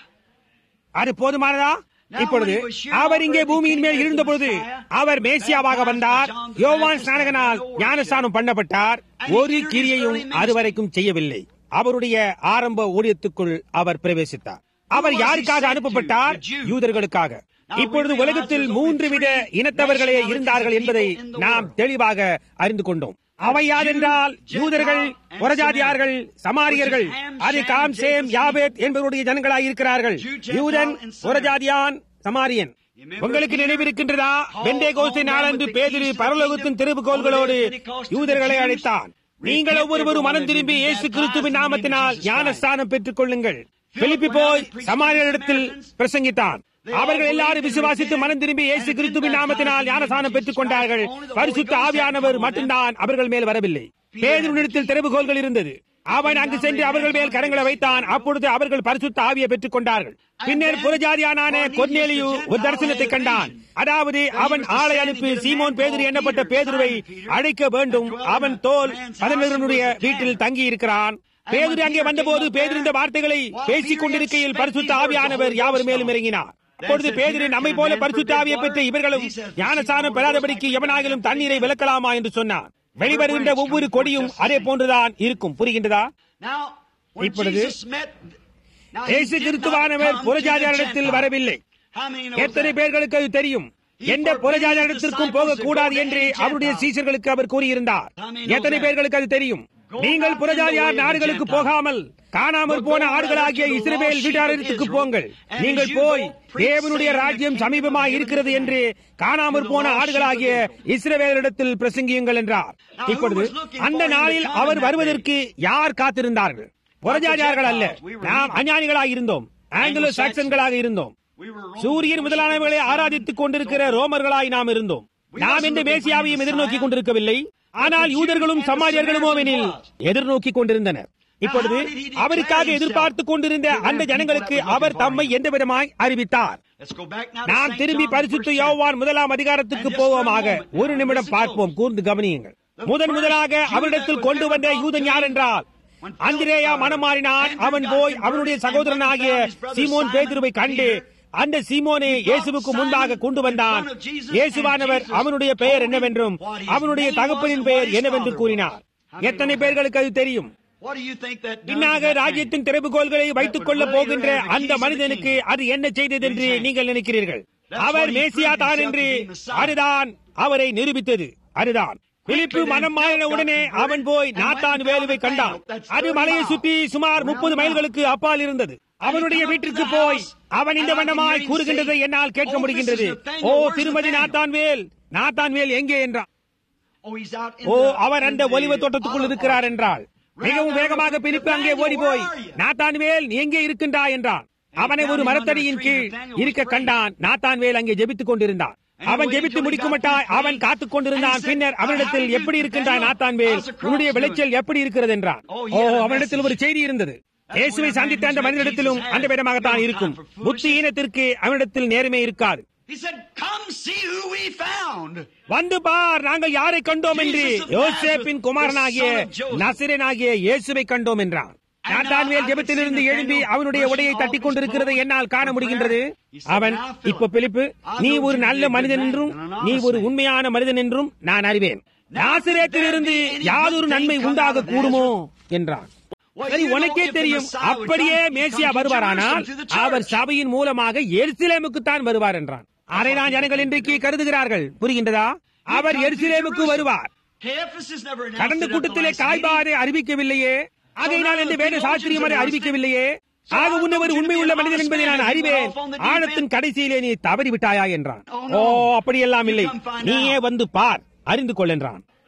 அது போதுமானதா இப்பொழுது அவர் இங்கே பூமியின் மேல் இருந்தபொழுது அவர் மேசியாவாக வந்தார் யோவான் ஸ்நானகனால் ஞானஸ்தானம் பண்ணப்பட்டார் ஒரு கிரியையும் அதுவரைக்கும் செய்யவில்லை அவருடைய ஆரம்ப ஊழியத்துக்குள் அவர் பிரவேசித்தார் அவர் யாருக்காக அனுப்பப்பட்டார் யூதர்களுக்காக இப்பொழுது உலகத்தில் மூன்று வித இனத்தவர்களே இருந்தார்கள் என்பதை நாம் தெளிவாக அறிந்து கொண்டோம் அவை யாரென்றால் யூதர்கள் புறஜாதியார்கள் சமாரியர்கள் அது காம் சேம் யாபேத் என்பவருடைய ஜனங்களாய் இருக்கிறார்கள் யூதன் புறஜாதியான் சமாரியன் உங்களுக்கு நினைவிருக்கின்றதா வெண்டே கோஸ்தை நாளன்று பேதிரி பரலோகத்தின் திருவுகோள்களோடு யூதர்களை அழைத்தான் நீங்கள் ஒவ்வொருவரும் மனம் திரும்பி இயேசு கிறிஸ்துவின் நாமத்தினால் ஞானஸ்தானம் பெற்றுக் கொள்ளுங்கள் பிலிப்பி போய் சமாரியரிடத்தில் பிரசங்கித்தான் அவர்கள் எல்லாரும் விசுவாசித்து மனம் திரும்பி இயேசு கிறிஸ்துவின் நாமத்தினால் ஞானஸ்தானம் பெற்றுக் கொண்டார்கள் பரிசுத்த ஆவியானவர் மட்டும்தான் அவர்கள் மேல் வரவில்லை பேதரிடத்தில் திறவுகோள்கள் இருந்தது அவன் அங்கு சென்று அவர்கள் மேல் கரங்களை வைத்தான் அப்பொழுது அவர்கள் பரிசுத்த ஆவியை பெற்றுக் கொண்டார்கள் பின்னர் புறஜாதியானான கொர்நேலியு ஒரு தரிசனத்தை கண்டான் அதாவது அவன் ஆளை அனுப்பி சீமோன் பேதுரு எண்ணப்பட்ட பேதுருவை அழைக்க வேண்டும் அவன் தோல் பதினொருடைய வீட்டில் தங்கி இருக்கிறான் பேதுரு அங்கே வந்தபோது பேதுரு இந்த வார்த்தைகளை பேசிக் கொண்டிருக்கையில் பரிசுத்த ஆவியானவர் யாவர் மேலும் இறங்கினார் அப்பொழுது பேதுரு நம்மை போல பரிசுத்த ஆவியை பெற்ற இவர்களும் ஞானசானம் பெறாதபடிக்கு எவனாகிலும் தண்ணீரை விளக்கலாமா என்று சொன்னார் வெளிவருகின்ற ஒவ்வொரு கொடியும் அதே போன்றுதான் இருக்கும் புரிகின்றதா Now, when இப்பொழுது Jesus met, now he இயேசு did not கிறிஸ்துவானவர் come to புறஜாதியாரிடத்தில் the வரவில்லை Gentiles. How many knows எத்தனை that? பேர்களுக்கு அது தெரியும் எந்த புறஜாதியாரிடத்திற்கும் போகக்கூடாது என்று அவருடைய சீசர்களுக்கு அவர் கூறியிருந்தார் எத்தனை பேர்களுக்கு அது தெரியும் நீங்கள் புறஜாதியார் நாடுகளுக்கு போகாமல் காணாமல் போன ஆடுகளாகிய இஸ்ரவேல் வீட்டாரத்துக்கு போங்கள் நீங்கள் போய் தேவனுடைய ராஜ்யம் சமீபமாய் இருக்கிறது என்று காணாமற் போன ஆடுகளாகிய இஸ்ரவேலிடத்தில் பிரசங்கியுங்கள் என்றார் இப்பொழுது அந்த நாளில் அவர் வருவதற்கு யார் காத்திருந்தார்கள் புறஜாதியார்கள் அல்ல நாம் அஞ்ஞானிகளாக இருந்தோம் ஆங்கிலோ சாக்சன்களாக இருந்தோம் We were Roman. சூரியன் முதலானவர்களை ஆராதித்துக் கொண்டிருக்கிற ரோமர்களாய் நாம் இருந்தோம் நாம் இந்த மேசியாவையும் எதிர்நோக்கி கொண்டிருக்கவில்லை ஆனால் யூதர்களும் சமாரியர்களுமோ எனில் எதிர்நோக்கி கொண்டிருந்தனர் இப்பொழுது அவருக்காக எதிர்பார்த்துக் கொண்டிருந்த அந்த ஜனங்களுக்கு அவர் தம்மை எந்த விதமாய் அறிவித்தார் Let's go back now to நாம் St. திரும்பி John, the பரிசுத்த first யோவான் முதலாம் அதிகாரத்துக்கு போவோமாக ஒரு நிமிடம் பார்ப்போம் கூர்ந்து கவனியுங்கள் முதன் முதலாக அவரிடத்தில் கொண்டு வந்த யூதன் யார் என்றால் அந்திரேயா மனம் மாறினான் அவன் போய் அவனுடைய சகோதரனாகிய சீமோன் பேதுருவை கண்டு அந்த சீமோனை இயேசுவுக்கு முன்பாக கொண்டு வந்தான் இயேசுவானவர் அவனுடைய பெயர் என்னவென்றும் அவனுடைய தகப்பனின் பெயர் என்னவென்று கூறினார் எத்தனை பேர்களுக்கு அது தெரியும் What do you think that done to பின்னாக that man? ராஜ்யத்தின் திறவுகோள்களை வைத்துக் கொள்ள போகின்ற அந்த மனிதனுக்கு அது என்ன செய்தது என்று நீங்கள் நினைக்கிறீர்கள் அவர் மேசியா தான் என்று அதுதான் அவரை நிரூபித்தது அதுதான் பிலிப்பு மனம் மாறின உடனே அவன் போய் நாத்தான் வேலுவை கண்டான் அது மலையை சுற்றி சுமார் முப்பது மைல்களுக்கு அப்பால் இருந்தது அவனுடைய வீட்டிற்கு போய் அவன் இந்த வண்ணமாய் கூறுகின்றதை என்னால் கேட்க முடிகின்றது ஓ திருமதி நாத்தான் வேல் நாத்தான் வேல் எங்கே என்றான் Oh, he's out in O the- அவர் அந்த in the ஒலிவ தோட்டத்துக்குள் இருக்கிறார் என்றாள் மிகவும் வேகமாக பிலிப்பு அங்கே ஓடி போய் நாத்தான்வேல் நீ எங்கே இருக்கின்றாய் என்றான் அவனை ஒரு மரத்தடியின் கீழ் இருக்க கண்டான் நாத்தான்வேல் அங்கே ஜெபித்துக் கொண்டிருந்தான் அவன் ஜெபித்து முடிக்குமட்டாய் அவன் காத்துக் கொண்டிருந்தான் பின்னர் அவனிடத்தில் எப்படி இருக்கின்றாய் நாத்தான்வேல் உன்னுடைய விளைச்சல் எப்படி இருக்கிறது என்றான் ஓ அவனிடத்தில் ஒரு செய்தி இருந்தது இயேசுவை சந்தித்த அந்த மனிதனிடத்திலும் அந்த விதமாகத்தான் இருக்கும் புத்தி ஈனத்திற்கு அவனிடத்தில் நேர்மை இருக்காது He said, Come see who we found. வந்து பார் நாங்கள் யாரை கண்டோம் என்று யோசேப்பின் குமாரனாகிய நசிரனாகிய இயேசுவை கண்டோம் என்றான் நாத்தான்வேல் ஜெபத்திலிருந்து எழும்பி அவனுடைய உடையை தட்டிக் கொண்டிருக்கிறதை என்னால் காண முடிகின்றது அவன் இப்ப பிலிப்பு நீ ஒரு நல்ல மனிதன் என்றும் நீ ஒரு உண்மையான மனிதன் என்றும் நான் அறிவேன் நாசிரேத்திலிருந்து யாதொரு நன்மை உண்டாக கூடுமோ என்றான் சரி உனக்கே தெரியும் அப்படியே மேசியா வருவாரானால் அவர் சபையின் மூலமாக எருசலேமுக்குத்தான் வருவார் என்றான் அதைதான் ஜனங்கள் இன்றைக்கு கருதுகிறார்கள் புரிகின்றதா அவர் எருசலேமுக்கு வருவார் Caiaphas never announced கடந்த it at the கூட்டத்திலே last meeting. காய்பாரை அறிவிக்கவில்லையே ஆகையினால் இந்த வேத சாஸ்திரியம் அதை அறிவிக்கவில்லையே ஆக உன்னவர் உண்மை உள்ள மனிதன் என்பதை நான் அறிவேன் ஆழத்தின் கடைசியிலே நீ தவறி விட்டாயா என்றான் ஓ அப்படியெல்லாம் இல்லை நீயே வந்து பார் அறிந்து கொள் என்றான்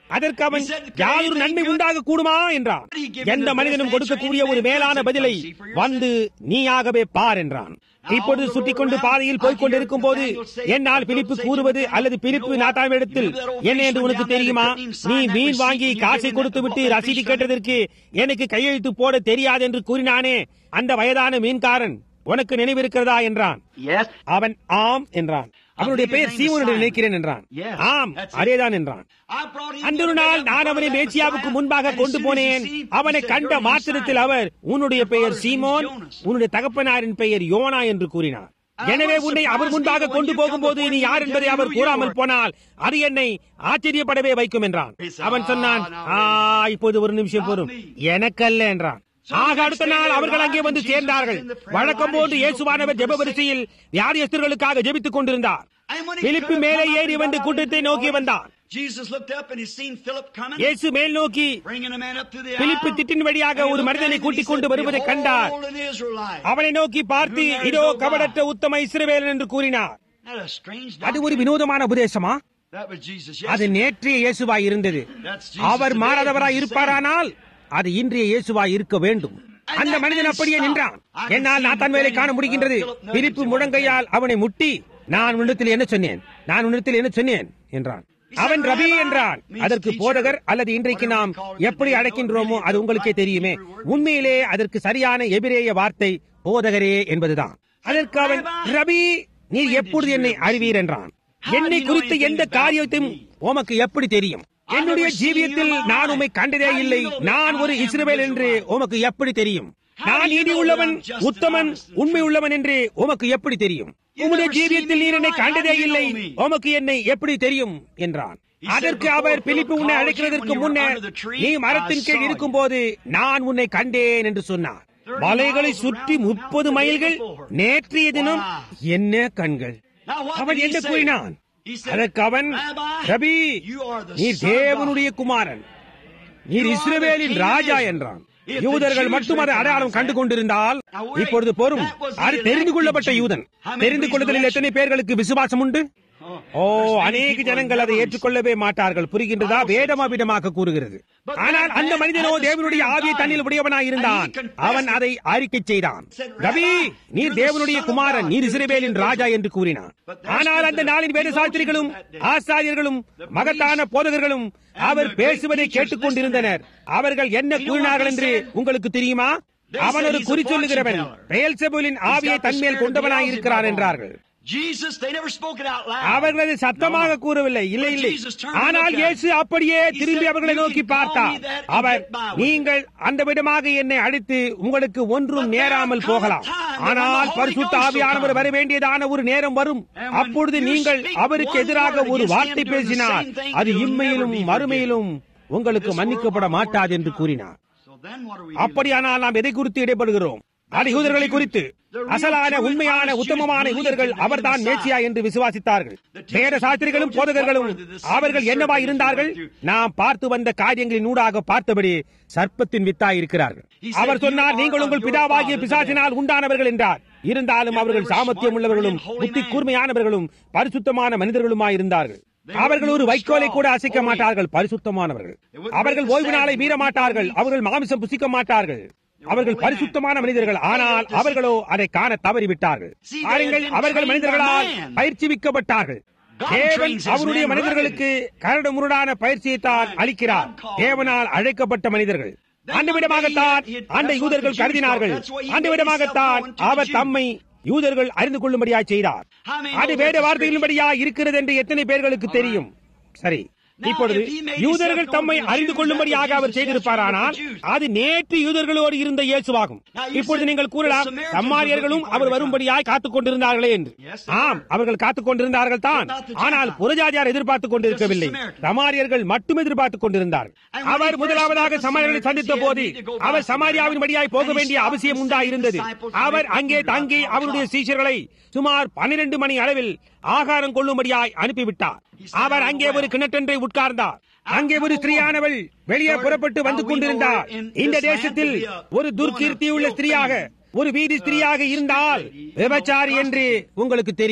அதற்கு அவன் யாதொரு நன்மை உண்டாக கூடுமா என்றான் எந்த மனிதனும் கொடுக்கக்கூடிய ஒரு மேலான பதிலை வந்து நீயாகவே பார் என்றான் இப்பொழுது சுற்றிக் கொண்டு பாதையில் போய்க் கொண்டிருக்கும் போது என்னால் பிலிப்பு கூறுவது அல்லது பிலிப்பு நாட்டாமிடத்தில் என்ன என்று உனக்கு தெரியுமா நீ மீன் வாங்கி காசை கொடுத்து விட்டு ரசீது கேட்டதற்கு எனக்கு கையெழுத்து போட தெரியாது என்று கூறினானே அந்த வயதான மீன்காரன் உனக்கு நினைவிருக்கிறதா என்றான் Yes. அவன் ஆம் என்றான் அவனுடைய பெயர் சீமோன் என்று நினைக்கிறேன் என்றான் ஆம் அதேதான் என்றான் I brought him அன்று ஒரு நாள் நான் அவனை மேசியாவுக்கு முன்பாக கொண்டு போனேன் அவனை கண்ட மாத்திரத்தில் அவர் உன்னுடைய பெயர் சீமோன் உன்னுடைய தகப்பனாரின் பெயர் யோனா என்று கூறினார் எனவே உன்னை அவர் முன்பாக கொண்டு போகும்போது நீ யார் என்பதை அவர் கூறாமல் போனால் அது என்னை ஆச்சரியப்படவே வைக்கும் என்றான் அவன் சொன்னான் ஆ இப்போது ஒரு நிமிஷம் போரும் எனக்கல்ல என்றான் ஆக அடுத்த நாள் அவர்கள் அங்கே வந்து சேர்ந்தார்கள் வழக்கம் போன்று இயேசுவானவர் ஜெப வரிசையில் வியாதியஸ்தர்களுக்காக ஜெபித்துக் கொண்டிருந்தார் பிலிப்பு மேலே ஏறி வந்து கூட்டத்தை நோக்கி வந்தான் Jesus looked up and he seen Philip coming, இயேசு மேல் நோக்கி bringing a man up to the Philip aisle. திட்டின் வழியாக And he ஒரு looked மனிதனை at him and he கூட்டிக் said, கொண்டு வருவதை கண்டார் "Behold, an Israelite." அவனை நோக்கி பார்த்து இதோ கபடற்ற உத்தம இஸ்ரவேலன் என்று கூறினார் Not a strange அது doctrine. ஒரு வினோதமான உபதேசமா That was Jesus. அது Yes. நேற்றைய இயேசுவாய் இருந்தது That's Jesus our today. மாறாதவராய் He's the இருப்பாரானால் அது இன்றைய இயேசுவாய் இருக்க வேண்டும் அந்த மனிதன் அப்படியே நின்றான் என்னால் நான் தன் வேலை காண முடிகின்றது பிலிப்பு முழங்கையால் அவனை முட்டி நான் உன்னிடத்தில் என்ன சொன்னேன் நான் உன்னிடத்தில் என்ன சொன்னேன் என்றான் அவன் ரபி என்றான் அதற்கு போதகர் அல்லது இன்றைக்கு நாம் எப்படி அழைக்கின்றோமோ அது உங்களுக்கே தெரியுமே உண்மையிலே அதற்கு சரியான எபிரேய வார்த்தை போதகரே என்பதுதான் அதற்கு அவன் ரபி நீர் எப்பொழுது என்னை அறிவீர் என்றான் என்னை குறித்த எந்த காரியத்தையும் உமக்கு எப்படி தெரியும் என்னுடைய ஜீவியத்தில் நான் உம்மை கண்டதே இல்லை நான் ஒரு இஸ்ரவேல் என்று உமக்கு எப்படி தெரியும் நான் நீதி உள்ளவன் உத்தமன் உண்மை உள்ளவன் என்று உமக்கு எப்படி தெரியும் உம்முடைய ஜீவியத்தில் நீர் என்னை கண்டதே இல்லை உமக்கு என்னை எப்படி தெரியும் என்றான் அதற்கு அவர் பிலிப்பு உன்னை அழைக்கிறதற்கு முன்னர் நீ மரத்தின் கீழ் இருக்கும் போது நான் உன்னை கண்டேன் என்று சொன்னார் மலைகளை சுற்றி முப்பது மைல்கள் நேற்றைய தினம் என்ன கண்கள் Now, what அவன் did he என்ன say? கூறினான் He said, அதற்கு அவன் "Rabbi, rabi you are the நீர் son of தேவனுடைய குமாரன் நீர் இஸ்ரவேலின் ராஜா என்றான் யூதர்கள் மட்டும் அதை அடையாளம் கண்டு கொண்டிருந்தால் இப்பொழுது பொறும் அது தெரிந்து கொள்ளப்பட்ட யூதன் தெரிந்து கொள்ளுதலில் எத்தனை பேர்களுக்கு விசுவாசம் உண்டு ஓ அநேக ஜனங்கள் அதை ஏற்றுக்கொள்ளவே மாட்டார்கள் புரிகின்றதா வேதமாவிடமாக கூறுகிறது ஆனால் அந்த மனிதனோ தேவனுடைய ஆவியை தண்ணில் உடையவனாய் இருந்தான் அவன் அதை அறிக்கை செய்தான் ரவி நீர் தேவனுடைய குமாரன் நீர் இஸ்ரவேலின் ராஜா என்று கூறினான் ஆனால் அந்த நாளின் வேத சாஸ்திரிகளும் ஆசாரியர்களும் மகத்தான போதகர்களும் அவர் பேசுவதை கேட்டுக் கொண்டிருந்தனர் அவர்கள் என்ன கூறினார்கள் என்று உங்களுக்கு தெரியுமா அவன் ஒரு குறி சொல்லுகிறவன் பெயல்செபூலின் ஆவியை தன்மேல் கொண்டவனாய் இருக்கிறான் என்றார்கள் Jesus, they never spoke it out loud. அவர்கள் அதை சத்தமாக கூறவில்லை இல்லை இல்லை ஆனால் இயேசு அப்படியே திரும்பி அவர்களை நோக்கி பார்த்தார் அவர் நீங்கள் அந்த விதமாக என்னை அழைத்து உங்களுக்கு ஒன்றும் நேராமல் போகலாம் ஆனால் பரிசுத்த ஆவியானவர் வர வேண்டியதான ஒரு நேரம் வரும் அப்பொழுது நீங்கள் அவருக்கு எதிராக ஒரு வார்த்தை பேசினார் அது இம்மையிலும் மறுமையிலும் உங்களுக்கு மன்னிக்கப்பட மாட்டாது என்று கூறினார் So then what are we அப்படியானால் நாம் எதை குறித்து இடைப்படுகிறோம் அது யூதர்களை குறித்து அசலான உண்மையான உத்தமமான யூதர்கள் அவர்தான் மேசியா என்று விசுவாசித்தார்கள் வேத சாஸ்திரிகளும் போதகர்களும் அவர்கள் என்னவா இருந்தார்கள் நாம் பார்த்து வந்த காரியங்களின் ஊடாக பார்த்தபடி சர்ப்பத்தின் வித்தாய் இருக்கிறார்கள் அவர் சொன்னார் நீங்கள் உங்கள் பிதாவாகிய பிசாசினால் உண்டானவர்கள் என்றார் இருந்தாலும் அவர்கள் சாமர்த்தியம் உள்ளவர்களும் புத்தி கூர்மையானவர்களும் பரிசுத்தமான மனிதர்களுமாய் இருந்தார்கள் அவர்கள் ஒரு வைக்கோலை கூட அசைக்க மாட்டார்கள் பரிசுத்தமானவர்கள் அவர்கள் ஓய்வு நாளை மீற மாட்டார்கள் அவர்கள் மாமிசம் புசிக்க மாட்டார்கள் அவர்கள் பரிசுத்தமான மனிதர்கள் ஆனால் அவர்களோ அதை காண தவறிவிட்டார்கள் பாருங்கள் அவர்கள் மனிதர்களால் பயிற்சிவிக்கப்பட்டார்கள் தேவன் அவருடைய மனிதர்களுக்கு கரடு முரடான பயிற்சியை தான் அளிக்கிறார் தேவனால் அழைக்கப்பட்ட மனிதர்கள் அந்த விதமாகத்தான் அந்த யூதர்கள் கருதினார்கள் அந்த விதமாகத்தான் அவர் தம்மை யூதர்கள் அறிந்து கொள்ளும்படியாய் செய்தார் அது வேத வார்த்தைகளின்படியா இருக்கிறது என்று எத்தனை பேர்களுக்கு தெரியும் சரி இப்பொழுது யூதர்கள் தம்மை அறிந்து கொள்ளும்படியாக அவர் செய்திருப்பாரானால் அது நேற்று யூதர்களோடு இருந்த இயேசுவாகும் இப்பொழுது நீங்கள் கூறலாம் சம்மாரியர்களும் அவர் வரும்படியாய் காத்துக் கொண்டிருந்தார்களே என்று ஆம் அவர்கள் காத்துக் கொண்டிருந்தார்கள் தான் ஆனால் புறஜாதியார் எதிர்பார்த்துக் கொண்டிருக்கவில்லை சமாரியர்கள் மட்டும் எதிர்பார்த்துக் கொண்டிருந்தார்கள் அவர் முதலாவதாக சமாரியர்களை சந்தித்த போது அவர் சமாரியாவின் படியாய் போக வேண்டிய அவசியம் உண்டாயிருந்தது அவர் அங்கே தங்கி அவருடைய சீஷர்களை சுமார் பன்னிரண்டு மணி அளவில் ஆகாரம் கொள்ளும்படியாய் அனுப்பிவிட்டார் அவர் அங்கே ஒரு கிணற்றென்றை உட்கார்ந்தார் அங்கே ஒரு ஸ்திரீயானவள் வெளியே புறப்பட்டு வந்து கொண்டிருந்தார் இந்த தேசத்தில் ஒரு துர்கீர்த்தியுள்ள ஸ்திரீயாக ஒரு வீதி ஸ்திரீயாக இருந்தால் விபச்சாரி என்று உங்களுக்கு தெரியும்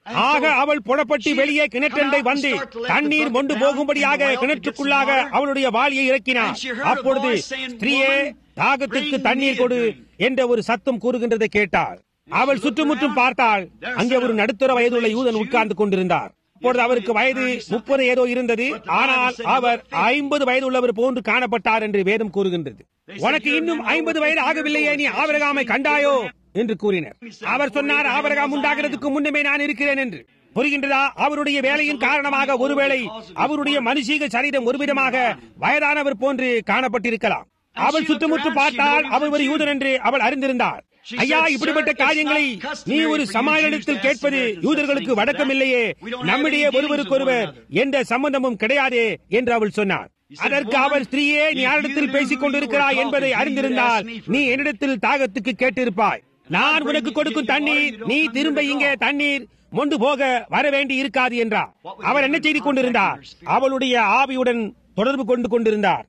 ஆக அவள் புறப்பட்டு வெளியே கிணற்றண்டை வந்து தண்ணீர் மொண்டு போகும்படியாக கிணற்றுக்குள்ளாக அவளுடைய வாளியை இறக்கினார் அப்பொழுது ஸ்திரீயே தாகத்திற்கு தண்ணீர் கொடு என்ற ஒரு சத்தம் கூறுகின்றதை கேட்டாள் அவள் சுற்றுமுற்றும் பார்த்தாள் அங்கே ஒரு நடுத்தர வயதுள்ள யூதன் உட்கார்ந்து கொண்டிருந்தார் அப்பொழுது அவருக்கு வயது முப்பது ஏதோ இருந்தது ஆனால் அவர் ஐம்பது வயது உள்ளவர் போன்று காணப்பட்டார் என்று வேதம் கூறுகின்றது உனக்கு இன்னும் ஐம்பது வயது ஆகவில்லையே நீ ஆபரகாமை கண்டாயோ என்று கூறினர் அவர் சொன்னார் ஆபரகாம் உண்டாகிறதுக்கு முன்னமே நான் இருக்கிறேன் என்று புரிகின்றதா அவருடைய வேலையின் காரணமாக ஒருவேளை அவருடைய மனுஷீக சரீரம் ஒருவிதமாக வயதானவர் போன்று காணப்பட்டிருக்கலாம் அவள் சுற்றுமுற்று பார்த்தால் அவர் ஒரு யூதன் என்று அவள் அறிந்திருந்தார் ஐயா இப்படிப்பட்ட காரியங்களை நீ ஒரு சமாளிடத்தில் கேட்பது யூதர்களுக்கு வழக்கம் இல்லையே நம்மிடையே ஒருவருக்கொருவர் எந்த சம்பந்தமும் கிடையாதே என்று அவள் சொன்னார் அதற்கு அவர் ஸ்திரீயே நீ யாரிடத்தில் பேசிக் கொண்டிருக்கிறாய் என்பதை அறிந்திருந்தால் நீ என்னிடத்தில் தாகத்துக்கு கேட்டிருப்பாய் நான் உனக்கு கொடுக்கும் தண்ணீர் நீ திரும்ப இங்கே தண்ணீர் மொண்டு போக வர வேண்டி இருக்காது என்றார் அவர் என்ன செய்து கொண்டிருந்தார் அவளுடைய ஆவியுடன் தொடர்பு கொண்டு கொண்டிருந்தார்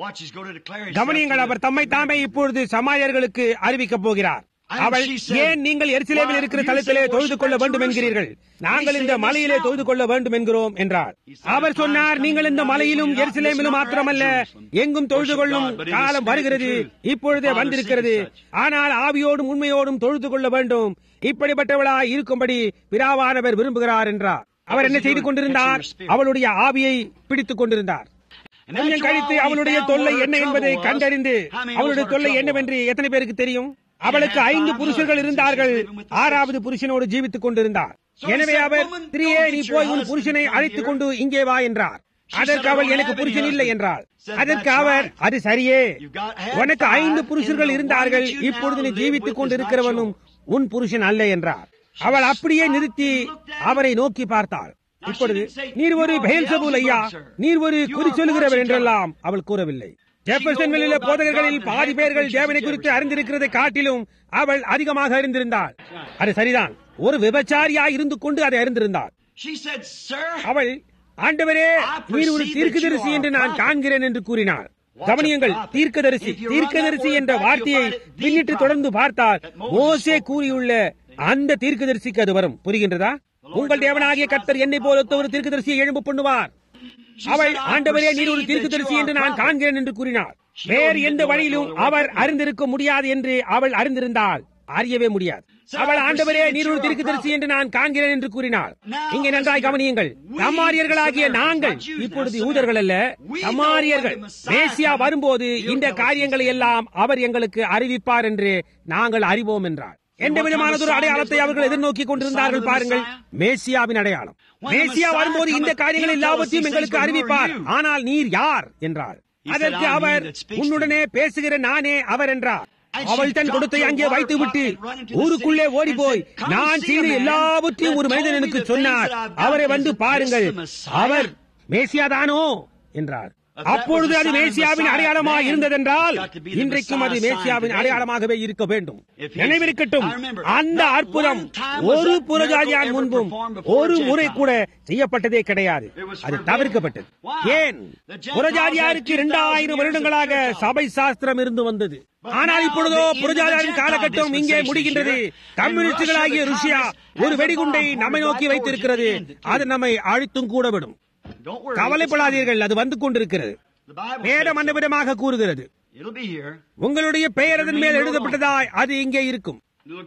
கவனியங்கள் அவர் தம்மை தாமே இப்பொழுது சமாயர்களுக்கு அறிவிக்கப் போகிறார் அவள் ஏன் நீங்கள் எரிசிலேவில் இருக்கிற தளத்திலே தொழுது கொள்ள வேண்டும் என்கிறீர்கள் நாங்கள் இந்த மலையிலே தொழுது கொள்ள வேண்டும் என்கிறோம் என்றார் அவர் சொன்னார் நீங்கள் இந்த மலையிலும் எரிசிலேமிலும் மாத்திரமல்ல எங்கும் தொழுது கொள்ளும் காலம் வருகிறது இப்பொழுதே வந்திருக்கிறது ஆனால் ஆவியோடும் உண்மையோடும் தொழுது கொள்ள வேண்டும் இப்படிப்பட்டவளா இருக்கும்படி பிராவானவர் விரும்புகிறார் என்றார் அவர் என்ன செய்து கொண்டிருந்தார் அவளுடைய ஆவியை பிடித்துக் கொண்டிருந்தார் கொஞ்சம் கழித்து அவளுடைய தொல்லை என்ன என்பதை கண்டறிந்து அவளுடைய தொல்லை என்னவென்று எத்தனை பேருக்கு தெரியும் அவளுக்கு ஐந்து புருஷர்கள் இருந்தார்கள் ஆறாவது புருஷனோடு ஜீவித்துக் கொண்டிருந்தார் எனவே அவர் திரியே நீ போய் உன் புருஷனை அழைத்துக் கொண்டு இங்கே வா என்றார் அதற்கு அவள் எனக்கு புருஷன் இல்லை என்றார் அதற்கு அவர் அது சரியே உனக்கு ஐந்து புருஷர்கள் இருந்தார்கள் இப்பொழுது நீ ஜீவித்துக் கொண்டிருக்கிறவனும் உன் புருஷன் அல்ல என்றார் அவள் அப்படியே நிறுத்தி அவரை நோக்கி பார்த்தாள் இப்பொழுது நீர் ஒரு பெயல்சபூல் ஐயா நீர் ஒரு குறி சொல்லுகிறவர் என்றெல்லாம் அவள் கூறவில்லை ஜெப்பர்சன்வெளியில போதகர்களில் பாதி பேர்கள் தேவனை குறித்து அறிந்திருக்கிறதை காட்டிலும் அவள் அதிகமாக அறிந்திருந்தாள் அது சரிதான் ஒரு விபச்சாரியா இருந்து கொண்டு அதை அறிந்திருந்தாள் அவள் ஆண்டவரே நீர் ஒரு தீர்க்கதரிசி என்று நான் காண்கிறேன் என்று கூறினாள் கவனியங்கள் தீர்க்கதரிசி தீர்க்கதரிசி என்ற வார்த்தையை பின்னிட்டு தொடர்ந்து பார்த்தால் மோசே கூறியுள்ள அந்த தீர்க்கதரிசிக்கு அது வரும் புரிகின்றதா உங்கள் தேவனாகிய கர்த்தர் என்னை போல ஒரு தீர்க்கதரிசியை எழும்பு பண்ணுவார் அவள் ஆண்டவரே நீர் ஒரு தீர்க்கதரிசி என்று நான் காண்கிறேன் என்று கூறினார் வேறு எந்த வழியிலும் அவர் அறிந்திருக்க முடியாது என்று அவள் அறிந்திருந்தால் அறியவே முடியாது அவள் ஆண்டவரே நீர் ஒரு தீர்க்கதரிசி என்று நான் காண்கிறேன் என்று கூறினார் இங்கே நன்றாய் கவனியுங்கள் சமாரியர்களாகிய நாங்கள் இப்பொழுது யூதர்கள் அல்ல சமாரியர்கள் மேசியா வரும்போது இந்த காரியங்களை எல்லாம் அவர் எங்களுக்கு அறிவிப்பார் என்று நாங்கள் அறிவோம் என்றார் எந்த விதமானதொரு அடையாளத்தை அவர்கள் எதிர்நோக்கி கொண்டிருந்தார்கள் பாருங்கள் மேசியாவின் அடையாளம் மேசியா வரும்போது இந்த காரியங்கள் எல்லாவற்றையும் எங்களுக்கு அறிவிப்பார் ஆனால் நீர் யார் என்றார் அதற்கு அவர் உன்னுடனே பேசுகிற நானே அவர் என்றார் அவள் தன் கொடுத்தை அங்கே வைத்து விட்டு ஊருக்குள்ளே ஓடி போய் நான் செய்த எல்லாவற்றையும் ஒரு மனிதன் எனக்கு சொன்னார் அவரை வந்து பாருங்கள் அவர் மேசியாதானோ என்றார் அப்பொழுது அது மேசியாவின் அடையாளமாக இருந்ததென்றால் இன்றைக்கும் அது மேசியாவின் அடையாளமாகவே இருக்க வேண்டும் நினைவிருக்கட்டும் அந்த அற்புதம் ஒரு புறஜாதியான் முன்பும் ஒரு முறை கூட செய்யப்பட்டதே கிடையாது அது தவிர்க்கப்பட்டது ஏன் புறஜாதியாருக்கு இரண்டாயிரம் வருடங்களாக சபை சாஸ்திரம் இருந்து வந்தது ஆனால் இப்பொழுதோ புறஜாதியாரின் காலகட்டம் இங்கே முடிகின்றது கம்யூனிஸ்டுகளாகிய ருஷ்யா ஒரு வெடிகுண்டை நம்மை நோக்கி வைத்திருக்கிறது அது நம்மை அழித்தும் கூட விடும் கவலைப்படாதீர்கள் அது வந்து கொண்டிருக்கிறது வேதம் அந்த விதமாக கூறுகிறது உங்களுடைய பெயர் அதன் மேல் எழுதப்பட்டதாய் அது இங்கே இருக்கும்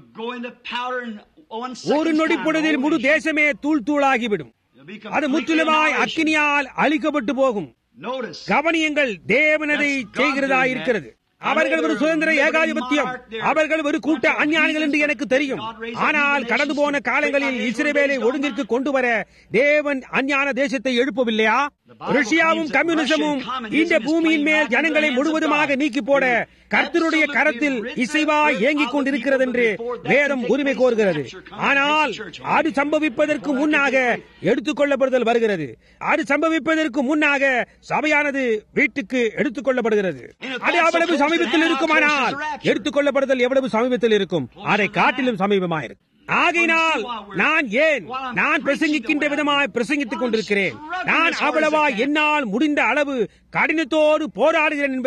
ஒரு நொடி பொழுதில் முழு தேசமே தூள் தூளாகிவிடும் அது முற்றிலுமாய் அக்கினியால் அழிக்கப்பட்டு போகும் கவனியங்கள் தேவனதை செய்கிறதா இருக்கிறது அவர்கள் ஒரு சுதந்திர ஏகாதிபத்தியம் அவர்கள் ஒரு கூட்ட அஞ்ஞானிகள் என்று எனக்கு தெரியும் ஆனால் கடந்து போன காலங்களில் இஸ்ரேவேலை ஒழுங்கிற்கு கொண்டு வர தேவன் அஞ்ஞான தேசத்தை எழுப்பவில்லையா ரஷ்யாவும் கம்யூனிசமும் இந்த பூமியின் மேல் ஜனங்களை முழுவதுமாக நீக்கி போட கர்த்தருடைய கரத்தில் இசைவா இயங்கிக் கொண்டிருக்கிறது என்று வேதம் உரிமை கோருகிறது ஆனால் அது சம்பவிப்பதற்கு முன்னாக எடுத்துக் கொள்ளப்படுதல் வருகிறது அது சம்பவிப்பதற்கு முன்னாக சபையானது வீட்டுக்கு எடுத்துக் கொள்ளப்படுகிறது அது அவ்வளவு சமீபத்தில் இருக்குமானால் எடுத்துக் கொள்ளப்படுதல் எவ்வளவு சமீபத்தில் இருக்கும் அதை காட்டிலும் சமீபமாயிருக்கும் ஆகையினால் நான் ஏன் நான் பிரசங்கிக்கின்ற விதமாய் பிரசங்கித்துக் கொண்டிருக்கிறேன் நான் அவ்வளவா என்னால் முடிந்த அளவு கடினத்தோடு போராடுகிறேன் என்பதை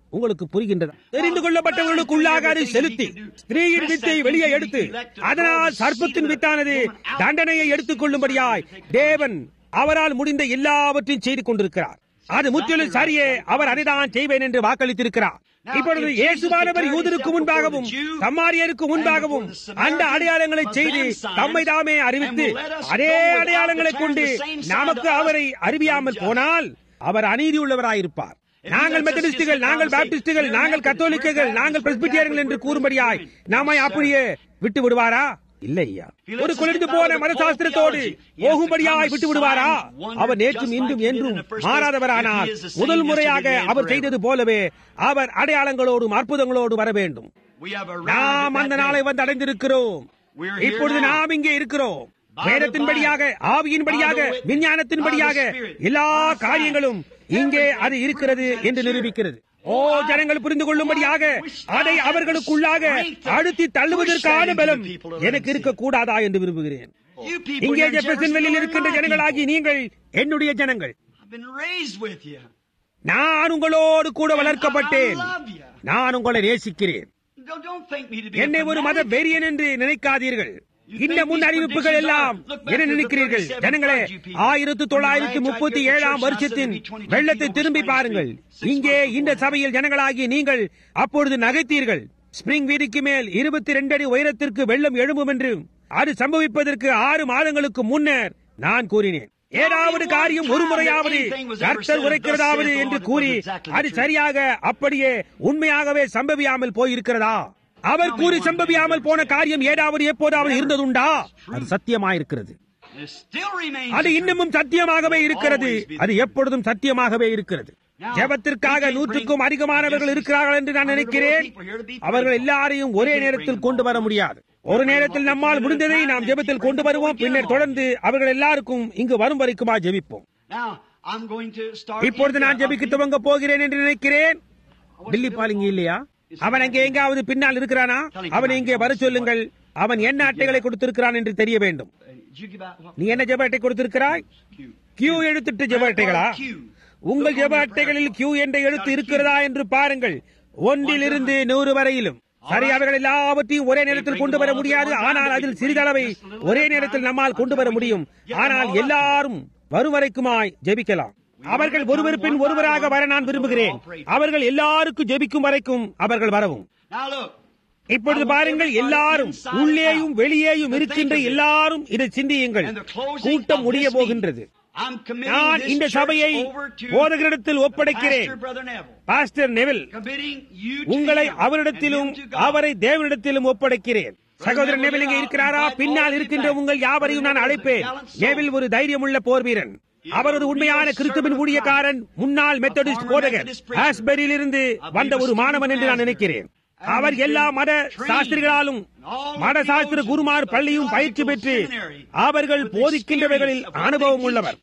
உங்களுக்கு புரிகின்றது தெரிந்து கொள்ளப்பட்டவர்களுக்குள்ளாக அதை செலுத்தி ஸ்திரீயின் வித்தை வெளியே எடுத்து அதனால் சர்ப்பத்தின் வித்தானது தண்டனையை எடுத்துக் கொள்ளும்படியாய் தேவன் அவரால் முடிந்த எல்லாவற்றையும் செய்து கொண்டிருக்கிறார் அது முற்றிலும் சரியே அவர் அதைதான் செய்வேன் என்று வாக்களித்திருக்கிறார் இப்பொழுது இயேசுவானவர் யூதருக்கு முன்பாகவும் சம்மாரியருக்கு முன்பாகவும் அந்த அடையாளங்களை செய்து தம்மை தாமே அறிவித்து அதே அடையாளங்களை கொண்டு நமக்கு அவரை அறிவியாமல் போனால் அவர் அநீதி உள்ளவராயிருப்பார் நாங்கள் மெத்தடிஸ்டுகள் நாங்கள் பாப்டிஸ்டுகள் நாங்கள் கத்தோலிக்கர்கள் நாங்கள் பிரஸ்பிட்டியர்கள் என்று கூறும்படியாய் நாம அப்படியே விட்டு விடுவாரா இல்லை ஐயா ஒரு குளிர்ந்து போன மனசாஸ்திரத்தோடு போகும்படியாய் விட்டு விடுவாரா அவர் நேற்றும் இன்றும் என்றும் மாறாதவரானால் முதல் முறையாக அவர் செய்தது போலவே அவர் அடையாளங்களோடும் அற்புதங்களோடு வர வேண்டும் நாம் அந்த நாளை வந்து அடைந்திருக்கிறோம் இப்பொழுது நாம் இங்கே இருக்கிறோம் வேதத்தின்படியாக ஆவியின்படியாக விஞ்ஞானத்தின்படியாக எல்லா காரியங்களும் இங்கே அது இருக்கிறது என்று நிரூபிக்கிறது ஓ ஜனங்கள் புரிந்து கொள்ளும்படியாக அதை அவர்களுக்குள்ளாக அழுத்தி தள்ளுவதற்கான பலம் எனக்கு இருக்கக்கூடாதா என்று விரும்புகிறேன் இங்கே ஜெபசன்வெளியில் இருக்கின்ற ஜனங்களாகி நீங்கள் என்னுடைய ஜனங்கள் நான் உங்களோடு கூட வளர்க்கப்பட்டேன் நான் உங்களை நேசிக்கிறேன் என்னை ஒரு மத வெறியன் என்று நினைக்காதீர்கள் இந்த முன் அறிவிப்புகள் எல்லாம் என்ன நினைக்கிறீர்கள் ஜனங்களே ஆயிரத்தி தொள்ளாயிரத்தி முப்பத்தி ஏழாம் வருஷத்தின் வெள்ளத்தை திரும்பி பாருங்கள் இங்கே இந்த சபையில் ஜனங்களாகி நீங்கள் அப்பொழுது நகைத்தீர்கள் ஸ்பிரிங் வீதிக்கு மேல் இருபத்தி ரெண்டு அடி உயரத்திற்கு வெள்ளம் எழும்பும் என்று அது சம்பவிப்பதற்கு ஆறு மாதங்களுக்கு முன்னர் நான் கூறினேன் ஏதாவது காரியம் ஒரு முறையாவது கர்த்தர் உரைக்கிறதாவது என்று கூறி அது சரியாக அப்படியே உண்மையாகவே சம்பவியாமல் போயிருக்கிறதா அவர் கூறி சம்பவியாமல் போன காரியம் ஏதாவது எப்போதாவது இருந்ததுண்டா அது சத்தியமாயிருக்கிறது அது இன்னமும் சத்தியமாகவே இருக்கிறது அது எப்பொழுதும் சத்தியமாகவே இருக்கிறது ஜெபத்திற்காக நூற்றுக்கும் அதிகமானவர்கள் இருக்கிறார்கள் என்று நான் நினைக்கிறேன் அவர்கள் எல்லாரையும் ஒரே நேரத்தில் கொண்டு வர முடியாது ஒரு நேரத்தில் நம்மால் முடிந்ததை நாம் ஜெபத்தில் கொண்டு வருவோம் பின்னர் தொடர்ந்து அவர்கள் எல்லாருக்கும் இங்கு வரும் வரைக்குமா ஜெபிப்போம் இப்பொழுது நான் ஜெபிக்க துவங்க போகிறேன் என்று நினைக்கிறேன் டில்லி பாலிங்க இல்லையா அவன் அங்கே எங்காவது பின்னால் இருக்கிறானா அவன் இங்கே வர சொல்லுங்கள் அவன் என்ன அட்டைகளை கொடுத்திருக்கிறான் என்று தெரிய வேண்டும் நீ என்ன ஜெப அட்டை கொடுத்திருக்கிறாய் கியூ எழுத்துட்டு ஜெப அட்டைகளா உங்கள் ஜெப அட்டைகளில் கியூ என்ற எழுத்து இருக்கிறதா என்று பாருங்கள் ஒன்றிலிருந்து நூறு வரையிலும் சரி அவர்கள் எல்லாவற்றையும் ஒரே நேரத்தில் கொண்டு வர முடியாது ஆனால் அதில் சிறிதளவை ஒரே நேரத்தில் நம்மால் கொண்டு வர முடியும் ஆனால் எல்லாரும் வரும் வரைக்குமாய் ஜெபிக்கலாம் அவர்கள் ஒருவர் பின் ஒருவராக வர நான் விரும்புகிறேன் அவர்கள் எல்லாருக்கும் ஜெபிக்கும் வரைக்கும் அவர்கள் வரவும் இப்பொழுது பாருங்கள் எல்லாரும் உள்ளேயும் வெளியேயும் இருக்கின்ற எல்லாரும் இதை சிந்தியுங்கள் கூட்டம் முடிய போகின்றது நான் இந்த சபையை போதகரிடத்தில் ஒப்படைக்கிறேன் பாஸ்டர் நெவில் உங்களை அவரிடத்திலும் அவரை தேவனிடத்திலும் ஒப்படைக்கிறேன் சகோதரன் நெவில் இங்கே இருக்கிறாரா பின்னால் இருக்கின்ற உங்கள் யாவரையும் நான் அழைப்பேன் நெவில் ஒரு தைரியமுள்ள போர் வீரன் அவர் ஒரு உண்மையான கிறிஸ்துவின் ஊழியக்காரன் முன்னாள் மெத்தடிஸ்ட் போதகர் ஆஸ்பெரியிலிருந்து வந்த ஒரு மாணவன் என்று நான் நினைக்கிறேன் அவர் எல்லா மத சாஸ்திரிகளாலும் மத சாஸ்திர குருமார் பள்ளியும் பயிற்சி பெற்று அவர்கள் போதிக்கின்றவைகளில் அனுபவம் உள்ளவர்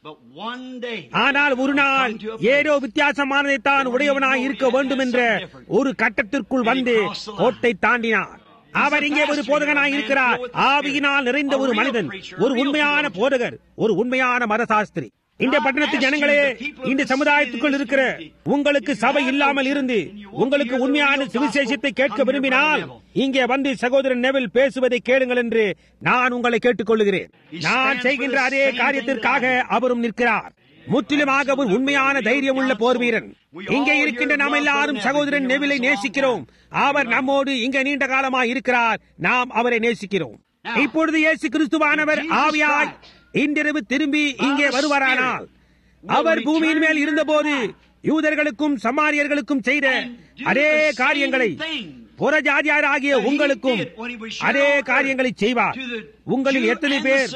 ஆனால் ஒரு நாள் ஏதோ வித்தியாசமானதை தான் உடையவனாய் இருக்க வேண்டும் என்ற ஒரு கட்டத்திற்குள் வந்து கோட்டை தாண்டினார் அவர் இங்கே ஒரு போதகனாய் இருக்கிறார் ஆவியினால் நிறைந்த ஒரு மனிதன் ஒரு உண்மையான போதகர் ஒரு உண்மையான மதசாஸ்திரி இந்த பட்டணத்து ஜனங்களே இந்த சமுதாயத்துக்குள் இருக்கிற உங்களுக்கு சபை இல்லாமல் இருந்து உங்களுக்கு உண்மையான சுவிசேஷத்தை கேட்க விரும்பினால் இங்கே வந்து சகோதரன் நெவில் பேசுவதை கேளுங்கள் என்று நான் உங்களை கேட்டுக்கொள்கிறேன் நான் செய்கின்ற அதே காரியத்திற்காக அவரும் நிற்கிறார் முற்றிலுமாக ஒரு உண்மையான தைரியம் உள்ள போர் வீரன் இங்கே இருக்கின்ற நாம் எல்லாரும் சகோதரன் நெவிலை நேசிக்கிறோம் அவர் நம்மோடு இங்கே நீண்ட காலமாய் இருக்கிறார் நாம் அவரை நேசிக்கிறோம் இப்பொழுது இயேசு கிறிஸ்துவானவர் ஆவியாய் இன்றிரவு திரும்பி இங்கே வருவாரானால் அவர் பூமியின் மேல் இருந்தபோது யூதர்களுக்கும் சமாரியர்களுக்கும் செய்த அதே காரியங்களை புறஜாதியார் ஆகிய உங்களுக்கும் அதே காரியங்களை செய்வார் உங்களில் எத்தனை பேர்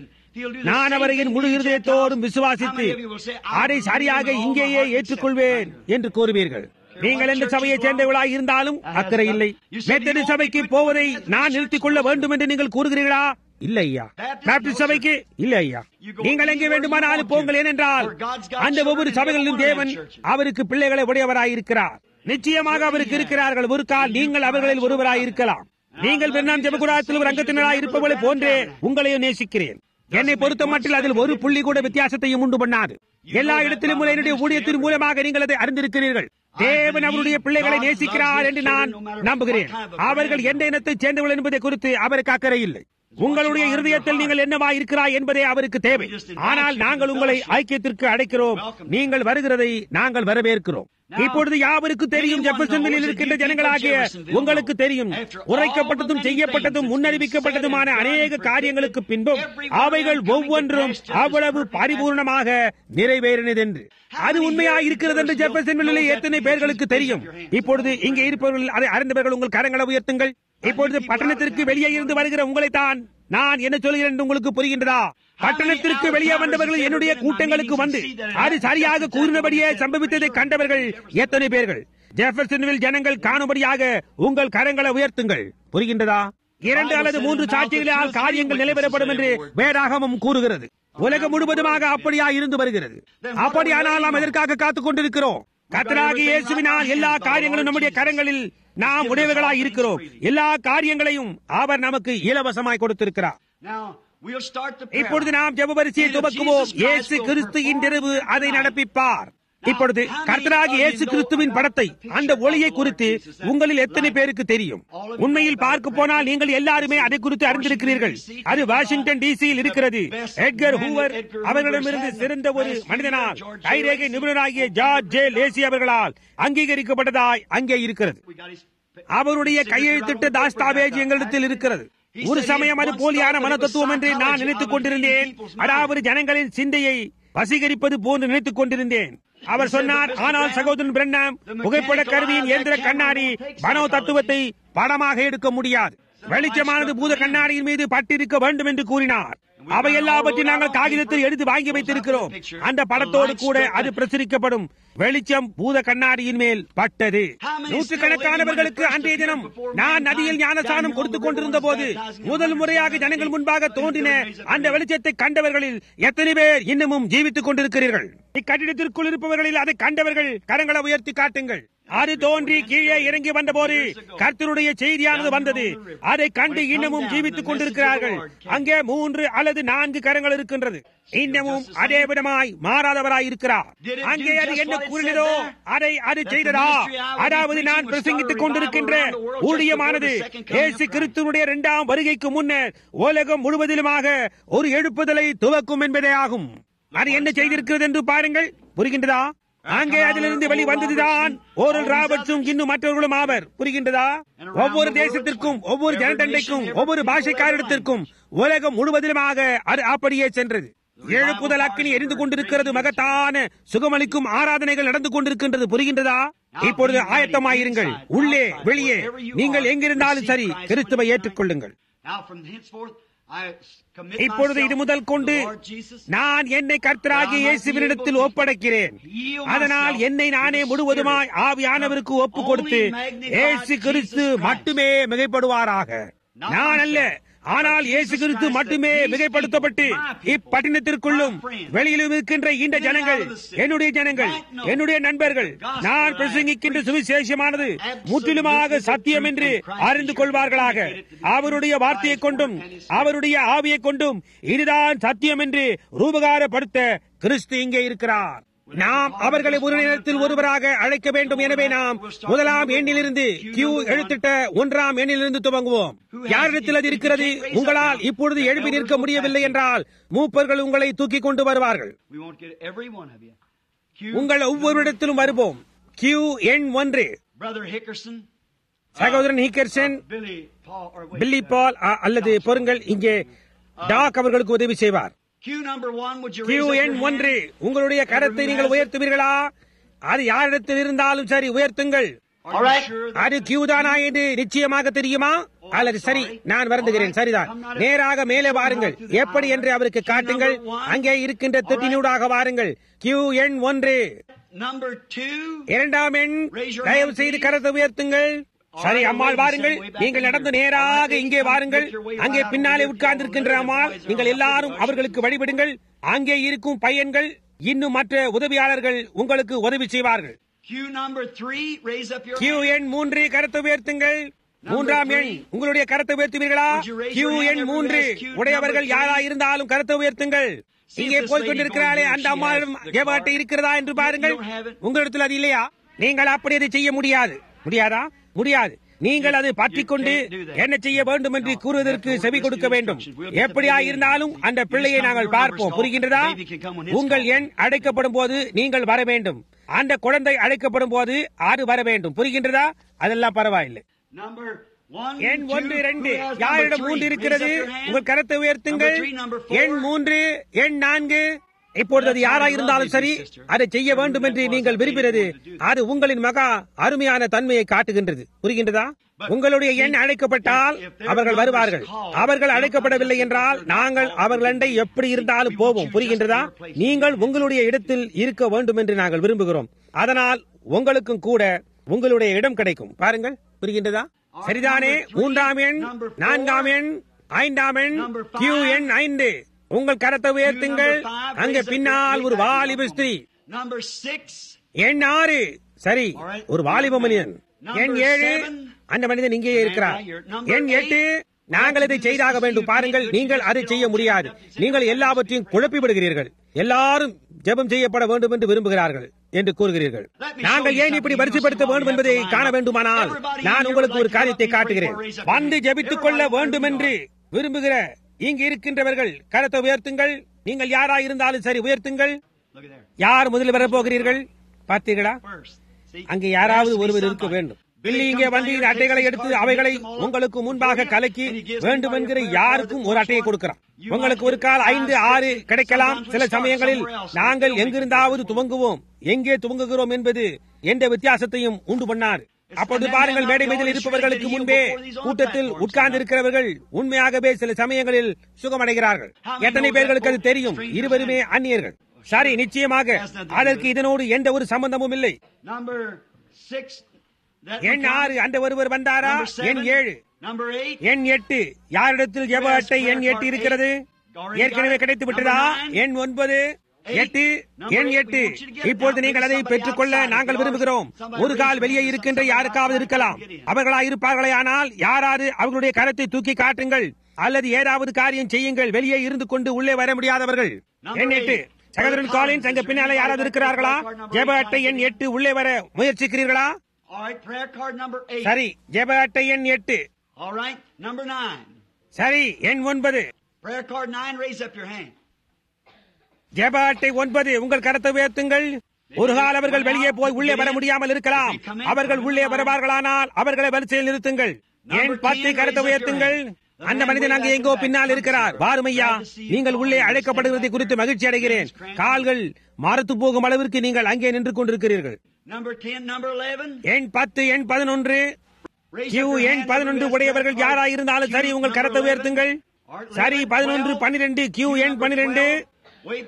நான் அவரை என் முழு இருதயத்தோடும் விசுவாசித்து அதை சரியாக இங்கேயே ஏற்றுக்கொள்வேன் என்று கூறுவீர்கள் நீங்கள் எந்த சபையைச் சேர்ந்தவர்களாய் இருந்தாலும் அக்கறை இல்லை மெத்தடி சபைக்கு போவதை நான் நிறுத்திக் கொள்ள வேண்டும் என்று நீங்கள் கூறுகிறீர்களா இல்ல ஐயா பாப்டிஸ்ட் சபைக்கு இல்ல ஐயா நீங்கள் எங்கே வேண்டுமானாலும் போங்கள் ஏனென்றால் அந்த ஒவ்வொரு சபைகளிலும் தேவன் அவருக்கு பிள்ளைகளை உடையவராயிருக்கிறார் நிச்சயமாக அவருக்கு இருக்கிறார்கள் ஒரு கால் நீங்கள் அவர்களில் ஒருவராய் இருக்கலாம் நீங்கள் பெண்ணாம் ஜெபகுடாத்தில் ஒரு அங்கத்தினராய் இருப்பவர்களை போன்றே உங்களையும் நேசிக்கிறேன் என்னை பொறுத்த மட்டில் அதில் ஒரு புள்ளி கூட வித்தியாசத்தையும் உண்டு பண்ணாது எல்லா இடத்திலும் உள்ள என்னுடைய ஊழியத்தின் மூலமாக நீங்கள் அதை அறிந்திருக்கிறீர்கள் தேவன் அவருடைய பிள்ளைகளை நேசிக்கிறார் என்று நான் நம்புகிறேன் அவர்கள் எந்த இனத்தைச் சேர்ந்தவர்கள் என்பதை குறித்து அவருக்கு அக்கறை இல்லை உங்களுடைய இருதயத்தில் நீங்கள் என்னவா இருக்கிறாய் என்பதே அவருக்கு தேவை ஆனால் நாங்கள் உங்களை ஐக்கியத்திற்கு அழைக்கிறோம் நீங்கள் வருகிறதை நாங்கள் வரவேற்கிறோம் இப்பொழுது யாவருக்கு தெரியும் ஜெபர்சன்வில் இருக்கின்ற ஜனங்களாகிய உங்களுக்கு தெரியும் உரைக்கப்பட்டதும் செய்யப்பட்டதும் முன்னறிவிக்கப்பட்டதுமான அநேக காரியங்களுக்கு பின்பும் அவைகள் ஒவ்வொன்றும் அவ்வளவு பரிபூர்ணமாக நிறைவேறினதென்று அது உண்மையாக இருக்கிறது என்று ஜெபர்சன்வில்லிலே எத்தனை பேர்களுக்கு தெரியும் இப்பொழுது இங்கே இருப்பவர்கள் அதை அறிந்தவர்கள் உங்கள் கரங்களை உயர்த்துங்கள் இப்பொழுது பட்டணத்திற்கு வெளியே இருந்து வருகிற உங்களைத்தான் நான் என்ன சொல்கிறேன் என்று உங்களுக்கு புரிகின்றதா பட்டணத்திற்கு வெளியே வந்தவர்கள் என்னுடைய கூட்டங்களுக்கு வந்து அது சரியாக கூறினபடியே சம்பவித்ததை கண்டவர்கள் எத்தனை பேர்கள் ஜெஃபர்சன்வில் ஜனங்கள் காணும்படியாக உங்கள் கரங்களை உயர்த்துங்கள் புரிகின்றதா இரண்டு அல்லது மூன்று சாட்சிகளால் காரியங்கள் நிலைபெறப்படும் என்று வேதாகமம் கூறுகிறது உலகம் முழுவதுமாக அப்படியா இருந்து வருகிறது அப்படியானால் நாம் எதற்காக காத்துக் கொண்டிருக்கிறோம் கத்தராகி இயேசுவினால் எல்லா காரியங்களும் நம்முடைய கரங்களில் நாம் உடையவர்களாய் இருக்கிறோம் எல்லா காரியங்களையும் அவர் நமக்கு இலவசமாய் கொடுத்திருக்கிறார் Now, we'll start the prayer. இப்பொழுது நாம் ஜெபவரிசையை துவக்குவோம் இயேசு கிறிஸ்து இன்றிரவு அதை நடப்பிப்பார் இப்பொழுது கர்த்தராகி இயேசு கிறிஸ்துவின் படத்தை அந்த ஒளியை குறித்து உங்களில் எத்தனை பேருக்கு தெரியும் உண்மையில் பார்க்க போனால் நீங்கள் எல்லாருமே அதை குறித்து அறிந்திருக்கிறீர்கள் அது வாஷிங்டன் டிசியில் இருக்கிறது எட்கர் ஹூவர் அவர்களிடமிருந்து சிறந்த ஒரு மனிதனால் கைரேகை நிபுணராகிய ஜார்ஜ் ஜே லேசி அவர்களால் அங்கீகரிக்கப்பட்டதாய் அங்கே இருக்கிறது We got his அவருடைய கையெழுத்திட்ட தாஸ்தாவேஜ் எங்களிடத்தில் இருக்கிறது ஒரு சமயம் அது போலியான மன தத்துவம் என்று நான் நினைத்துக் கொண்டிருந்தேன் அதாவது ஜனங்களின் சிந்தையை வசீகரிப்பது போன்று நினைத்துக் கொண்டிருந்தேன் அவர் சொன்னார் ஆனால் சகோதரன் பிரண்ணாம் புகைப்பட கருவியின் இயந்திர கண்ணாடி மனோ தத்துவத்தை படமாக எடுக்க முடியாது வெளிச்சமானது பூத கண்ணாடியின் மீது பட்டிருக்க வேண்டும் என்று கூறினார் அவை எல்லாவற்றையும் நாங்கள் காகிதத்தில் எடுத்து வாங்கி வைத்திருக்கிறோம் அந்த படத்தோடு கூட அது பிரசுரிக்கப்படும் வெளிச்சம் பூத கண்ணாடியின் மேல் பட்டது நூற்றுக்கணக்கானவர்களுக்கு அன்றைய தினம் நான் நதியில் ஞானஸ்தானம் கொடுத்துக் கொண்டிருந்த போது முதல் முறையாக ஜனங்கள் முன்பாக தோன்றின அந்த வெளிச்சத்தை கண்டவர்களில் எத்தனை பேர் இன்னமும் ஜீவித்துக் கொண்டிருக்கிறீர்கள் இக்கட்டிடத்திற்குள் இருப்பவர்களில் அதை கண்டவர்கள் கரங்களை உயர்த்தி காட்டுங்கள் அது தோன்றி கீழே இறங்கி வந்தபோது கர்த்தருடைய செய்தியானது வந்தது அதை கண்டு இன்னமும் ஜீவித்துக் கொண்டிருக்கிறார்கள் அங்கே மூன்று அல்லது நான்கு கரங்கள் இருக்கின்றது இன்னமும் அதே விதமாய் மாறாதவராய் இருக்கிறார் அங்கே அது என்ன கூறினதோ அதை அது செய்ததா அதாவது நான் பிரசங்கித்துக் கொண்டிருக்கின்ற ஊழியமானது இயேசு கிறிஸ்துவனுடைய இரண்டாம் வருகைக்கு முன்னர் உலகம் முழுவதிலுமாக ஒரு எழுப்புதலை துவக்கும் என்பதே ஆகும் அது என்ன செய்திருக்கிறது என்று பாருங்கள் புரிகின்றதா அங்கே அதிலிருந்து வெளி வந்ததுதான் ஒரு ராபர்ட்ஸும் இன்னும் மற்றவர்களும் ஆவர் புரிகின்றதா ஒவ்வொரு தேசத்திற்கும் ஒவ்வொரு ஜனதண்டைக்கும் ஒவ்வொரு பாஷைக்காரிடத்திற்கும் உலகம் முழுவதிலுமாக அது அப்படியே சென்றது எழுப்புதல் அக்கினி எரிந்து கொண்டிருக்கிறது மகத்தான சுகமளிக்கும் ஆராதனைகள் நடந்து கொண்டிருக்கின்றது புரிகின்றதா இப்பொழுது ஆயத்தமாயிருங்கள் உள்ளே வெளியே நீங்கள் எங்கிருந்தாலும் சரி கிறிஸ்துவை ஏற்றுக்கொள்ளுங்கள் Now from henceforth, I commit இப்பொழுது இது myself முதல் கொண்டு to the Lord Jesus. நான் என்னை கர்த்தராகிய இயேசுவினிடத்தில் ஒப்படைக்கிறேன் அதனால் என்னை நானே முழுவதுமாய் ஆவியானவருக்கு ஒப்பு கொடுத்து இயேசு கிறிஸ்து மட்டுமே மிகைப்படுவாராக நான் அல்ல ஆனால் இயேசு கிறிஸ்து மட்டுமே மிகைப்படுத்தப்பட்டு இப்பட்டினத்திற்குள்ளும் வெளியிலும் இருக்கின்ற இந்த ஜனங்கள் என்னுடைய ஜனங்கள் என்னுடைய நண்பர்கள் நான் பிரசங்கிக்கின்ற சுவிசேஷமானது முற்றிலுமாக சத்தியம் என்று அறிந்து கொள்வார்களாக அவருடைய வார்த்தையை கொண்டும் அவருடைய ஆவியை கொண்டும் இதுதான் சத்தியம் என்று ரூபகாரப்படுத்த கிறிஸ்து இங்கே இருக்கிறார் நாம் அவர்களை ஒரு நேரத்தில் ஒருவராக அழைக்க வேண்டும் எனவே நாம் முதலாம் எண்ணிலிருந்து கியூ எழுத்திட்ட ஒன்றாம் எண்ணிலிருந்து துவங்குவோம் யாரிடத்தில் அது இருக்கிறது உங்களால் இப்பொழுது எழுப்பி நிற்க முடியவில்லை என்றால் மூப்பர்கள் உங்களை தூக்கி கொண்டு வருவார்கள் We won't get every one of you. Q, உங்கள் ஒவ்வொருடத்திலும் வருவோம் கியூ எண் ஒன்று Brother Hickerson, சகோதரன் ஹீக்கர்சன் Billy Paul, or wait, பில்லி பால் அ- அல்லது பொருங்கள் இங்கே டாக் அவர்களுக்கு உதவி செய்வார் Q number one, would you கியூ raise up எண் your ஒன்று hand? உங்களுடைய கரத்தை நீங்கள் உயர்த்துவீர்களா அது யாரிடத்தில் இருந்தாலும் சரி உயர்த்துங்கள் Are you sure that- அது கியூ தானா என்று நிச்சயமாக தெரியுமா அல்லது சரி நான் வருந்துகிறேன் சரிதான் நேராக மேலே வாருங்கள் எப்படி என்று அவருக்கு காட்டுங்கள் அங்கே இருக்கின்ற திட்டினூடாக வாருங்கள் கியூ எண் ஒன்று Number two, இரண்டாம் எண் தயவு செய்து கரத்தை உயர்த்துங்கள் சரி அம்மாள் வாருங்கள் நீங்கள் நடந்து நேராக இங்கே வாருங்கள் அங்கே பின்னாலே உட்கார்ந்திருக்கின்ற அம்மாள் நீங்கள் எல்லாரும் அவர்களுக்கு வழிபடுங்கள் அங்கே இருக்கும் பையன்கள் இன்னும் மற்ற உதவியாளர்கள் உங்களுக்கு உதவி செய்வார்கள் Q number three, raise up your கியூ hand. எண் மூன்று கரத்தை உயர்த்துங்கள் மூன்றாம் எண் உங்களுடைய கரத்தை உயர்த்துவீர்களா கியூ எண் மூன்று உடையவர்கள் யாரா இருந்தாலும் கரத்தை உயர்த்துங்கள் இங்கே போய் கொண்டிருக்கிறாளே அந்த அம்மாவிடம் ஜெபாட்டை இருக்கிறதா என்று பாருங்கள் உங்களிடத்தில் அது இல்லையா நீங்கள் அப்படி அதை செய்ய முடியாது முடியாதா முடியாது நீங்கள் அதை பற்றிக் கொண்டு என்ன செய்ய வேண்டும் என்று கூறுவதற்கு செவி கொடுக்க வேண்டும் எப்படியா இருந்தாலும் அந்த பிள்ளையை நாங்கள் பார்ப்போம் புரிகின்றதா உங்கள் எண் அழைக்கப்படும் போது நீங்கள் வர வேண்டும் அந்த குழந்தை அழைக்கப்படும் போது அது வர வேண்டும் புரிகின்றதா அதெல்லாம் பரவாயில்லை Number one, எண் two, ஒன்று who இரண்டு has number யாரிடம் three? மூன்று Raise இருக்கிறது up your hand. உங்கள் கரத்தை உயர்த்துங்கள் Number three, number four. எண் மூன்று எண் நான்கு இப்பொழுது அது யாரா இருந்தாலும் சரி அதை செய்ய வேண்டும் என்று நீங்கள் விரும்புகிறது அது உங்களின் மகா அருமையான தன்மையை காட்டுகின்றது புரிகின்றதா உங்களுடைய எண் அழைக்கப்பட்டால் அவர்கள் வருவார்கள் அவர்கள் அழைக்கப்படவில்லை என்றால் நாங்கள் அவர்களண்டை எப்படி இருந்தாலும் போவோம் புரிகின்றதா நீங்கள் உங்களுடைய இடத்தில் இருக்க வேண்டும் என்று நாங்கள் விரும்புகிறோம் அதனால் உங்களுக்கும் கூட உங்களுடைய இடம் கிடைக்கும் பாருங்கள் புரிகின்றதா சரிதானே மூன்றாம் எண் நான்காம் எண் ஐந்தாம் எண் கியூ எண் ஐந்து உங்கள் கரத்தை உயர்த்துங்கள் அங்கே பின்னால் ஒரு வாலிப ஸ்திரீ Number six. எண் ஆறு சரி ஒரு வாலிப மனிதன் எண் ஏழு அந்த மனிதன் இங்கேயே இருக்கிறார் எண் எட்டு நாங்கள் இதை செய்தாக வேண்டும் பாருங்கள் நீங்கள் அதை செய்ய முடியாது நீங்கள் எல்லாவற்றையும் குழப்பி விடுகிறீர்கள் எல்லாரும் ஜெபம் செய்யப்பட வேண்டும் என்று விரும்புகிறார்கள் என்று கூறுகிறீர்கள் நாங்கள் ஏன் இப்படி வரிசைப்படுத்த வேண்டும் என்பதை காண வேண்டுமானால் நான் உங்களுக்கு ஒரு காரியத்தை காட்டுகிறேன் வந்து ஜெபித்துக் கொள்ள வேண்டும் என்று விரும்புகிற இங்கு இருக்கின்றவர்கள் கரத்தை உயர்த்துங்கள் நீங்கள் யாரா இருந்தாலும் சரி உயர்த்துங்கள் Look at there. யார் முதலில் வரப் போகிறீர்கள் பார்த்தீர்களா First. See, அங்கே யாராவது there has to be ஒருவர் இருக்க somebody. வேண்டும் பில்லி இங்கே வந்து இந்த அட்டைகளை எடுத்து அவைகளை உங்களுக்கு முன்பாக கலக்கி வேண்டும் என்கிற யாருக்கும் ஒரு அட்டையை கொடுக்கிறான் உங்களுக்கு ஒரு கால் ஐந்து ஆறு கிடைக்கலாம் சில சமயங்களில் நாங்கள் எங்கிருந்தாவது துவங்குவோம் எங்கே துவங்குகிறோம் என்பது எந்த வித்தியாசத்தையும் உண்டு பண்ணார் அப்பொழுது பாருங்கள் மேடை மீதில் இருப்பவர்களுக்கு முன்பே கூட்டத்தில் உட்கார்ந்து இருக்கிறவர்கள் உண்மையாகவே சில சமயங்களில் சுகமடைகிறார்கள் எத்தனை பேர்களுக்கு அது தெரியும் இருவருமே அந்நியர்கள் சரி நிச்சயமாக அதற்கு இதனோடு எந்த ஒரு சம்பந்தமும் இல்லை Number six. That எண் one ஆறு அந்த ஒருவர் வந்தாரா Number seven. எண் ஏழு Number eight. எண் எட்டு யாரிடத்தில் ஜெப அட்டை எண் எட்டு இருக்கிறது ஏற்கனவே கிடைத்து விட்டதா எண் ஒன்பது எட்டு எண் எட்டு இப்பொழுது நீங்கள் அதை பெற்றுக்கொள்ள நாங்கள் விரும்புகிறோம் ஒரு கால் வெளியே இருக்கின்ற யாருக்காவது இருக்கலாம் அவர்களா இருப்பார்களே ஆனால் யாராவது அவர்களுடைய கரத்தை தூக்கி காட்டுங்கள் அல்லது ஏதாவது காரியம் செய்யுங்கள் வெளியே இருந்து கொண்டு உள்ளே வர முடியாதவர்கள் எண் எட்டு சகோதரன் காலின்ஸ் அங்க பின்னால யாராவது இருக்கிறார்களா ஜெப அட்டை எண் எட்டு உள்ளே வர முயற்சிக்கிறீர்களா All right. Prayer card number eight. சரி ஜெப அட்டை எண் எட்டு All right. Number nine. சரி எண் ஒன்பது Prayer card nine. Raise up your hand. ஜெப அட்டை ஒன்பது உங்கள் கரத்தை உயர்த்துங்கள் ஒரு கால் அவர்கள் வெளியே போய் உள்ளே வர முடியாமல் இருக்கலாம் அவர்கள் உள்ளே வருவார்களானால் அவர்களை வரிசையில் நிறுத்துங்கள் எண் பத்து கரத்தை உயர்த்துங்கள் அந்த மனிதன் அங்கே எங்கோ பின்னால் இருக்கிறார் வாரும் ஐயா நீங்கள் உள்ளே அழைக்கப்படுவதை குறித்து மகிழ்ச்சி அடைகிறேன் கால்கள் மரத்து போகும் அளவிற்கு நீங்கள் அங்கே நின்று கொண்டிருக்கிறீர்கள் Number ten. Number eleven. எண் பத்து எண் பதினொன்று Raise கியூ up your எண் hand. பதினொன்று Everybody has உடையவர்கள் prayer யாரா card. இருந்தாலும் சரி Queue உங்கள் number கரத்தை 11. உயர்த்துங்கள் All right, சரி 11, பதினொன்று 12. பன்னிரெண்டு கியூ Queue எண் number பன்னிரெண்டு 12. Wait.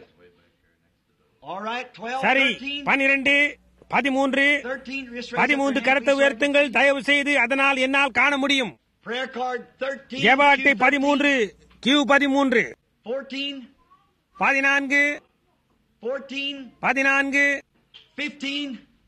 All right. Twelve. சரி Thirteen. பனிரெண்டு பதிமூன்று Thirteen. Just raise up பதிமூன்று your hand, கரத்தை please, sir. உயர்த்துங்கள் தயவு செய்து அதனால் என்னால் காண முடியும் Prayer card thirteen. ஜெப Queue அட்டை 13, பதிமூன்று கியூ பதிமூன்று Fourteen. பதினான்கு Fourteen. பதினான்கு Fifteen.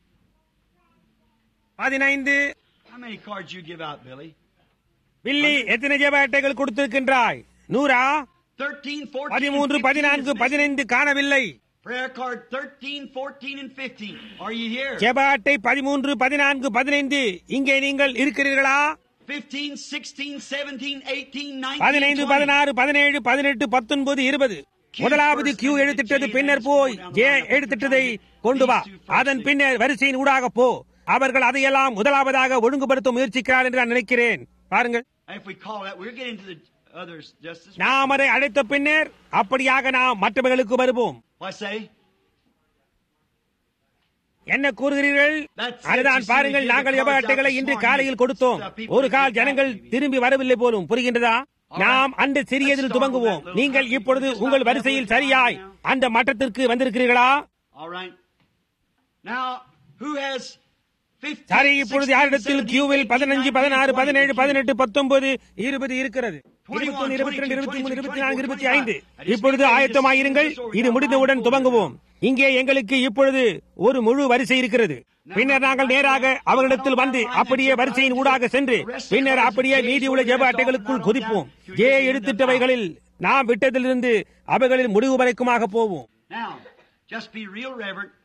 பதினைந்து How many cards you give out, Billy? வில்லி எத்தனை ஜெப அட்டைகள் கொடுத்திருக்கின்றாய் நூறா Thirteen, fourteen, பதிமூன்று and 15 பதினான்கு is missing. பதினைந்து காணவில்லை Prayer card 13, 14, and 15. Are you here? ஜெப அட்டை பதிமூன்று பதினான்கு பதினைந்து இங்கே நீங்கள் இருக்கிறீர்களா 15, 16, 17, 18, 19, பதினைந்து 20. பதினாறு பதினேழு பதினெட்டு பத்தொன்பது இருபது முதலாவது கியூ எழுத்திட்டது பின்னர் போய் ஜே எழுத்திட்டதை கொண்டு வா அதன் பின்னர் வரிசையின் ஊடாக போ அவர்கள் அதையெல்லாம் முதலாவதாக ஒழுங்குபடுத்த முயற்சிக்கிறார் என்று நான் நினைக்கிறேன் பாருங்கள் If we call that, we're getting to the others just as நாம் அதை அழைத்த பின்னர் அப்படியாக நாம் மற்றவர்களுக்கு வருவோம் I say. என்ன கூறுகிறீர்கள் அதுதான் பாருங்கள் நாங்கள் எவ அட்டைகளை இன்று காலையில் கொடுத்தோம் ஒரு கால் ஜனங்கள் திரும்பி வரவில்லை போலும் புரிகின்றதா நாம் அந்த சிறியதில் துவங்குவோம் நீங்கள் இப்பொழுது உங்கள் வரிசையில் சரியாய் அந்த மட்டத்திற்கு வந்திருக்கிறீர்களா All right. Now, who has 15, சரி இப்பொழுது 16, யாரிடத்தில் 17, கியூவில் 18, பதினஞ்சு 19, பதினாறு 20? பதினேழு பதினெட்டு பத்தொன்பது இருபது இருக்கிறது இருபத்தி ஒன்று இருபத்தி ரெண்டு இருபத்தி மூணு இருபத்தி நான்கு இருபத்தி ஐந்து இப்பொழுது ஆயத்தமாயிருங்கள் இது முடிந்தவுடன் துவங்குவோம் இங்கே எங்களுக்கு இப்பொழுது ஒரு முழு வரிசை இருக்கிறது பின்னர் நாங்கள் நேராக அவர்களிடத்தில் வந்து அப்படியே வரிசையின் ஊடாக சென்று பின்னர் அப்படியே மீதியுள்ள ஜெப அட்டைகளுக்குள் குதிப்போம் ஜே எடுத்திட்டவைகளில் நாம் விட்டதிலிருந்து அவைகளில் முடிவு வரைக்குமாக போவோம் Now, just be real reverent.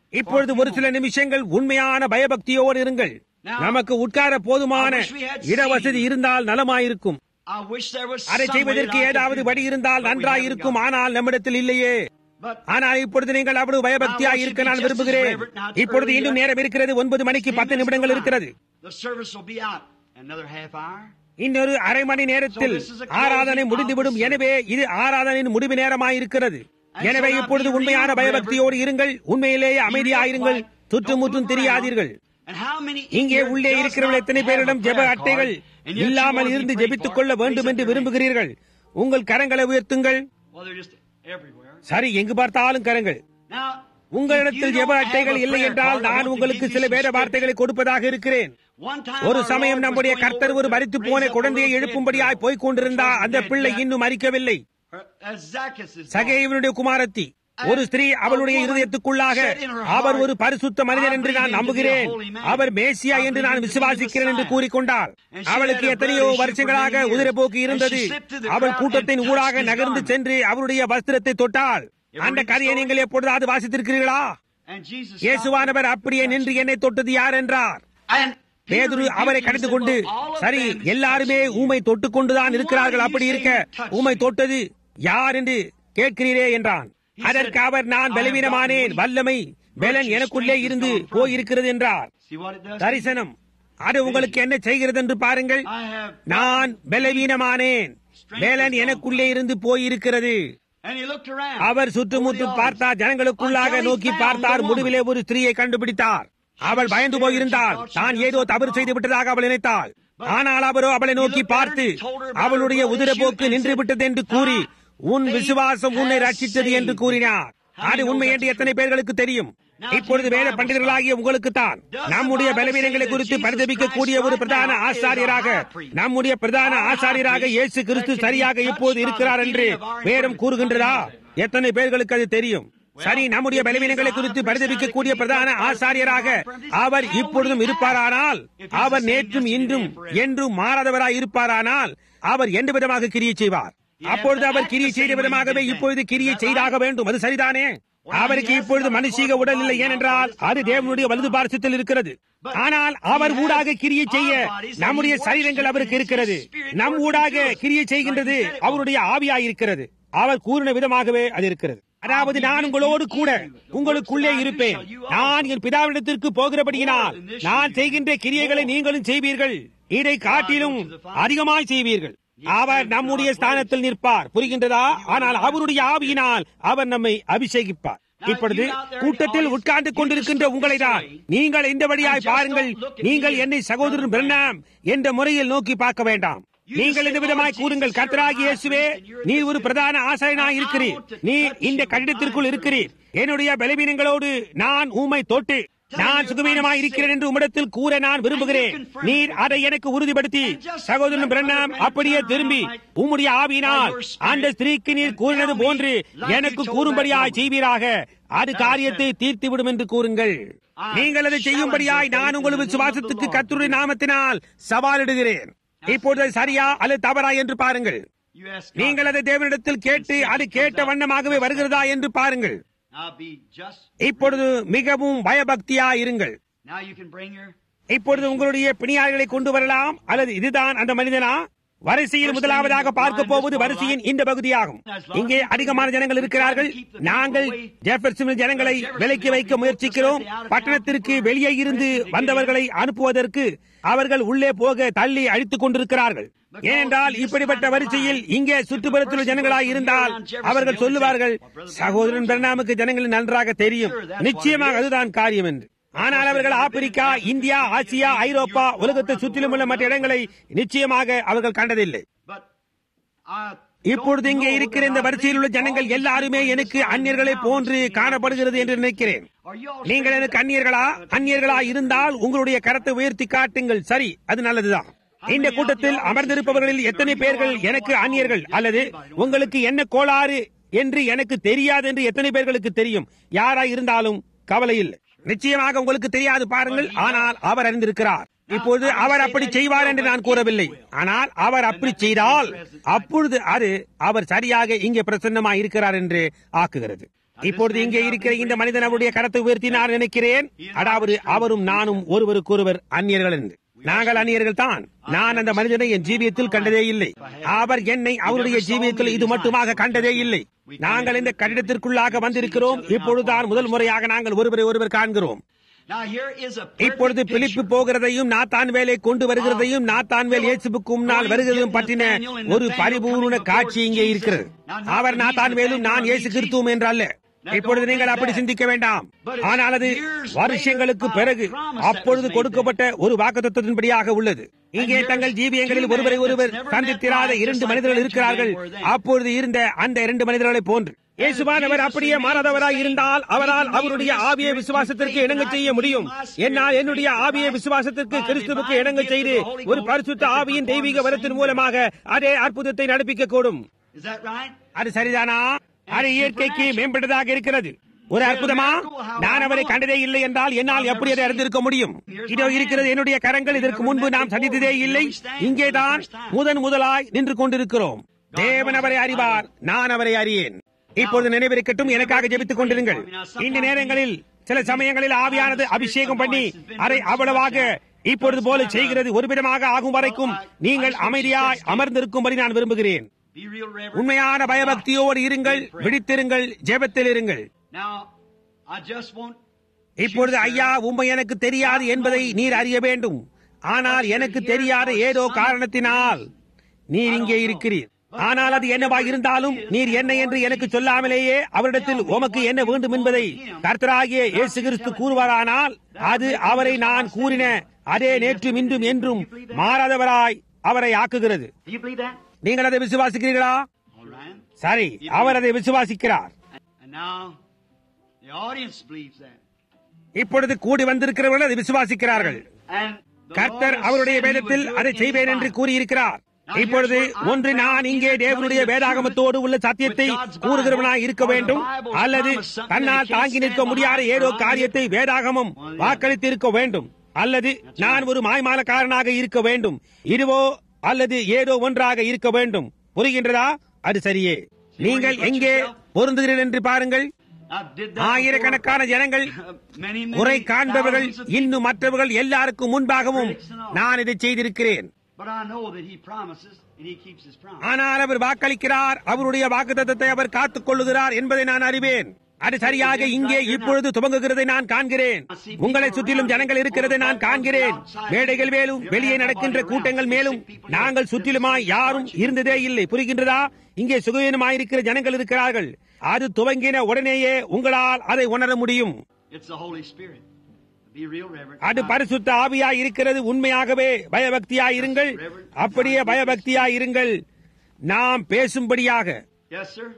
இப்பொழுது ஒரு சில நிமிஷங்கள் உண்மையான பயபக்தியோடு இருங்கள் நமக்கு உட்கார போதுமான இடவசதி இருந்தால் நலமாயிருக்கும் I wish there was அதை some way செய்வதற்கு that I could ஏதாவது do வழி it, இருந்தால் but we நன்றாய் haven't இருக்கும் got it. ஆனால் நம்மிடத்தில் இல்லையே But ஆனால் இப்பொழுது நீங்கள் அவ்வளவு பயபக்தியாய் இருக்க நான் விரும்புகிறேன் இப்பொழுது இன்னும் நேரம் இருக்கிறது ஒன்பது மணிக்கு பத்து நிமிடங்கள் இருக்கிறது the service will be out another half hour. இன்னொரு அரை மணி நேரத்தில் ஆராதனை முடிந்துவிடும் எனவே இது ஆராதனையின் முடிவு நேரமாயிருக்கிறது எனவே இப்பொழுது உண்மையான பயபக்தியோடு இருங்கள் உண்மையிலேயே அமைதியாயிருங்கள் சுற்றுமுற்றும் தெரியாதீர்கள் And how many இங்கே here உள்ளே does இருக்கிறவர்கள் not எத்தனை have பேரிடம் a ஜெப prayer அட்டைகள் card, and yet you இல்லாமல் want to இருந்து be prayed ஜெபித்துக் for? கொள்ள வேண்டும் Raise என்று up your hand. விரும்புகிறீர்கள் உங்கள் கரங்களை உயர்த்துங்கள் Well, they're just everywhere. சரி எங்கு பார்த்தாலும் கரங்கள் Now, உங்களிடத்தில் if you ஜெப don't அட்டைகள் have a இல்லை prayer என்றால் card, I நான் want to உங்களுக்கு give you சில some வேத scripture. வார்த்தைகளை கொடுப்பதாக இருக்கிறேன் One time ஒரு our சமயம் Lord was நம்முடைய going கர்த்தர் over ஒரு to மரித்து raise போன up a குழந்தையை little எழுப்பும்படியாய் dead போய்க் girl. கொண்டிருந்தா Which was அந்த dead பிள்ளை yet. இன்னும் மறிக்கவில்லை Her- as Zacchaeus is சகைவனுடைய குமாரத்தி ஒரு ஸ்திரீ அவளுடைய இருதயத்துக்குள்ளாக அவர் ஒரு பரிசுத்த மனிதன் என்று நான் நம்புகிறேன் அவர் மேசியா என்று நான் விசுவாசிக்கிறேன் என்று கூறிக்கொண்டாள் அவளுக்கு எத்தனையோ வருஷங்களாக உதிரப்போக்கு இருந்தது அவள் கூட்டத்தின் ஊடாக நகர்ந்து சென்று அவருடைய வஸ்திரத்தை தொட்டாள் அந்த கதையை நீங்கள் எப்பொழுதாவது வாசித்திருக்கிறீர்களா And Jesus இயேசுவானவர் அப்படியே நின்று என்னை தொட்டது யார் என்றார் And பேதுரு அவரை கடிந்து கொண்டு சரி எல்லாருமே ஊமை தொட்டுக் கொண்டுதான் இருக்கிறார்கள் அப்படி இருக்க ஊமை தொட்டது யார் என்று கேட்கிறீரே என்றான் அதற்கு அவர் நான் பலவீனமானேன் வல்லமை பெலன் எனக்குள்ளே இருந்து போயிருக்கிறது என்றார் See what it does? தரிசனம் அது உங்களுக்கு என்ன செய்கிறது என்று பாருங்கள் I have நான் பலவீனமானேன் பேலன் எனக்குள்ளே இருந்து போயிருக்கிறது and he looked around. அவர் சுற்றுமுற்றும் பார்த்தார் ஜனங்களுக்குள்ளாக நோக்கி பார்த்தார் முடிவிலே ஒரு ஸ்திரீயை கண்டுபிடித்தார் அவள் பயந்து போயிருந்தாள் தான் ஏதோ தவறு செய்து விட்டதாக அவள் நினைத்தாள் ஆனால் அவரோ அவளை நோக்கி பார்த்து அவளுடைய உதிரப்போக்கு நின்று விட்டது என்று கூறி உன் விசுவாசம் உன்னை ரட்சித்தது என்று கூறினார் அது உண்மை என்று எத்தனை பேர்களுக்கு தெரியும் இப்பொழுது வேத பண்டிதர்களாகிய உங்களுக்கு தான் நம்முடைய பலவீனங்களை குறித்து பரிதபிக்கக்கூடிய ஒரு பிரதான ஆசாரியராக நம்முடைய பிரதான ஆசாரியராக இயேசு கிறிஸ்து சரியாக இப்போது இருக்கிறார் என்று வேதம் கூறுகின்றதா எத்தனை பேர்களுக்கு அது தெரியும் சரி நம்முடைய பலவீனங்களை குறித்து பரிதபிக்கக்கூடிய பிரதான ஆசாரியராக அவர் இப்பொழுதும் இருப்பாரானால் அவர் நேற்றும் இன்றும் என்றும் மாறாதவராய் இருப்பாரானால் அவர் எந்த விதமாக கிரியை செய்வார் அப்பொழுது அவர் கிரியை செய்த விதமாகவே இப்பொழுது கிரியை செய்தாக வேண்டும் அது சரிதானே அவருக்கு இப்பொழுது மனுஷீக உடல் இல்லை ஏனென்றால் அது தேவனுடைய வலது பார்சத்தில் இருக்கிறது ஆனால் அவர் ஊடாக கிரியை செய்ய நம்முடைய சரீரங்கள் அவருக்கு இருக்கிறது நம் ஊடாக கிரியை செய்கின்றது அவருடைய ஆவியாய் இருக்கிறது அவர் கூறின விதமாகவே அது இருக்கிறது அதாவது நான் உங்களோடு கூட உங்களுக்குள்ளே இருப்பேன் நான் என் பிதாவிடத்திற்கு போகிறபடியினால் நான் செய்கின்ற கிரியைகளை நீங்களும் செய்வீர்கள் இதை காட்டிலும் அதிகமாய் செய்வீர்கள் அவர் நம்முடைய ஸ்தானத்தில் நிற்பார் புரிகின்றதா ஆனால் அவருடைய ஆவியினால் அவர் நம்மை அபிஷேகிப்பார் இப்பொழுது கூட்டத்தில் உட்கார்ந்து கொண்டிருக்கின்ற உங்களை தான் நீங்கள் இந்த வழியாய் பாருங்கள் நீங்கள் என்னை சகோதரன் பிரண்ணாம் என்ற முறையில் நோக்கி பார்க்க வேண்டாம் நீங்கள் இந்த விதமாய் கூறுங்கள் கர்த்தராகி இயேசுவே நீ ஒரு பிரதான ஆசாரியனாய் இருக்கிறீர் நீ இந்த கட்டிடத்திற்குள் இருக்கிறீர் என்னுடைய பலவீனங்களோடு நான் ஊமை தொட்டு நான் சுகவீனமாய் இருக்கிறேன் என்று உம்மிடத்தில் கூற நான் விரும்புகிறேன் நீர் அதை எனக்கு உறுதிப்படுத்தி சகோதரன் பிரண்ணாம் அப்படியே திரும்பி உம்முடைய ஆவியினால் அந்த ஸ்திரீக்கு நீர் கூறினது போன்று எனக்கு கூறும்படியாய் செய்வீராக அது காரியத்தை தீர்த்துவிடும் என்று கூறுங்கள் நீங்கள் அதை செய்யும்படியாய் நான் உங்கள் விசுவாசத்துக்கு கத்துடைய நாமத்தினால் சவாலிடுகிறேன் இப்பொழுது அது சரியா அல்லது தவறா என்று பாருங்கள் You ask God. நீங்கள் அதை தேவனிடத்தில் கேட்டு அது கேட்ட வண்ணமாகவே வருகிறதா என்று பாருங்கள் Now be just. இப்பொழுது மிகவும் பயபக்தியா இருங்கள் Now you can bring your. இப்பொழுது உங்களுடைய பிணியாளர்களை கொண்டு வரலாம் அல்லது இதுதான் அந்த மனிதனா வரிசையில் முதலாவதாக பார்க்க போவது வரிசையின் இந்த பகுதியாகும் இங்கே அதிகமான ஜனங்கள் இருக்கிறார்கள் நாங்கள் ஜெஃபர்சன் ஜனங்களை விலைக்கு வைக்க முயற்சிக்கிறோம் பட்டணத்திற்கு வெளியே இருந்து வந்தவர்களை அனுப்புவதற்கு அவர்கள் உள்ளே போக தள்ளி அழித்துக் கொண்டிருக்கிறார்கள் ஏனென்றால் இப்படிப்பட்ட வரிசையில் இங்கே சுற்றுப்புறத்தில் உள்ள ஜனங்களாய் இருந்தால் அவர்கள் சொல்லுவார்கள் சகோதரன் பெர்னாமுக்கு ஜனங்கள் நன்றாக தெரியும் நிச்சயமாக அதுதான் காரியம் என்று ஆனால் அவர்கள் ஆப்பிரிக்கா இந்தியா ஆசியா ஐரோப்பா உலகத்தை சுற்றிலும் உள்ள மற்ற இடங்களை நிச்சயமாக அவர்கள் கண்டதில்லை But I. இப்பொழுது இங்கே இருக்கிற இந்த வரிசையில் உள்ள ஜனங்கள் எல்லாருமே எனக்கு அந்நியர்களை போன்று காணப்படுகிறது என்று நினைக்கிறேன் Are you all நீங்கள் எனக்கு அந்நியர்களா அந்நியர்களா இருந்தால் உங்களுடைய கரத்தை உயர்த்தி காட்டுங்கள் சரி அது நல்லதுதான் இந்த கூட்டத்தில் அமர்ந்திருப்பவர்களில் எத்தனை பேர்கள் எனக்கு அந்நியர்கள் அல்லது உங்களுக்கு என்ன கோளாறு என்று எனக்கு தெரியாது என்று எத்தனை பேர்களுக்கு தெரியும் யாரா இருந்தாலும் கவலை இல்லை நிச்சயமாக உங்களுக்கு தெரியாது பாருங்கள் ஆனால் அவர் அறிந்திருக்கிறார் இப்போது அவர் அப்படி செய்வார் என்று நான் கூறவில்லை ஆனால் அவர் அப்படி செய்தால் அப்பொழுது அது அவர் சரியாக இங்கே பிரசன்னமாய் இருக்கிறார் என்று ஆக்குகிறது இப்பொழுது இங்கே இருக்கிற இந்த மனிதன் அவருடைய கரத்தை உயர்த்தினார் நினைக்கிறேன் அதாவது அவரும் நானும் ஒருவருக்கொருவர் அந்நியர்கள் என்று நாங்கள் அந்நியர்கள் தான் நான் அந்த மனிதனை என் ஜீவியத்தில் கண்டதே இல்லை அவர் என்னை அவருடைய ஜீவியத்தில் இது மட்டுமாக கண்டதே இல்லை நாங்கள் இந்த கட்டிடத்திற்குள்ளாக வந்திருக்கிறோம் இப்பொழுதுதான் முதல் முறையாக நாங்கள் ஒருவரை ஒருவர் காண்கிறோம் Now here is a இப்பொழுது perfect பிலிப்பு picture. போகிறதையும் நாத்தான் வேலை கொண்டு வருகிறதையும் நாத்தான் வேல் இயேசுவுக்கு முன்னால் வருகிறதையும் பற்றின ஒரு பரிபூர்ண காட்சி இங்கே இருக்கிறது அவர் நாத்தான் வேலும் நான் இயேசு கிறிஸ்துவும் என்றல்ல இப்பொழுது நீங்கள் அப்படி சிந்திக்க வேண்டாம் ஆனால் அது வருஷங்களுக்கு பிறகு அப்பொழுது கொடுக்கப்பட்ட ஒரு வாக்குத்தத்தின்படியாக உள்ளது இங்கே தங்கள் ஜீவியங்களில் ஒருவரை ஒருவர் சந்தித்திராத இரண்டு மனிதர்கள் இருக்கிறார்கள் அப்பொழுது இருந்த அந்த இரண்டு மனிதர்களை போன்று இயேசுவானவர் அப்படியே மாறாதவராய் இருந்தால் அவரால் அவருடைய ஆவிய விசுவாசத்திற்கு இணங்க செய்ய முடியும் என்னால் என்னுடைய ஆவிய விசுவாசத்திற்கு கிறிஸ்துவுக்கு இணங்க செய்து ஒரு பரிசுத்த ஆவியின் தெய்வீக வரத்தின் மூலமாக அதே அற்புதத்தை நடப்பிக்க கூடும் Is that right? அது சரிதானா அது இயற்கைக்கு மேம்பட்டதாக இருக்கிறது ஒரு அற்புதமா நான் அவரை கண்டதே இல்லை என்றால் என்னால் எப்படி அதை அறிந்திருக்க முடியும் இதோ இருக்கிறது என்னுடைய கரங்கள் இதற்கு முன்பு நாம் சந்தித்ததே இல்லை இங்கேதான் முதன் முதலாய் நின்று கொண்டிருக்கிறோம் தேவன் அவரை அறிவார் நான் அவரை அறியேன் இப்பொழுது நினைவிருக்கட்டும் எனக்காக ஜெபித்துக் கொண்டிருங்கள் இந்த நேரங்களில் சில சமயங்களில் ஆவியானது அபிஷேகம் பண்ணி அதை அவ்வளவாக இப்பொழுது போல செய்கிறது ஒரு விதமாக ஆகும் வரைக்கும் நீங்கள் அமைதியாய் அமர்ந்திருக்கும்படி நான் விரும்புகிறேன் Be real reverent. உண்மையான பயபக்தியோடு இருங்கள் விழித்திருங்கள் ஜெபத்தில் இருங்கள் Now, I just want இப்பொழுது ஐயா உண்மை எனக்கு தெரியாது என்பதை நீர் அறிய வேண்டும் ஆனால் எனக்கு தெரியாத ஏதோ காரணத்தினால் நீர் இங்கே இருக்கிறீர் ஆனால் அது என்னவா இருந்தாலும் நீர் என்ன என்று எனக்கு சொல்லாமலேயே அவரிடத்தில் உமக்கு என்ன வேண்டும் என்பதை கர்த்தராகிய இயேசு கிறிஸ்து கூறுவாரானால் அது அவரை நான் கூறின அதே நேற்றும் இன்றும் என்றும் மாறாதவராய் அவரை ஆக்குகிறது Do you believe that? நீங்கள் அதை விசுவாசிக்கிறீர்களா All right. சரி அவர் அதை விசுவாசிக்கிறார் And now, the audience believes that. இப்பொழுது கூடி வந்திருக்கிறவர்கள் அதை விசுவாசிக்கிறார்கள் And the கர்த்தர் Lord has அவருடைய said he would வேதத்தில் do it அதை in செய்வேன் his என்று Bible. கூறியிருக்கிறார் இப்பொழுது ஒன்று நான் இங்கே தேவனுடைய வேதாகமத்தோடு உள்ள சத்தியத்தை கூறுகிறவனாய் இருக்க வேண்டும் அல்லது தன்னால் தாங்கி நிற்க முடியாத ஏதோ காரியத்தை வேதாகமம் வாக்களித்து இருக்க வேண்டும் அல்லது நான் ஒரு மாய்மாலக்காரனாக இருக்க வேண்டும் இதுவோ அல்லது ஏதோ ஒன்றாக இருக்க வேண்டும் புரிகின்றதா அது சரியே நீங்கள் எங்கே பொருந்துகிறீர்கள் என்று பாருங்கள் I did that ஆயிரக்கணக்கான ஜனங்கள் before. Many, many குறை காண்பவர்கள் thousands of people. இன்னும் மற்றவர்கள் எல்லாருக்கும் முன்பாகவும் நான் இதை செய்திருக்கிறேன் But I know that he promises and he keeps his promise. ஆனால் அவர் வாக்களிக்கிறார் அவருடைய வாக்குத்தத்தத்தை அவர் காத்துக் கொள்ளுகிறார் என்பதை நான் அறிவேன் அது சரியாக இங்கே இப்பொழுது துவங்குகிறதை நான் காண்கிறேன் உங்களை சுற்றிலும் ஜனங்கள் இருக்கிறதை நான் காண்கிறேன் மேடைகள் மேலும் வெளியே நடக்கின்ற கூட்டங்கள் மேலும் நாங்கள் சுற்றிலுமாய் யாரும் இருந்ததே இல்லை புரிகின்றதா இங்கே சுகவீனமாயிருக்கிற ஜனங்கள் இருக்கிறார்கள் அது துவங்கின உடனேயே உங்களால் அதை உணர முடியும் It's the Holy Spirit. Be real reverent. அது பரிசுத்த ஆவியாய் இருக்கிறது உண்மையாகவே பயபக்தியாய் இருங்கள் அப்படியே பயபக்தியாய் இருங்கள் நாம் பேசும்படியாக Yes, sir.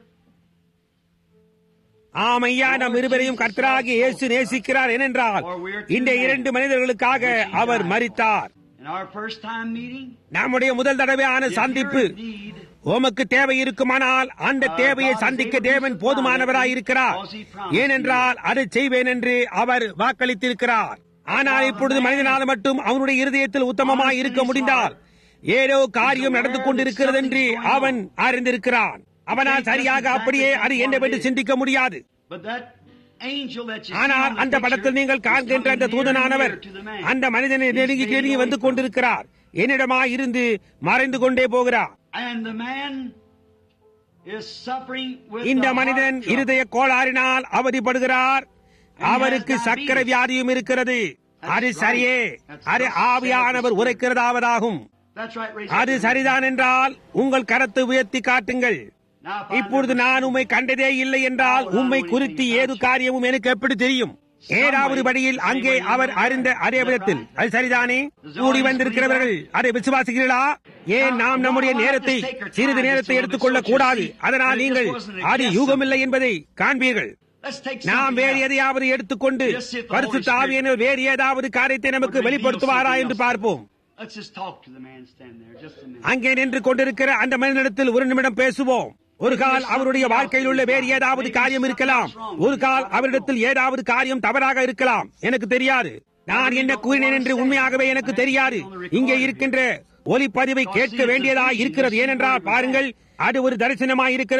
ஆம் ஐயா நம் இருவரையும் கர்த்தராகி இயேசு நேசிக்கிறார் ஏனென்றால் இந்த இரண்டு மனிதர்களுக்காக அவர் மரித்தார் In our first time meeting, நம்முடைய முதல் தடவையான if சந்திப்பு you're indeed உமக்கு தேவை இருக்குமானால் அந்த தேவையை சந்திக்க தேவன் போதுமானவராய் இருக்கிறார் ஏனென்றால் அதை செய்வேன் என்று அவர் வாக்களித்திருக்கிறார் ஆனால் இப்பொழுது மனிதனால் மட்டும் அவனுடைய இருதயத்தில் உத்தமமாய் இருக்க முடிந்தால் ஏதோ காரியம் நடந்து கொண்டிருக்கிறது என்று அவன் அறிந்திருக்கிறான் அவனால் சரியாக அப்படியே அது என்னவென்று சிந்திக்க முடியாது But that angel that you see ஆனால் on the அந்த படத்தில் picture நீங்கள் is காண்கின்ற coming அந்த near தூதனானவர் and near to the man. அந்த மனிதனை He's நெருங்கி fading நெருங்கி away வந்து from கொண்டிருக்கிறார் என்னிடமாய் இருந்து மறைந்து கொண்டே போகிறார் And the man is suffering with இந்த the மனிதன் heart trouble. இருதய கோளாறினால் அவதிப்படுகிறார் அவருக்கு சக்கரை வியாதியும் இருக்கிறது அது சரியே அது ஆவியானவர் உரைக்கிறதாவதாகும் That's right, raise அது up your hand. சரிதான் என்றால் உங்கள் கரத்தை உயர்த்தி காட்டுங்கள் Now, if I இப்பொழுது never- நான் உம்மை கண்டதே இல்லை என்றால் உம்மை குறித்து ஏது காரியமும் எனக்கு எப்படி தெரியும் ஏதாவது படியில் அங்கே அவர் அறிந்த அதே விதத்தில் அது சரிதானே கூடி வந்திருக்கிறவர்கள் அதை விசுவாசிக்கிறீர்களா ஏன் நாம் நம்முடைய நேரத்தை சிறிது நேரத்தை எடுத்துக்கொள்ள கூடாது அதனால் நீங்கள் அது யூகமில்லை என்பதை காண்பீர்கள் Let's take நாம் something வேறு else. எதையாவது எடுத்துக்கொண்டு பரிசுத்த ஆவியனர் வேறு ஏதாவது காரியத்தை நமக்கு வெளிப்படுத்துவாரா என்று பார்ப்போம் Let's just talk to the man standing there just a minute. அங்கே நின்று கொண்டிருக்கிற அந்த மனிதனிடத்தில் ஒரு நிமிடம் பேசுவோம் ஒரு கால் அவருடைய வாழ்க்கையில் உள்ள வேறு ஏதாவது காரியம் இருக்கலாம் ஒரு கால் அவரிடத்தில் ஏதாவது காரியம் தவறாக இருக்கலாம் எனக்கு தெரியாது நான் என்ன கூறினேன் என்று உண்மையாகவே எனக்கு தெரியாது இங்கே இருக்கின்ற ஒலிப்பதிவை கேட்க வேண்டியதா இருக்கிறது ஏனென்றால் பாருங்கள் அது ஒரு தரிசனமாய் இருக்கிறது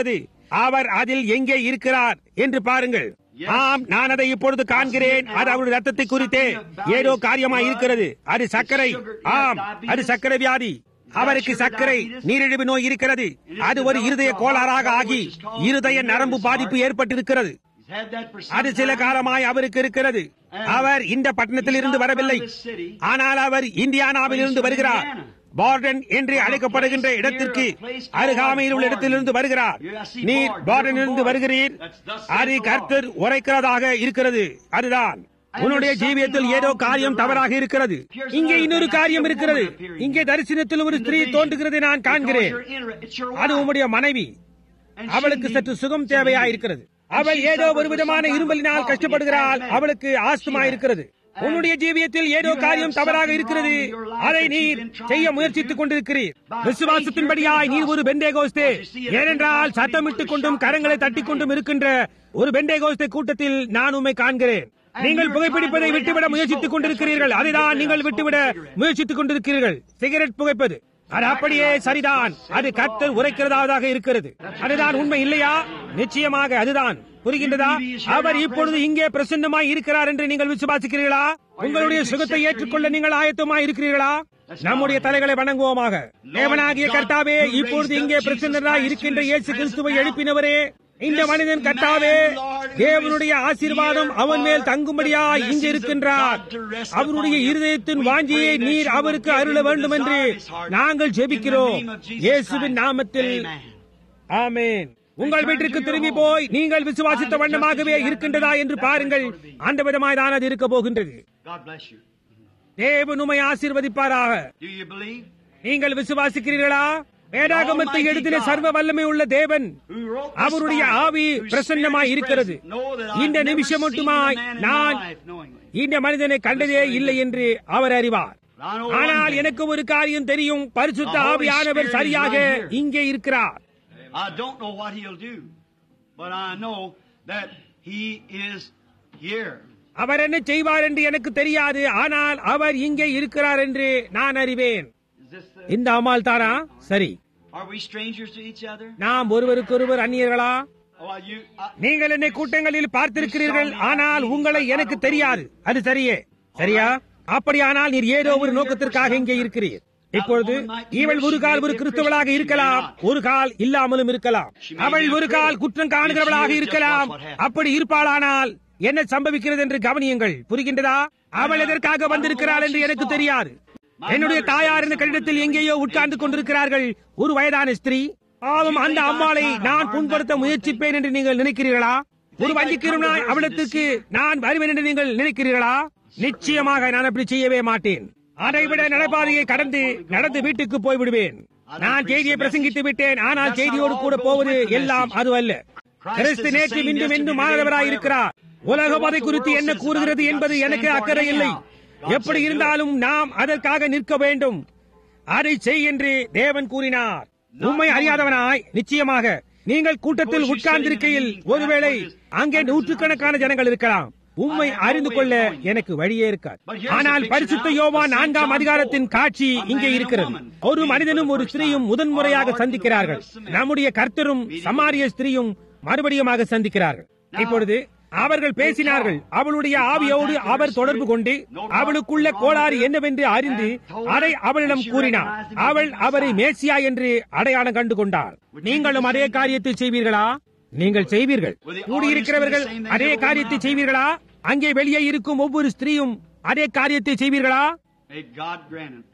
அவர் அதில் எங்கே இருக்கிறார் என்று பாருங்கள் ஆம் நான் அதை இப்பொழுது காண்கிறேன் அது அவருடைய ரத்தத்தை குறித்தே ஏதோ காரியமா இருக்கிறது அது சர்க்கரை ஆம் அது சர்க்கரை வியாதி அவருக்கு சர்க்கரை நீரிழிவு நோய் இருக்கிறது அது ஒரு இருதய கோளாறாக ஆகி இருதய நரம்பு பாதிப்பு ஏற்பட்டிருக்கிறது He's had that for some அது சில time. காலமாய் அவருக்கு இருக்கிறது அவர் இந்த பட்டணத்தில் இருந்து வரவில்லை ஆனால் அவர் இந்தியானாவில் இருந்து வருகிறார் பார்டன் என்று அழைக்கப்படுகின்ற இடத்திற்கு அருகாமையில் உள்ள இடத்திலிருந்து வருகிறார் நீர் பார்டனிலிருந்து வருகிறீர் அது கர்த்தர் உரைக்கிறதாக இருக்கிறது அதுதான் உன்னுடைய ஜீவியத்தில் ஏதோ காரியம் தவறாக இருக்கிறது இங்கே இன்னொரு காரியம் இருக்கிறது இங்கே தரிசனத்தில் ஒரு ஸ்திரீ தோன்றுகிறதை நான் காண்கிறேன் அது உம்முடைய மனைவி அவளுக்கு சற்று சுகம் தேவையா இருக்கிறது அவள் ஏதோ ஒரு விதமான இரும்பலினால் கஷ்டப்படுகிறாள் அவளுக்கு ஆஸ்துமா இருக்கிறது உன்னுடைய ஜீவியத்தில் ஏதோ காரியம் தவறாக இருக்கிறது அதை நீர் செய்ய முயற்சித்துக் கொண்டிருக்கிறீர் விசுவாசத்தின்படியாய் நீர் ஒரு பெண்டேகோஸ்தே ஏனென்றால் சத்தமிட்டுக் கொண்டும் கரங்களை தட்டிக் கொண்டும் இருக்கின்ற ஒரு பெண்டேகோஸ்தே கூட்டத்தில் நான் உண்மை காண்கிறேன் நீங்கள் புகைப்பிடிப்பதை விட்டுவிட முயற்சித்துக் கொண்டிருக்கிறீர்கள் அதைதான் நீங்கள் விட்டுவிட முயற்சித்துக் கொண்டிருக்கிறீர்கள் சிகரெட் புகைப்பது அது அப்படியே சரிதான் அது கர்த்தர் உரைக்கிறதாக இருக்கிறது அதுதான் உண்மை இல்லையா நிச்சயமாக அதுதான் புரிகின்றதா அவர் இப்பொழுது இங்கே பிரசன்னமாய் இருக்கிறார் என்று நீங்கள் விசுவாசிக்கிறீர்களா உங்களுடைய சுகத்தை ஏற்றுக்கொள்ள நீங்கள் ஆயத்தமாய் இருக்கிறீர்களா நம்முடைய தலைகளை வணங்குவோமாக தேவனாகிய கர்த்தாவே இப்பொழுது இங்கே பிரசன்னராய் இருக்கின்ற இயேசு கிறிஸ்துவை எழுப்பினவரே இந்த மனிதன் கர்த்தாவே தேவனுடைய ஆசீர்வாதம் அவன் மேல் தங்கும்படியாய் இங்கு இருக்கின்றார் அவருடைய இருதயத்தின் வாஞ்சியை நீர் அவருக்கு அருள வேண்டும் என்று நாங்கள் ஜெபிக்கிறோம் இயேசுவின் நாமத்தில் ஆமென் உங்கள் வீட்டிற்கு திரும்பி போய் நீங்கள் விசுவாசித்த வண்ணமாகவே இருக்கின்றதா என்று பாருங்கள் அந்த விதமாய் தான் அது இருக்க போகின்றது God bless you. தேவன் உமை ஆசீர்வதிப்பாராக Do you believe? நீங்கள் விசுவாசிக்கிறீர்களா வேதாகமத்தை எழுதின சர்வ வல்லமை உள்ள தேவன் Who wrote this அவருடைய Bible, ஆவி whose பிரசன்னமாய் spirit is இருக்கிறது present, know that I've இந்த never நிமிஷம் seen மட்டுமாய் a man in my நான் life knowingly. இந்த மனிதனை கண்டதே இல்லை என்று அவர் அறிவார் I know one ஆனால் thing. எனக்கு ஒரு காரியம் தெரியும் பரிசுத்த The Holy ஆவியானவர் Spirit is சரியாக right here. இங்கே இருக்கிறார் I don't know what he'll do, but I know that he is here. அவர் என்ன செய்வார் என்று எனக்கு தெரியாது ஆனால் அவர் இங்கே இருக்கிறார் என்று நான் அறிவேன் Is this the, இந்த அம்மாள் தானா சரி are we strangers to each other? நாம் ஒருவருக்கொருவர் அந்நியர்களா Oh, you, I, நீங்கள் என்னை கூட்டங்களில் பார்த்திருக்கிறீர்கள் ஆனால் உங்களை எனக்கு தெரியாது அது சரியே சரியா அப்படியானால் நீர் ஏதோ ஒரு நோக்கத்திற்காக இங்கே இருக்கிறீர் இப்பொழுது இவள் ஒரு கால் ஒரு கிறிஸ்தவளாக இருக்கலாம் ஒரு கால் இல்லாமலும் இருக்கலாம் அவள் ஒரு கால் குற்றம் காணுகிறவளாக இருக்கலாம் அப்படி இருப்பாளானால் என்ன சம்பவிக்கிறது என்று கவனியுங்கள் புரிகின்றதா அவள் எதற்காக வந்திருக்கிறாள் என்று எனக்கு தெரியாது என்னுடைய தாயார் இந்த கட்டிடத்தில் எங்கேயோ உட்கார்ந்து கொண்டிருக்கிறார்கள் ஒரு வயதான ஸ்திரீ பாவம் அந்த அம்மாளை நான் புண்படுத்த முயற்சிப்பேன் என்று நீங்கள் நினைக்கிறீர்களா ஒரு வஞ்சிக்கிறனாய் அவளத்துக்கு நான் வருவேன் என்று நீங்கள் நினைக்கிறீர்களா நிச்சயமாக நான் அப்படி செய்யவே மாட்டேன் அதைவிட நடப்பாதையை கடந்து நடந்து வீட்டுக்கு போய்விடுவேன் நான் செய்தியை பிரசங்கித்து விட்டேன் ஆனால் செய்தியோடு கூட போவது எல்லாம் அது அல்ல கிறிஸ்து நேற்று இன்றும் என்றும் மாணவராய் இருக்கிறார் உலகம் அதை குறித்து என்ன கூறுகிறது என்பது எனக்கு அக்கறை இல்லை எப்படி இருந்தாலும் நாம் அதற்காக நிற்க வேண்டும் அதை செய் என்று தேவன் கூறினார் உண்மை அறியாதவனாய் நிச்சயமாக நீங்கள் கூட்டத்தில் உட்கார்ந்திருக்கையில் ஒருவேளை அங்கே நூற்றுக்கணக்கான ஜனங்கள் இருக்கலாம் உண்மை அறிந்து கொள்ள எனக்கு வழியே இருக்காது ஆனால் பரிசுத்த யோவா நான்காம் அதிகாரத்தின் காட்சி இங்கே இருக்கிறது ஒரு மனிதனும் ஒரு ஸ்திரீயும் முதன்முறையாக சந்திக்கிறார்கள் நம்முடைய கர்த்தரும் சமாரிய ஸ்திரீயும் மறுபடியுமாக சந்திக்கிறார்கள் இப்பொழுது அவர்கள் பேசினார்கள் அவளுடைய ஆவியோடு அவர் தொடர்பு கொண்டு அவளுக்குள்ள கோளாறு என்னவென்று அறிந்து அதை அவளிடம் கூறினார் அவள் அவரை மேசியா என்று அடையாளம் கண்டு கொண்டார் நீங்களும் அதே காரியத்தை செய்வீர்களா நீங்கள் செய்வீர்கள் கூடியிருக்கிறவர்கள் அதே காரியத்தை செய்வீர்களா அங்கே வெளியே இருக்கும் ஒவ்வொரு ஸ்திரீயும் அதே காரியத்தை செய்வீர்களா may God grant it.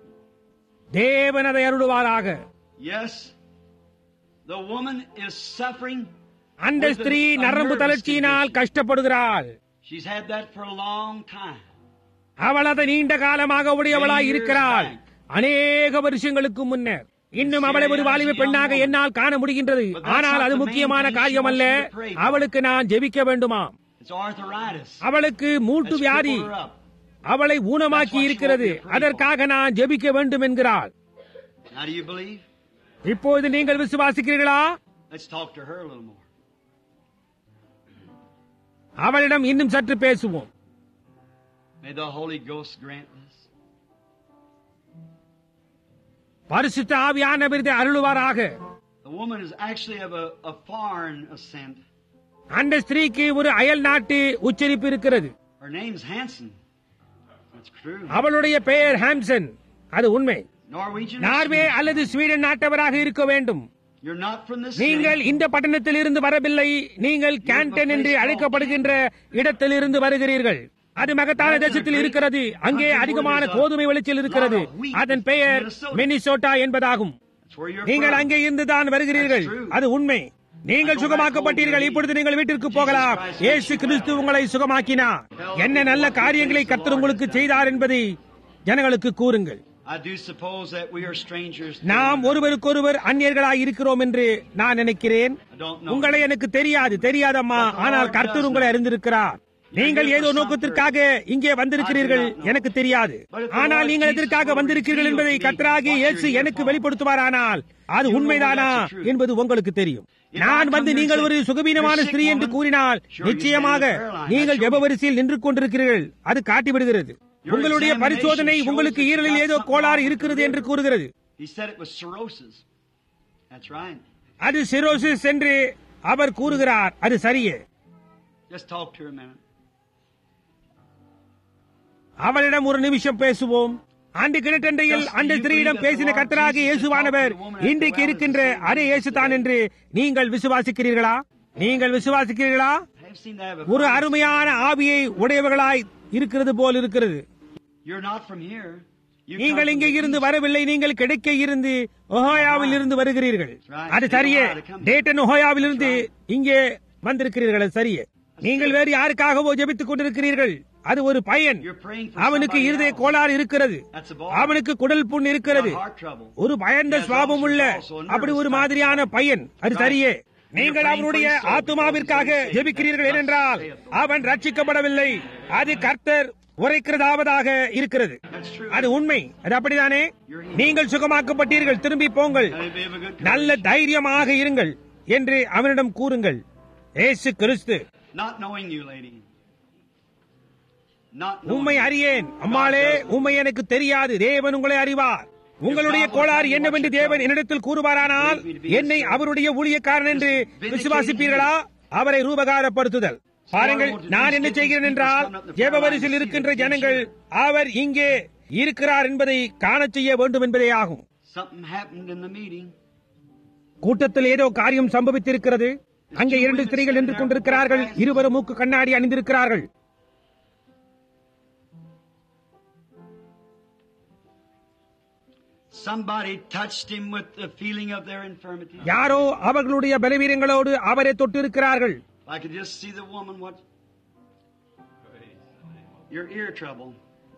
தேவன் அதை அருளுவாராக Yes, the woman is suffering. அந்த ஸ்திரீ நரம்பு தளர்ச்சியினால் கஷ்டப்படுகிறாள் She's had that for a long time. அவள் அதை நீண்ட காலமாக உடையவளாய் இருக்கிறாள் அநேக வருஷங்களுக்கு முன்னர் இன்னும் அவளை ஒரு வாலிப பெண்ணாக என்னால் காண முடிகின்றது ஆனால் அது முக்கியமான காரியம் அல்ல அவளுக்கு நான் ஜெபிக்க வேண்டுமா It's arthritis. அவளுக்கு மூட்டு Let's வியாதி cripple her up. அவளை ஊனமாக்கி இருக்கிறது அதற்காக நான் ஜெபிக்க வேண்டும் என்கிறாள் Now, do you believe? இப்போது நீங்கள் விசுவாசிக்கிறீர்களா Let's talk to her a little more. அவளிடம் இன்னும் சற்று பேசுவோம் May the Holy Ghost grant this. பரிசுத்த ஆவியானவர் இதை அருளுவாராக The woman is actually of a, a foreign ascent. அந்த ஸ்திரீக்கு ஒரு அயல் நாட்டு உச்சரிப்பு இருக்கிறது Her name's Hanson. That's true. அவளுடைய பெயர் ஹாம்சன் அது உண்மை Norwegian. or Norway Swedish? அல்லது ஸ்வீடன் நாட்டவராக இருக்க வேண்டும் You're not from this நீங்கள் city. இந்த பட்டணத்தில் இருந்து வரவில்லை நீங்கள் கேன்டன் என்று அழைக்கப்படுகின்ற இடத்தில் இருந்து வருகிறீர்கள் அது மகத்தான தேசத்தில் இருக்கிறது அங்கே அதிகமான கோதுமை விளைச்சல் இருக்கிறது அதன் பெயர் மினிசோட்டா என்பதாகும் That's where you're நீங்கள் from. அங்கே இருந்துதான் வருகிறீர்கள் அது உண்மை நீங்கள் சுகமாக்கப்பட்டீர்கள் இப்பொழுது நீங்கள் வீட்டிற்கு போகலாம் இயேசு கிறிஸ்து உங்களை சுகமாக்கினார் என்ன நல்ல காரியங்களை கர்த்தர் உங்களுக்கு செய்தார் என்பதை ஜனங்களுக்கு கூறுங்கள் I do suppose that we are strangers. to நாம் one ஒருவருக்கொருவர் அந்நியர்களாய் இருக்கிறோம் என்று நான் நினைக்கிறேன் I don't know. உங்களை எனக்கு தெரியாது தெரியாதம்மா ஆனால் கர்த்தர் உங்களை அறிந்திருக்கிறார் நீங்கள் ஏதோ நோக்கத்திற்காக இங்கே வந்திருக்கிறீர்கள் எனக்கு தெரியாது ஆனால் நீங்கள் எதற்காக வந்திருக்கிறீர்கள் என்பதை கர்த்தராகிய இயேசு எனக்கு வெளிப்படுத்துவாரானால் அது உண்மைதானா என்பது உங்களுக்கு தெரியும் நான் வந்து நீங்கள் ஒரு சுகவீனமான ஸ்திரீ என்று கூறினால் நிச்சயமாக நீங்கள் ஜெப வரிசையில் நின்று கொண்டிருக்கிறீர்கள் அது காட்டிவிடுகிறது உங்களுடைய பரிசோதனை உங்களுக்கு ஈரலில் ஏதோ கோளாறு இருக்கிறது என்று கூறுகிறது He said it was cirrhosis. That's right. அது சிரோசிஸ் என்று அவர் கூறுகிறார் அது சரியே Just talk to her a minute. அவளிடம் ஒரு நிமிஷம் பேசுவோம் ஆண்டு கிணற்றண்டையில் அந்த ஸ்திரீயிடம் பேசின கர்த்தராகிய இயேசுவானவர் இன்றைக்கு இருக்கின்ற அதே இயேசுதான் என்று நீங்கள் விசுவாசிக்கிறீர்களா நீங்கள் விசுவாசிக்கிறீர்களா I've seen that ஒரு before. அருமையான ஆவியை உடையவர்களாய் இருக்கிறது போல் இருக்கிறது You're not from here. You நீங்கள் come இங்கே from the இருந்து east. வரவில்லை நீங்கள் கிடைக்க இருந்து ஒஹோயாவில் இருந்து வருகிறீர்கள் அது சரியே டேட்டன் ஒஹோயாவில் இருந்து இங்கே வந்திருக்கிறீர்கள் அது சரியே நீங்கள் வேறு யாருக்காகவோ ஜெபித்துக் கொண்டிருக்கிறீர்கள் அது ஒரு பையன் You're praying for அவனுக்கு somebody இருதய else. கோளாறு இருக்கிறது That's a boy. அவனுக்கு குடல் புண் இருக்கிறது Got heart trouble. ஒரு பயந்த சுவாபம் உள்ள அப்படி ஒரு மாதிரியான பையன் அது சரியே நீங்கள் அவனுடைய ஆத்துமாவிற்காக ஜெபிக்கிறீர்கள் ஏனென்றால் அவன் ரட்சிக்கப்படவில்லை அது கர்த்தர் உரைக்கிறதாவதாக இருக்கிறது That's true. அது உண்மை அது அப்படிதானே நீங்கள் சுகமாக்கப்பட்டீர்கள் திரும்பி போங்கள் And it'd be of a good நல்ல courage. தைரியமாக இருங்கள் என்று அவனிடம் கூறுங்கள் ஏசு கிறிஸ்து Not knowing you, lady. Not knowing உம்மை you. அறியேன் அம்மாளே உம்மை எனக்கு தெரியாது தேவன் உங்களை அறிவார் உங்களுடைய கோளாறு என்னவென்று தேவன் என்னிடத்தில் கூறுவாரானால் என்னை அவருடைய ஊழியக்காரன் என்று விசுவாசிப்பீர்களா அவரை ரூபகாரப்படுத்துதல் பாருங்கள் நான் என்ன செய்கிறேன் என்றால் ஜெப வரிசையில் இருக்கின்ற ஜனங்கள் அவர் இங்கே இருக்கிறார் என்பதை காணச் செய்ய வேண்டும் என்பதே ஆகும் Something happened in the meeting. கூட்டத்தில் ஏதோ காரியம் சம்பவித்திருக்கிறது அங்கே இரண்டு ஸ்திரீகள் நின்று கொண்டிருக்கிறார்கள் இருவரும் மூக்கு கண்ணாடி அணிந்திருக்கிறார்கள் Somebody touched him with the feeling of their infirmity. யாரோ அவர்களுடைய பலவீனங்களோடு அவரை தொட்டிருக்கிறார்கள் I could just see the woman. What? Your ear trouble.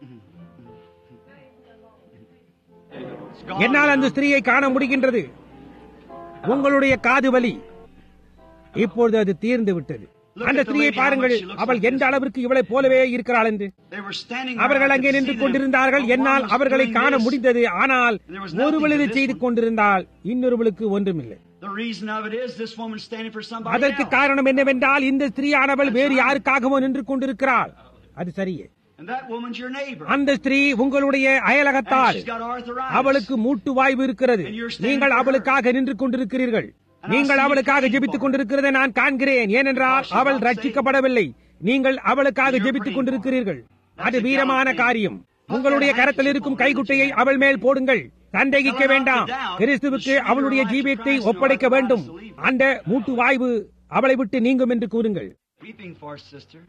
It's gone என்னால் அந்த now. ஸ்திரீயை காண முடிகின்றது உங்களுடைய காது வலி இப்பொழுது அது தீர்ந்து விட்டது அந்த ஸ்திரீயை பாருங்கள் அவள் எந்த அளவிற்கு இவளை போலவே இருக்கிறாள் என்று They were standing அவர்கள் around, I அங்கே could நின்று see them. கொண்டிருந்தார்கள் One என்னால் was அவர்களை doing காண this. முடிந்தது ஆனால் There was nothing ஒருவள் to இதை this செய்து one. கொண்டிருந்தால் இன்னொருவளுக்கு ஒன்றுமில்லை The reason of it is this woman standing for somebody அதற்கு else. காரணம் என்னவென்றால் இந்த ஸ்திரீயானவள் வேறு யாருக்காகவோ நின்று கொண்டிருக்கிறாள் அது சரியே And that woman's your neighbor. அந்த ஸ்திரீ உங்களுடைய And அயலகத்தால் she's got arthritis. அவளுக்கு மூட்டு வாய்வு இருக்கிறது நீங்கள் அவளுக்காக நின்று கொண்டிருக்கிறீர்கள் நீங்கள் அவளுக்காக ஜெபித்துக் கொண்டிருக்கிறதை நான் காண்கிறேன் ஏனென்றால் அவள் ரட்சிக்கப்படவில்லை நீங்கள் அவளுக்காக ஜெபித்துக் கொண்டிருக்கிறீர்கள் அது வீரமான காரியம் உங்களுடைய கரத்தில் இருக்கும் கைக்குட்டையை அவள் மேல் போடுங்கள் சந்தேகிக்க வேண்டாம் கிறிஸ்துவுக்கு அவளுடைய ஜீவியத்தை ஒப்படைக்க வேண்டும் அந்த மூட்டு வாய்வு அவளை விட்டு நீங்கும் என்று கூறுங்கள் Weeping for sister.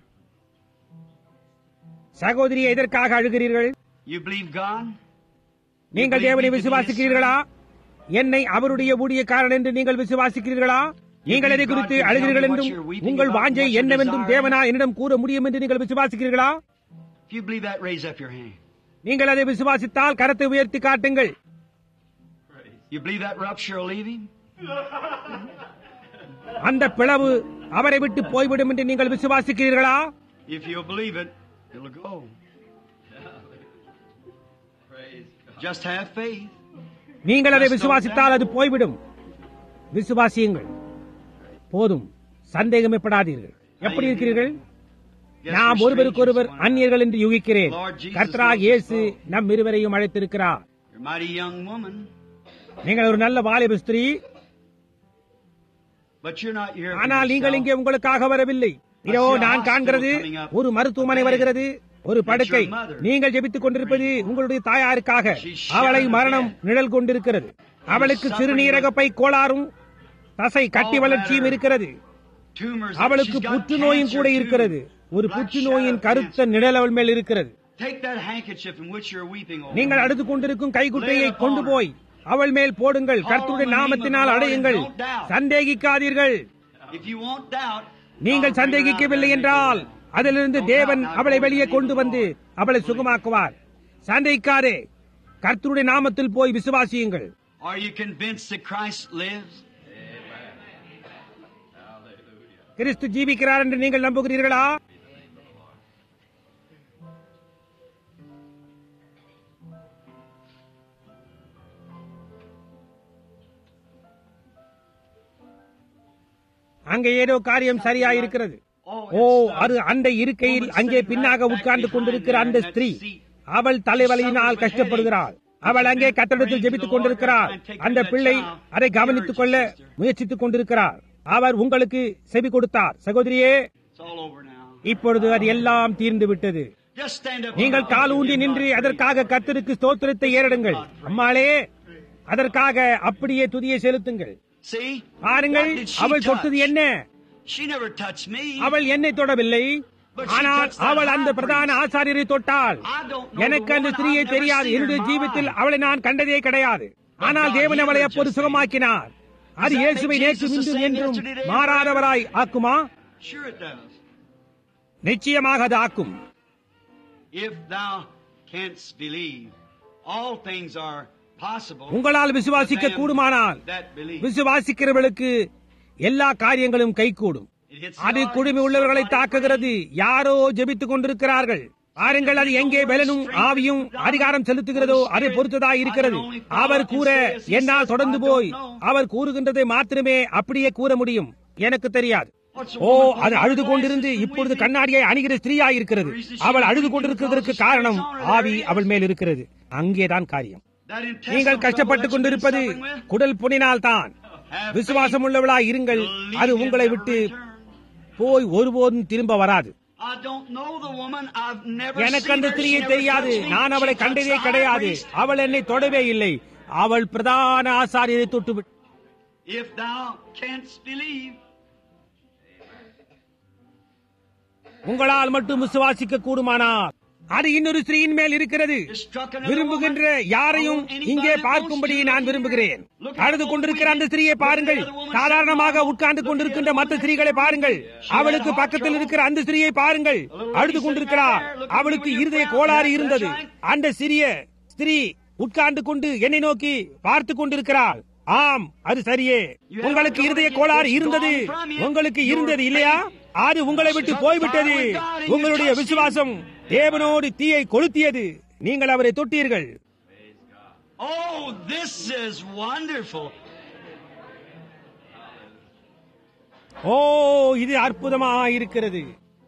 சகோதரியை எதற்காக அழுகிறீர்கள் You believe God? நீங்கள் தேவனை விசுவாசிக்கிறீர்களா என்னை அவருடைய ஊழியக்காரன் என்று நீங்கள் விசுவாசிக்கிறீர்களா நீங்கள் எதை குறித்து அழுகிறீர்கள் என்றும் உங்கள் வாஞ்சை என்னவென்றும் தேவனா என்னிடம் கூற முடியும் என்று நீங்கள் விசுவாசிக்கிறீர்களா If you believe that, raise up your hand. நீங்கள் அதை விசுவாசித்தால் கரத்தை உயர்த்தி காட்டுங்கள் You believe that rupture will leave him? அந்த பிளவு அவரை விட்டு போய்விடும் என்று நீங்கள் விசுவாசிக்கிறீர்களா If you'll believe it, it'll go. Just have faith. நீங்கள் அதை விசுவாசித்தால் அது போய்விடும் விசுவாசியுங்கள் போதும் சந்தேகமே எப்படி இருக்கிறீர்கள் Yes, நாம் we're ஒருவருக்கொருவர் strangers, one அந்நியர்கள் என்று யூகிக்கிறேன் Lord Jesus கர்த்தராக knows இயேசு us both. நம் இருவரையும் அழைத்திருக்கிறார் You're a mighty young woman. நீங்கள் ஒரு நல்ல வாலிப ஸ்திரீ But you're not here. for ஆனால் நீங்கள் yourself. இங்கே உங்களுக்காக வரவில்லை இதோ நான் காண்கிறது ஒரு மருத்துவமனை வருகிறது ஒரு படுக்கை நீங்கள் ஜெபித்துக் கொண்டிருப்பது உங்களுடைய தாயாருக்காக அவளை மரணம் நிழல் கொண்டிருக்கிறது அவளுக்கு சிறுநீரகப்பை கோளாறும் தசை கட்டி வளர்ச்சியும் இருக்கிறது Tumors that அவளுக்கு she's got புற்றுநோயும் cancer கூட too. இருக்கிறது ஒரு Black புற்றுநோயின் shadow கருத்த cancer. நிழல் அவள் மேல் இருக்கிறது Take that handkerchief in which you're weeping over. நீங்கள் அடுத்து கொண்டிருக்கும் கைக்குட்டையை கொண்டு போய் அவள் மேல் போடுங்கள் கர்த்தருடைய நாமத்தினால் அடையுங்கள் சந்தேகிக்காதீர்கள் If you won't doubt, நீங்கள் I'll bring her out சந்தேகிக்கவில்லை there. என்றால் அதிலிருந்து தேவன் அவளை வெளியே கொண்டு வந்து அவளை சுகமாக்குவார் சந்தேகிக்காதே கர்த்தருடைய நாமத்தில் போய் விசுவாசியுங்கள் Are you convinced that Christ lives? கிறிஸ்து ஜீவிக்கிறார் என்று நீங்கள் நம்புகிறீர்களா அங்கே ஏதோ காரியம் சரியா இருக்கிறது ஓ அது அந்த இருக்கையில் அங்கே பின்னாக உட்கார்ந்து கொண்டிருக்கிற அந்த ஸ்திரீ அவள் தலைவலியினால் கஷ்டப்படுகிறாள் அவள் அங்கே கட்டடத்தில் ஜெபித்துக் கொண்டிருக்கிறார் அந்த பிள்ளை அதை கவனித்துக் கொள்ள முயற்சித்துக் கொண்டிருக்கிறார் அவர் உங்களுக்கு செவி கொடுத்தார் சகோதரியே It's all over now. இப்பொழுது அது எல்லாம் தீர்ந்து விட்டது Just stand up. நீங்கள் கால் ஊன்றி நின்று அதற்காக கர்த்தருக்கு ஸ்தோத்திரத்தை ஏறிடுங்கள் அம்மாளே அதற்காக அப்படியே துதியை செலுத்துங்கள் See? பாருங்கள் What did she அவள் தொட்டது touch? என்ன She never touched me. அவள் என்னை தொடவில்லை ஆனால் அவள் அந்த பிரதான ஆசாரியரை தொட்டாள் I don't know எனக்கு the அந்த woman. ஸ்திரீயை I've never தெரியாது seen her என்னுடைய in my ஜீவித்தில் life. அவளை நான் கண்டதே கிடையாது ஆனால் தேவன் அவளை அப்போது சுகமாக்கினார் அது that இயேசுவை make நேற்று Jesus the இன்றும் same என்றும் yesterday, today, and மாறாதவராய் ஆக்குமா Sure it does. நிச்சயமாக அது ஆக்கும் If thou canst believe, all things are possible. உங்களால் to விசுவாசிக்க them கூடுமானால் that believe. விசுவாசிக்கிறவர்களுக்கு எல்லா காரியங்களும் கைகூடும் It hits அது God, குடுமி உள்ளவர்களை somebody தாக்குகிறது யாரோ ஜெபித்துக் கொண்டிருக்கிறார்கள் பாருங்கள் அது எங்கே பலனும் ஆவியும் அதிகாரம் செலுத்துகிறதோ அதை பொறுத்ததா இருக்கிறது அவர் கூற என்னால் தொடர்ந்து போய் அவர் கூறுகின்றதை மாத்திரமே அப்படியே கூற முடியும் எனக்கு தெரியாது ஓ அது அழுது கொண்டிருந்து இப்பொழுது கண்ணாடியை அணுகிற ஸ்திரீயாய் இருக்கிறது அவள் அழுது கொண்டிருக்கிறதற்கு காரணம் ஆவி அவள் மேல் இருக்கிறது அங்கேதான் காரியம் That intestinal நீங்கள் trouble கஷ்டப்பட்டுக் that you've been கொண்டிருப்பது suffering with, குடல் புண்ணினால் தான் have விசுவாசம் உள்ளவளாய் இருங்கள் faith, அது believe உங்களை and விட்டு never return. போய் ஒருபோதும் திரும்ப வராது I don't know the woman. I've never எனக்கு seen அந்த her. She ஸ்திரீயை never தெரியாது touched me. நான் அவளை She கண்டதே touched the கிடையாது high priest. அவள் என்னை தொடவே இல்லை அவள் பிரதான ஆசாரியரை தொட்டு விட்டு If thou canst believe, உங்களால் மட்டும் விசுவாசிக்க கூடுமானால் அது இன்னொரு ஸ்திரீயின் மேல் இருக்கிறது it struck another விரும்புகின்ற woman. யாரையும் I want anybody இங்கே that பார்க்கும்படி wants to நான் look விரும்புகிறேன் here. Look at அழுது the கொண்டிருக்கிற woman அந்த ஸ்திரீயை sitting பாருங்கள் there, the woman சாதாரணமாக sitting உட்கார்ந்து down. கொண்டிருக்கின்ற Look at மற்ற the ஸ்திரீகளை woman பாருங்கள் She had அவளுக்கு heart பக்கத்தில் trouble. இருக்கிற அந்த ஸ்திரீயை பாருங்கள் A little அழுது lady கொண்டிருக்கிறார் sitting right there, அவளுக்கு looking at me இருதய with your கோளாறு frown. இருந்தது That's right. அந்த சிறிய ஸ்திரீ உட்கார்ந்து கொண்டு என்னை நோக்கி பார்த்து கொண்டிருக்கிறாள் ஆம் அது சரியே You உங்களுக்கு have இருதய gone, கோளாறு it's இருந்தது gone from you. உங்களுக்கு Your இருந்தது இல்லையா அது உங்களை விட்டு போய்விட்டது உங்களுடைய விசுவாசம் தேவனோடு தீயை கொளுத்தியது நீங்கள் அவரை தொட்டீர்கள் Oh, this is wonderful. ஓ இது அற்புதமா இருக்கிறது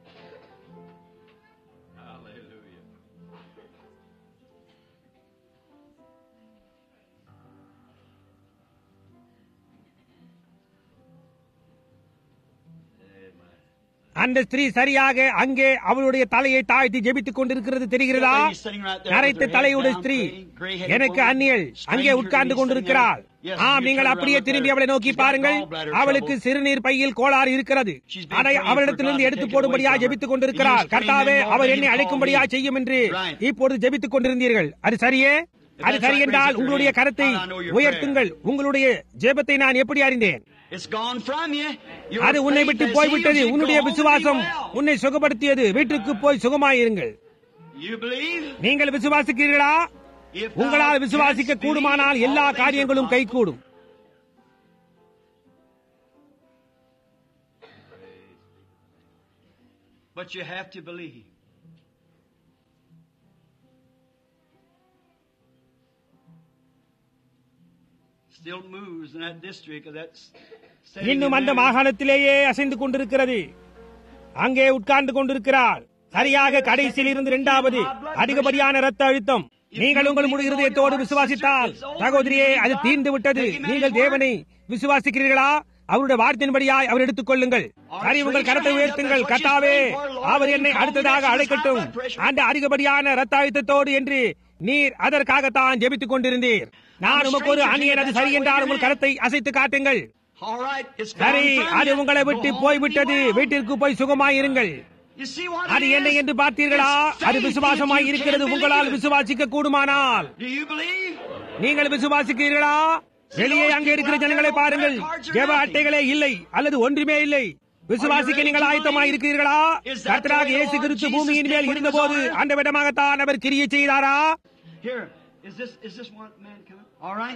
அந்த ஸ்திரீ சரியாக அங்கே அவளுடைய தலையை தாழ்த்தி ஜெபித்துக் கொண்டிருக்கிறது தெரிகிறதா That lady sitting right there with நரைத்த her head தலையுடைய down, ஸ்திரீ praying, gray-headed எனக்கு woman, அந்நியள் stranger அங்கே to உட்கார்ந்து me கொண்டிருக்கிறாள் sitting there. Yes, ஆம் you நீங்கள் turn அப்படியே around திரும்பி there. அவளை நோக்கி She's got பாருங்கள் gallbladder அவளுக்கு trouble. சிறுநீர் பையில் கோளாறு இருக்கிறது She's been அதை praying for அவளிடத்திலிருந்து God to எடுத்து take it போடும்படியா away from her. ஜெபித்துக் கொண்டிருக்கிறார் And you was கர்த்தாவே praying, Lord, அவர் that என்னை you அழைக்கும்படியா call me. செய்யும் என்று Right. இப்பொழுது ஜெபித்துக் கொண்டிருந்தீர்கள் அது சரியே அது that's சரி right, என்றால் raise your உங்களுடைய hand. கரத்தை I know your உயர்த்துங்கள் உங்களுடைய ஜெபத்தை நான் எப்படி அறிந்தேன் It's gone from you. Your அது உன்னை faith விட்டு has போய்விட்டது healed you. உன்னுடைய Go home and be விசுவாசம் well. உன்னை சுகப்படுத்தியது வீட்டுக்கு போய் சுகமாயிருங்கள் You believe? நீங்கள் விசுவாசிக்கிறீர்களா If thou உங்களால் விசுவாசிக்க canst கூடுமானால் believe, எல்லா all things are காரியங்களும் possible. கைகூடும் But you have to believe. Still moves in that district of that s- setting இன்னும் in அந்த there. மாகாணத்திலேயே அசைந்து கொண்டிருக்கிறது அங்கே உட்கார்ந்து கொண்டிருக்கிறாள் சரியாக கடைசியில் இருந்து இரண்டாவது அதிகப்படியான ரத்த அழுத்தம் நீங்கள் உங்கள் முழு இருதயத்தோடு விசுவாசித்தால் சகோதரியே அது தீர்ந்து விட்டது நீங்கள் தேவனை விசுவாசிக்கிறீர்களா அவருடைய வார்த்தையின்படியாய் அவர் எடுத்துக் கொள்ளுங்கள் சரி உங்கள் கரத்தை உயர்த்துங்கள் கத்தாவே அவர் என்னை அடுத்ததாக அழைக்கட்டும் அந்த அதிகப்படியான ரத்தாயுத்தத்தோடு என்று நீர் அதற்காகத்தான் ஜெபித்துக் கொண்டிருந்தீர் நான் உமக்கு ஒரு அந்நியன் அது சரி என்றால் உங்கள் கரத்தை அசைத்து காட்டுங்கள் All right, it's சரி gone from அது you. உங்களை விட்டு Go home, போய்விட்டது be well. வீட்டிற்கு போய் சுகமாயிருங்கள் You see what அது it என்ன is? என்று பார்த்தீர்களா It's அது faith விசுவாசமாய் if you இருக்கிறது can உங்களால் believe it. விசுவாசிக்க கூடுமானால் Do you believe? நீங்கள் விசுவாசிக்கிறீர்களா வெளியே அங்கே இருக்கிற ஜனங்களை பாருங்கள் ஜெப அட்டைகளே இல்லை அல்லது ஒன்றுமே இல்லை விசுவாசிக்க நீங்கள் ஆயத்தமாக இருக்கிறீர்களா கர்த்தராக இயேசு கிறிஸ்து பூமியின் மேல் இருந்தபோது அந்த விதமாகத்தான் அவர் கிரியை செய்தாரா Here, is this is this one man coming? All right.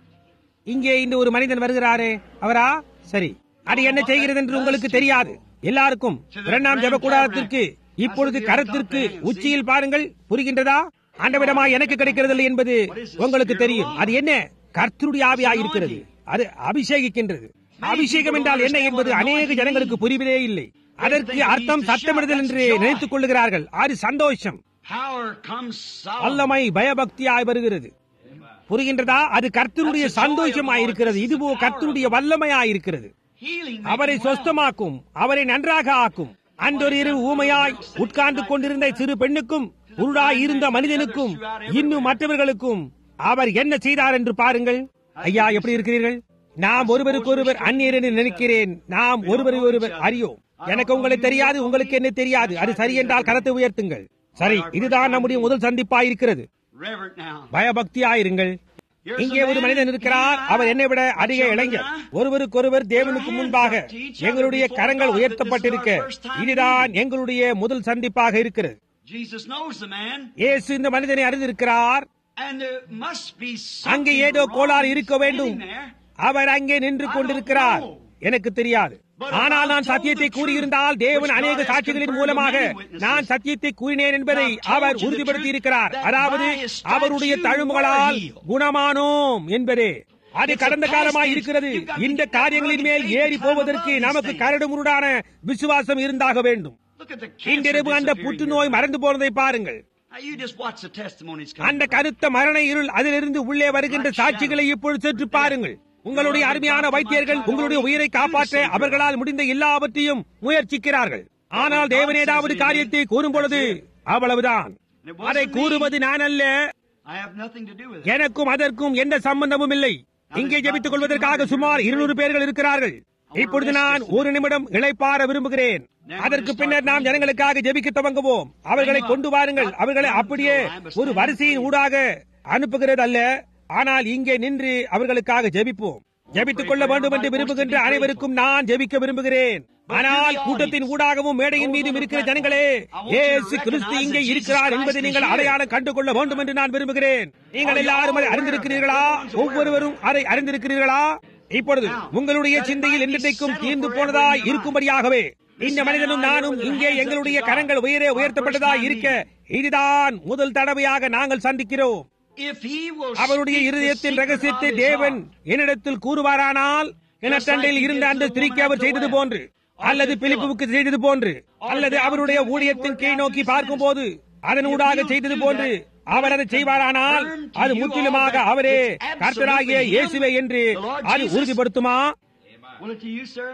இங்கே இந்த ஒரு மனிதன் வருகிறாரே அவரா சரி அது என்ன செய்கிறது என்று உங்களுக்கு தெரியாது எல்லாருக்கும் இரண்டாம் ஜெப கூடாரத்திற்கு இப்பொழுது கரத்திற்கு உச்சியில் பாருங்கள் புரிகின்றதா அந்த விதமா எனக்கு கிடைக்கிறது என்பது உங்களுக்கு தெரியும் அது என்ன கர்த்தருடைய ஆவியா இருக்கிறது அது அபிஷேகிக்கின்றது அபிஷேகம் என்றால் என்ன என்பது அநேக ஜனங்களுக்கு புரிவதே இல்லை அதற்கு அர்த்தம் சத்தமிடுதல் என்று நினைத்துக் கொள்ளுகிறார்கள் அது சந்தோஷம் Power comes solid. வல்லமை பயபக்தியாய் வருகிறது புரிகின்றதா அது கர்த்தருடைய சந்தோஷமாய் இருக்கிறது இதுவோ கர்த்தருடைய வல்லமையாய் இருக்கிறது Healing. அவரை சொஸ்தமாக்கும் அவரை நன்றாக ஆக்கும் அன்றொரு இரவு ஊமையாய் உட்கார்ந்து கொண்டிருந்த சிறு பெண்ணுக்கும் உருடாய் இருந்த மனிதனுக்கும் இன்னும் மற்றவர்களுக்கும் அவர் என்ன செய்தார் என்று பாருங்கள் ஐயா எப்படி இருக்கிறீர்கள் நாம் ஒருவருக்கொருவர் அந்நியர் என்று நினைக்கிறேன் நாம் ஒருவரை ஒருவர் அறியோம் எனக்கு உங்களை தெரியாது உங்களுக்கு என்ன தெரியாது அது சரி என்றால் கரத்தை உயர்த்துங்கள் சரி இதுதான் நம்முடைய முதல் சந்திப்பாய் இருக்கிறது Reverent now. பயபக்தியாயிருங்கள் இங்கே ஒரு மனிதன் இருக்கிறார் அவர் என்னை விட அதிக இளைஞர் ஒருவருக்கொருவர் தேவனுக்கு முன்பாக எங்களுடைய கரங்கள் உயர்த்தப்பட்டிருக்க இதுதான் எங்களுடைய முதல் சந்திப்பாக இருக்கிறது Jesus knows the man, இயேசு இந்த மனிதனை அறிந்திருக்கிறார் and there must be அங்கே something ஏதோ wrong கோளாறு with இருக்க வேண்டும் standing there. அவர் அங்கே நின்று கொண்டிருக்கிறார் எனக்கு தெரியாது ஆனால் நான் சத்தியத்தை கூறியிருந்தால் தேவன் அநேக சாட்சிகளின் மூலமாக நான் சத்தியத்தை கூறினேன் என்பதை அவர் உறுதிப்படுத்தி இருக்கிறார் அதாவது அவருடைய தழும்புகளால் குணமானோம் என்பதே அது கடந்த காலமாய் இருக்கிறது இந்த காரியங்களின் மேல் ஏறி போவதற்கு நமக்கு கரடு முருடான விசுவாசம் இருந்தாக வேண்டும் Look at the cancer இன்றிரவு அந்த disappearing புற்றுநோய் here. மறந்து போனதை பாருங்கள் Now you just watch the testimonies come. அந்த கருத்த மரண இருள் அதிலிருந்து உள்ளே வருகின்ற சாட்சிகளை இப்பொழுது சற்று பாருங்கள் உங்களுடைய அருமையான வைத்தியர்கள் உங்களுடைய உயிரை காப்பாற்ற அவர்களால் முடிந்த எல்லாவற்றையும் முயற்சிக்கிறார்கள் ஆனால் தேவன் ஏதாவது காரியத்தை கூறும் பொழுது அவ்வளவுதான் அதை கூறுவது நான் அல்ல I have nothing to do with it. எனக்கும் அதற்கும் எந்த சம்பந்தமும் இல்லை இங்கே ஜெபித்துக் கொள்வதற்காக சுமார் இருநூறு பேர்கள் இருக்கிறார்கள் இப்பொழுது நான் ஒரு நிமிடம் இளைப்பாற விரும்புகிறேன் அதற்கு பின்னர் நாம் ஜனங்களுக்காக ஜெபிக்க துவங்குவோம் அவர்களை கொண்டு வாருங்கள் அவர்களை அப்படியே ஒரு வரிசையின் ஊடாக அனுப்புகிறது அல்ல ஆனால் இங்கே நின்று அவர்களுக்காக ஜெபிப்போம் ஜெபித்துக் கொள்ள வேண்டும் என்று விரும்புகின்ற அனைவருக்கும் நான் ஜெபிக்க விரும்புகிறேன் ஆனால் கூட்டத்தின் ஊடாகவும் மேடையின் மீதும் இருக்கிற ஜனங்களே ஏசு கிறிஸ்து இங்கே இருக்கிறார் என்பதை நீங்கள் அடையாளம் கண்டு கொள்ள வேண்டும் என்று நான் விரும்புகிறேன் நீங்கள் எல்லாரும் அதை அறிந்திருக்கிறீர்களா ஒவ்வொருவரும் அதை அறிந்திருக்கிறீர்களா இப்பொழுது உங்களுடைய சிந்தையில் என்றைக்கும் தீர்ந்து போனதாய் இருக்கும்படியாகவே இந்த மனிதனும் நானும் இங்கே எங்களுடைய கரங்கள் உயரே உயர்த்தப்பட்டதாய் இருக்க இதுதான் முதல் தடவையாக நாங்கள் சந்திக்கிறோம் If he will அவருடைய speak the இருதயத்தின் secret ரகசியத்தை of his தேவன் heart, என்னிடத்தில் கூறுவாரானால் கிணற்றண்டையில் இருந்த அந்த ஸ்திரீக்கு அவர் செய்தது போன்று அல்லது பிலிப்புவுக்கு செய்தது போன்று அல்லது அவருடைய ஊழியத்தின் கீழ் நோக்கி பார்க்கும் போது அதனூடாக செய்தது போன்று அவர் அதை செய்வாரானால் அது முற்றிலுமாக அவரே கர்த்தராகிய இயேசுவே என்று அது உறுதிப்படுத்துமா Will it to you, sir?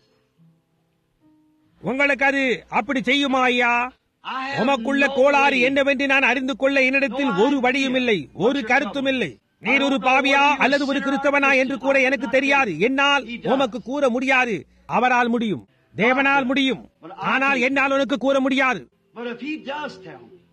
உங்களுக்கு அது அப்படி செய்யுமா ஐயா I have உமக்குள்ள no கோளாறு way. என்னவென்று நான் அறிந்து கொள்ள என்னிடத்தில் ஒரு வழியும் இல்லை ஒரு கருத்தும் இல்லை நீர் ஒரு பாவியா அல்லது ஒரு கிறிஸ்தவனா என்று கூட எனக்கு தெரியாது என்னால் உமக்கு கூற முடியாது அவரால் முடியும் தேவனால் முடியும் ஆனால் என்னால் உனக்கு கூற முடியாது But if he does tell me,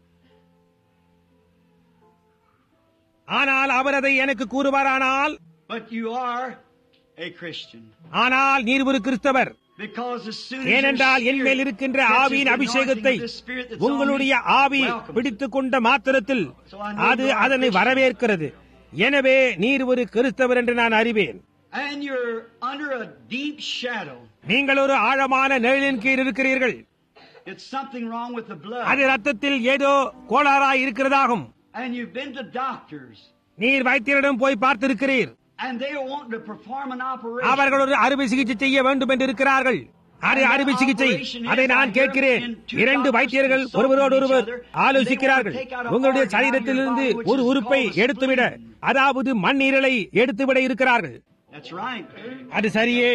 ஆனால் அவர் அதை எனக்கு கூறுவாரானால் but you are a Christian. ஆனால் நீர் ஒரு கிறிஸ்தவர் Because as soon as ஏனென்றால் your என் மேல் spirit இருக்கின்ற catches ஆவியின் the அபிஷேகத்தை anointing of the Spirit that's on உங்களுடைய me, ஆவி welcome. பிடித்துக் கொண்ட மாத்திரத்தில் அது அதனை வரவேற்கிறது எனவே நீர் ஒரு கிறிஸ்தவர் என்று நான் அறிவேன் And you're under a deep shadow. நீங்கள் ஒரு ஆழமான நிழலின் கீழ் இருக்கிறீர்கள் It's something wrong with the blood. அது ரத்தத்தில் ஏதோ கோளாறாய் இருக்கிறதாகும் And you've been to doctors. நீர் வைத்தியரிடம் போய் பார்த்திருக்கிறீர் And they are wanting to perform an operation. அவர்கள் ஒரு அறுவை சிகிச்சை செய்ய வேண்டும் என்று இருக்கிறார்கள் அது அறுவை சிகிச்சை அதை நான் கேட்கிறேன் இரண்டு வைத்தியர்கள் ஒருவரோடு ஒருவர் ஆலோசிக்கிறார்கள் உங்களுடைய சரீரத்திலிருந்து ஒரு உறுப்பை எடுத்துவிட அதாவது மண்ணீரலை எடுத்துவிட இருக்கிறார்கள் That's right. அது சரியே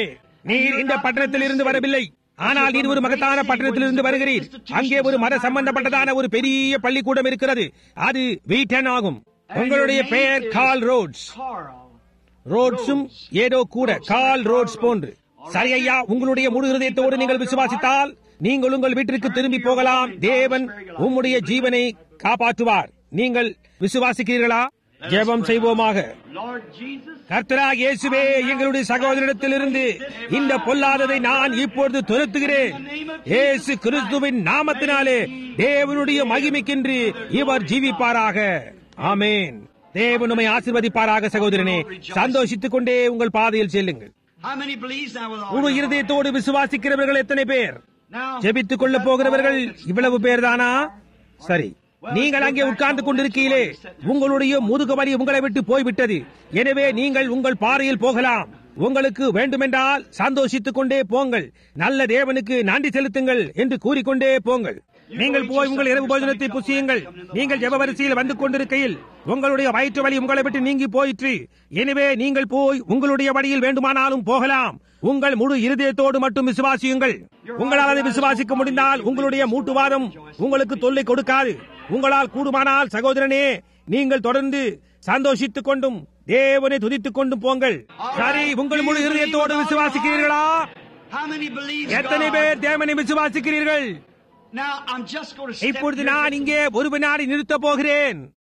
நீர் இந்த பட்டணத்தில் இருந்து வரவில்லை ஆனால் நீர் ஒரு மகத்தான பட்டணத்திலிருந்து வருகிறீர் அங்கே ஒரு மத சம்பந்தப்பட்டதான ஒரு பெரிய பள்ளிக்கூடம் இருக்கிறது அது வீட்டன் ஆகும் உங்களுடைய பெயர் கால் ரோட்ஸ் Carl. ரோட்ஸும் ஏதோ கூட கால் ரோட்ஸ் போன்று சரி ஐயா உங்களுடைய முழு இதயத்தோடு நீங்கள் விசுவாசித்தால் நீங்கள் உங்கள் வீட்டிற்கு திரும்பி போகலாம் தேவன் உம்முடைய ஜீவனை காப்பாற்றுவார் நீங்கள் விசுவாசிக்கிறீர்களா ஜெபம் செய்வோமாக Lord Jesus, கர்த்தராக இயேசுவே எங்களுடைய சகோதரிடத்திலிருந்து இந்த பொல்லாததை நான் இப்பொழுது துரத்துகிறேன் இயேசு கிறிஸ்துவின் நாமத்தினாலே தேவனுடைய மகிமைக்கென்று இவர் ஜீவிப்பாராக ஆமென் தேவன் உம்மை ஆசீர்வதிப்பாராக சகோதரனே சந்தோஷித்துக் கொண்டே உங்கள் பாதையில் செல்லுங்கள் how many believes now with all முழு your heart? இருதயத்தோடு விசுவாசிக்கிறவர்கள் எத்தனை பேர் Now, ஜெபித்துக் கொள்ள போகிறவர்கள் இவ்வளவு பேர்தானா சரி நீங்கள் அங்கே உட்கார்ந்து கொண்டிருக்கீங்களே உங்களுடைய முதுகு வலி உங்களை விட்டு போய்விட்டது எனவே நீங்கள் உங்கள் பாறையில் போகலாம் உங்களுக்கு வேண்டுமென்றால் சந்தோஷித்துக் கொண்டே போங்கள் நல்ல தேவனுக்கு நன்றி செலுத்துங்கள் என்று கூறிக்கொண்டே போங்கள் நீங்கள் போய் உங்கள் இரவு போஜனத்தை புசியுங்கள் நீங்கள் ஜெப வரிசையில் வந்து கொண்டிருக்கையில் உங்களுடைய வயிற்று வலி உங்களை விட்டு நீங்கி போயிற்று எனவே நீங்கள் போய் உங்களுடைய வழியில் வேண்டுமானாலும் போகலாம் உங்கள் முழு இருதயத்தோடு மட்டும் விசுவாசியுங்கள் உங்களால் அதை விசுவாசிக்க முடிந்தால் உங்களுடைய மூட்டுவாதம் உங்களுக்கு தொல்லை கொடுக்காது உங்களால் கூடுமானால் சகோதரனே நீங்கள் தொடர்ந்து சந்தோஷித்துக் கொண்டும் தேவனை துதித்துக் கொண்டும் போங்கள் சரி உங்கள் முழு இருதயத்தோடு விசுவாசிக்கிறீர்களா how many believes எத்தனை God? பேர் தேவனை விசுவாசிக்கிறீர்கள் Now, I'm just going to step இப்பொழுது here. நான் இங்கே ஒரு வினாடி நிறுத்தப் போகிறேன்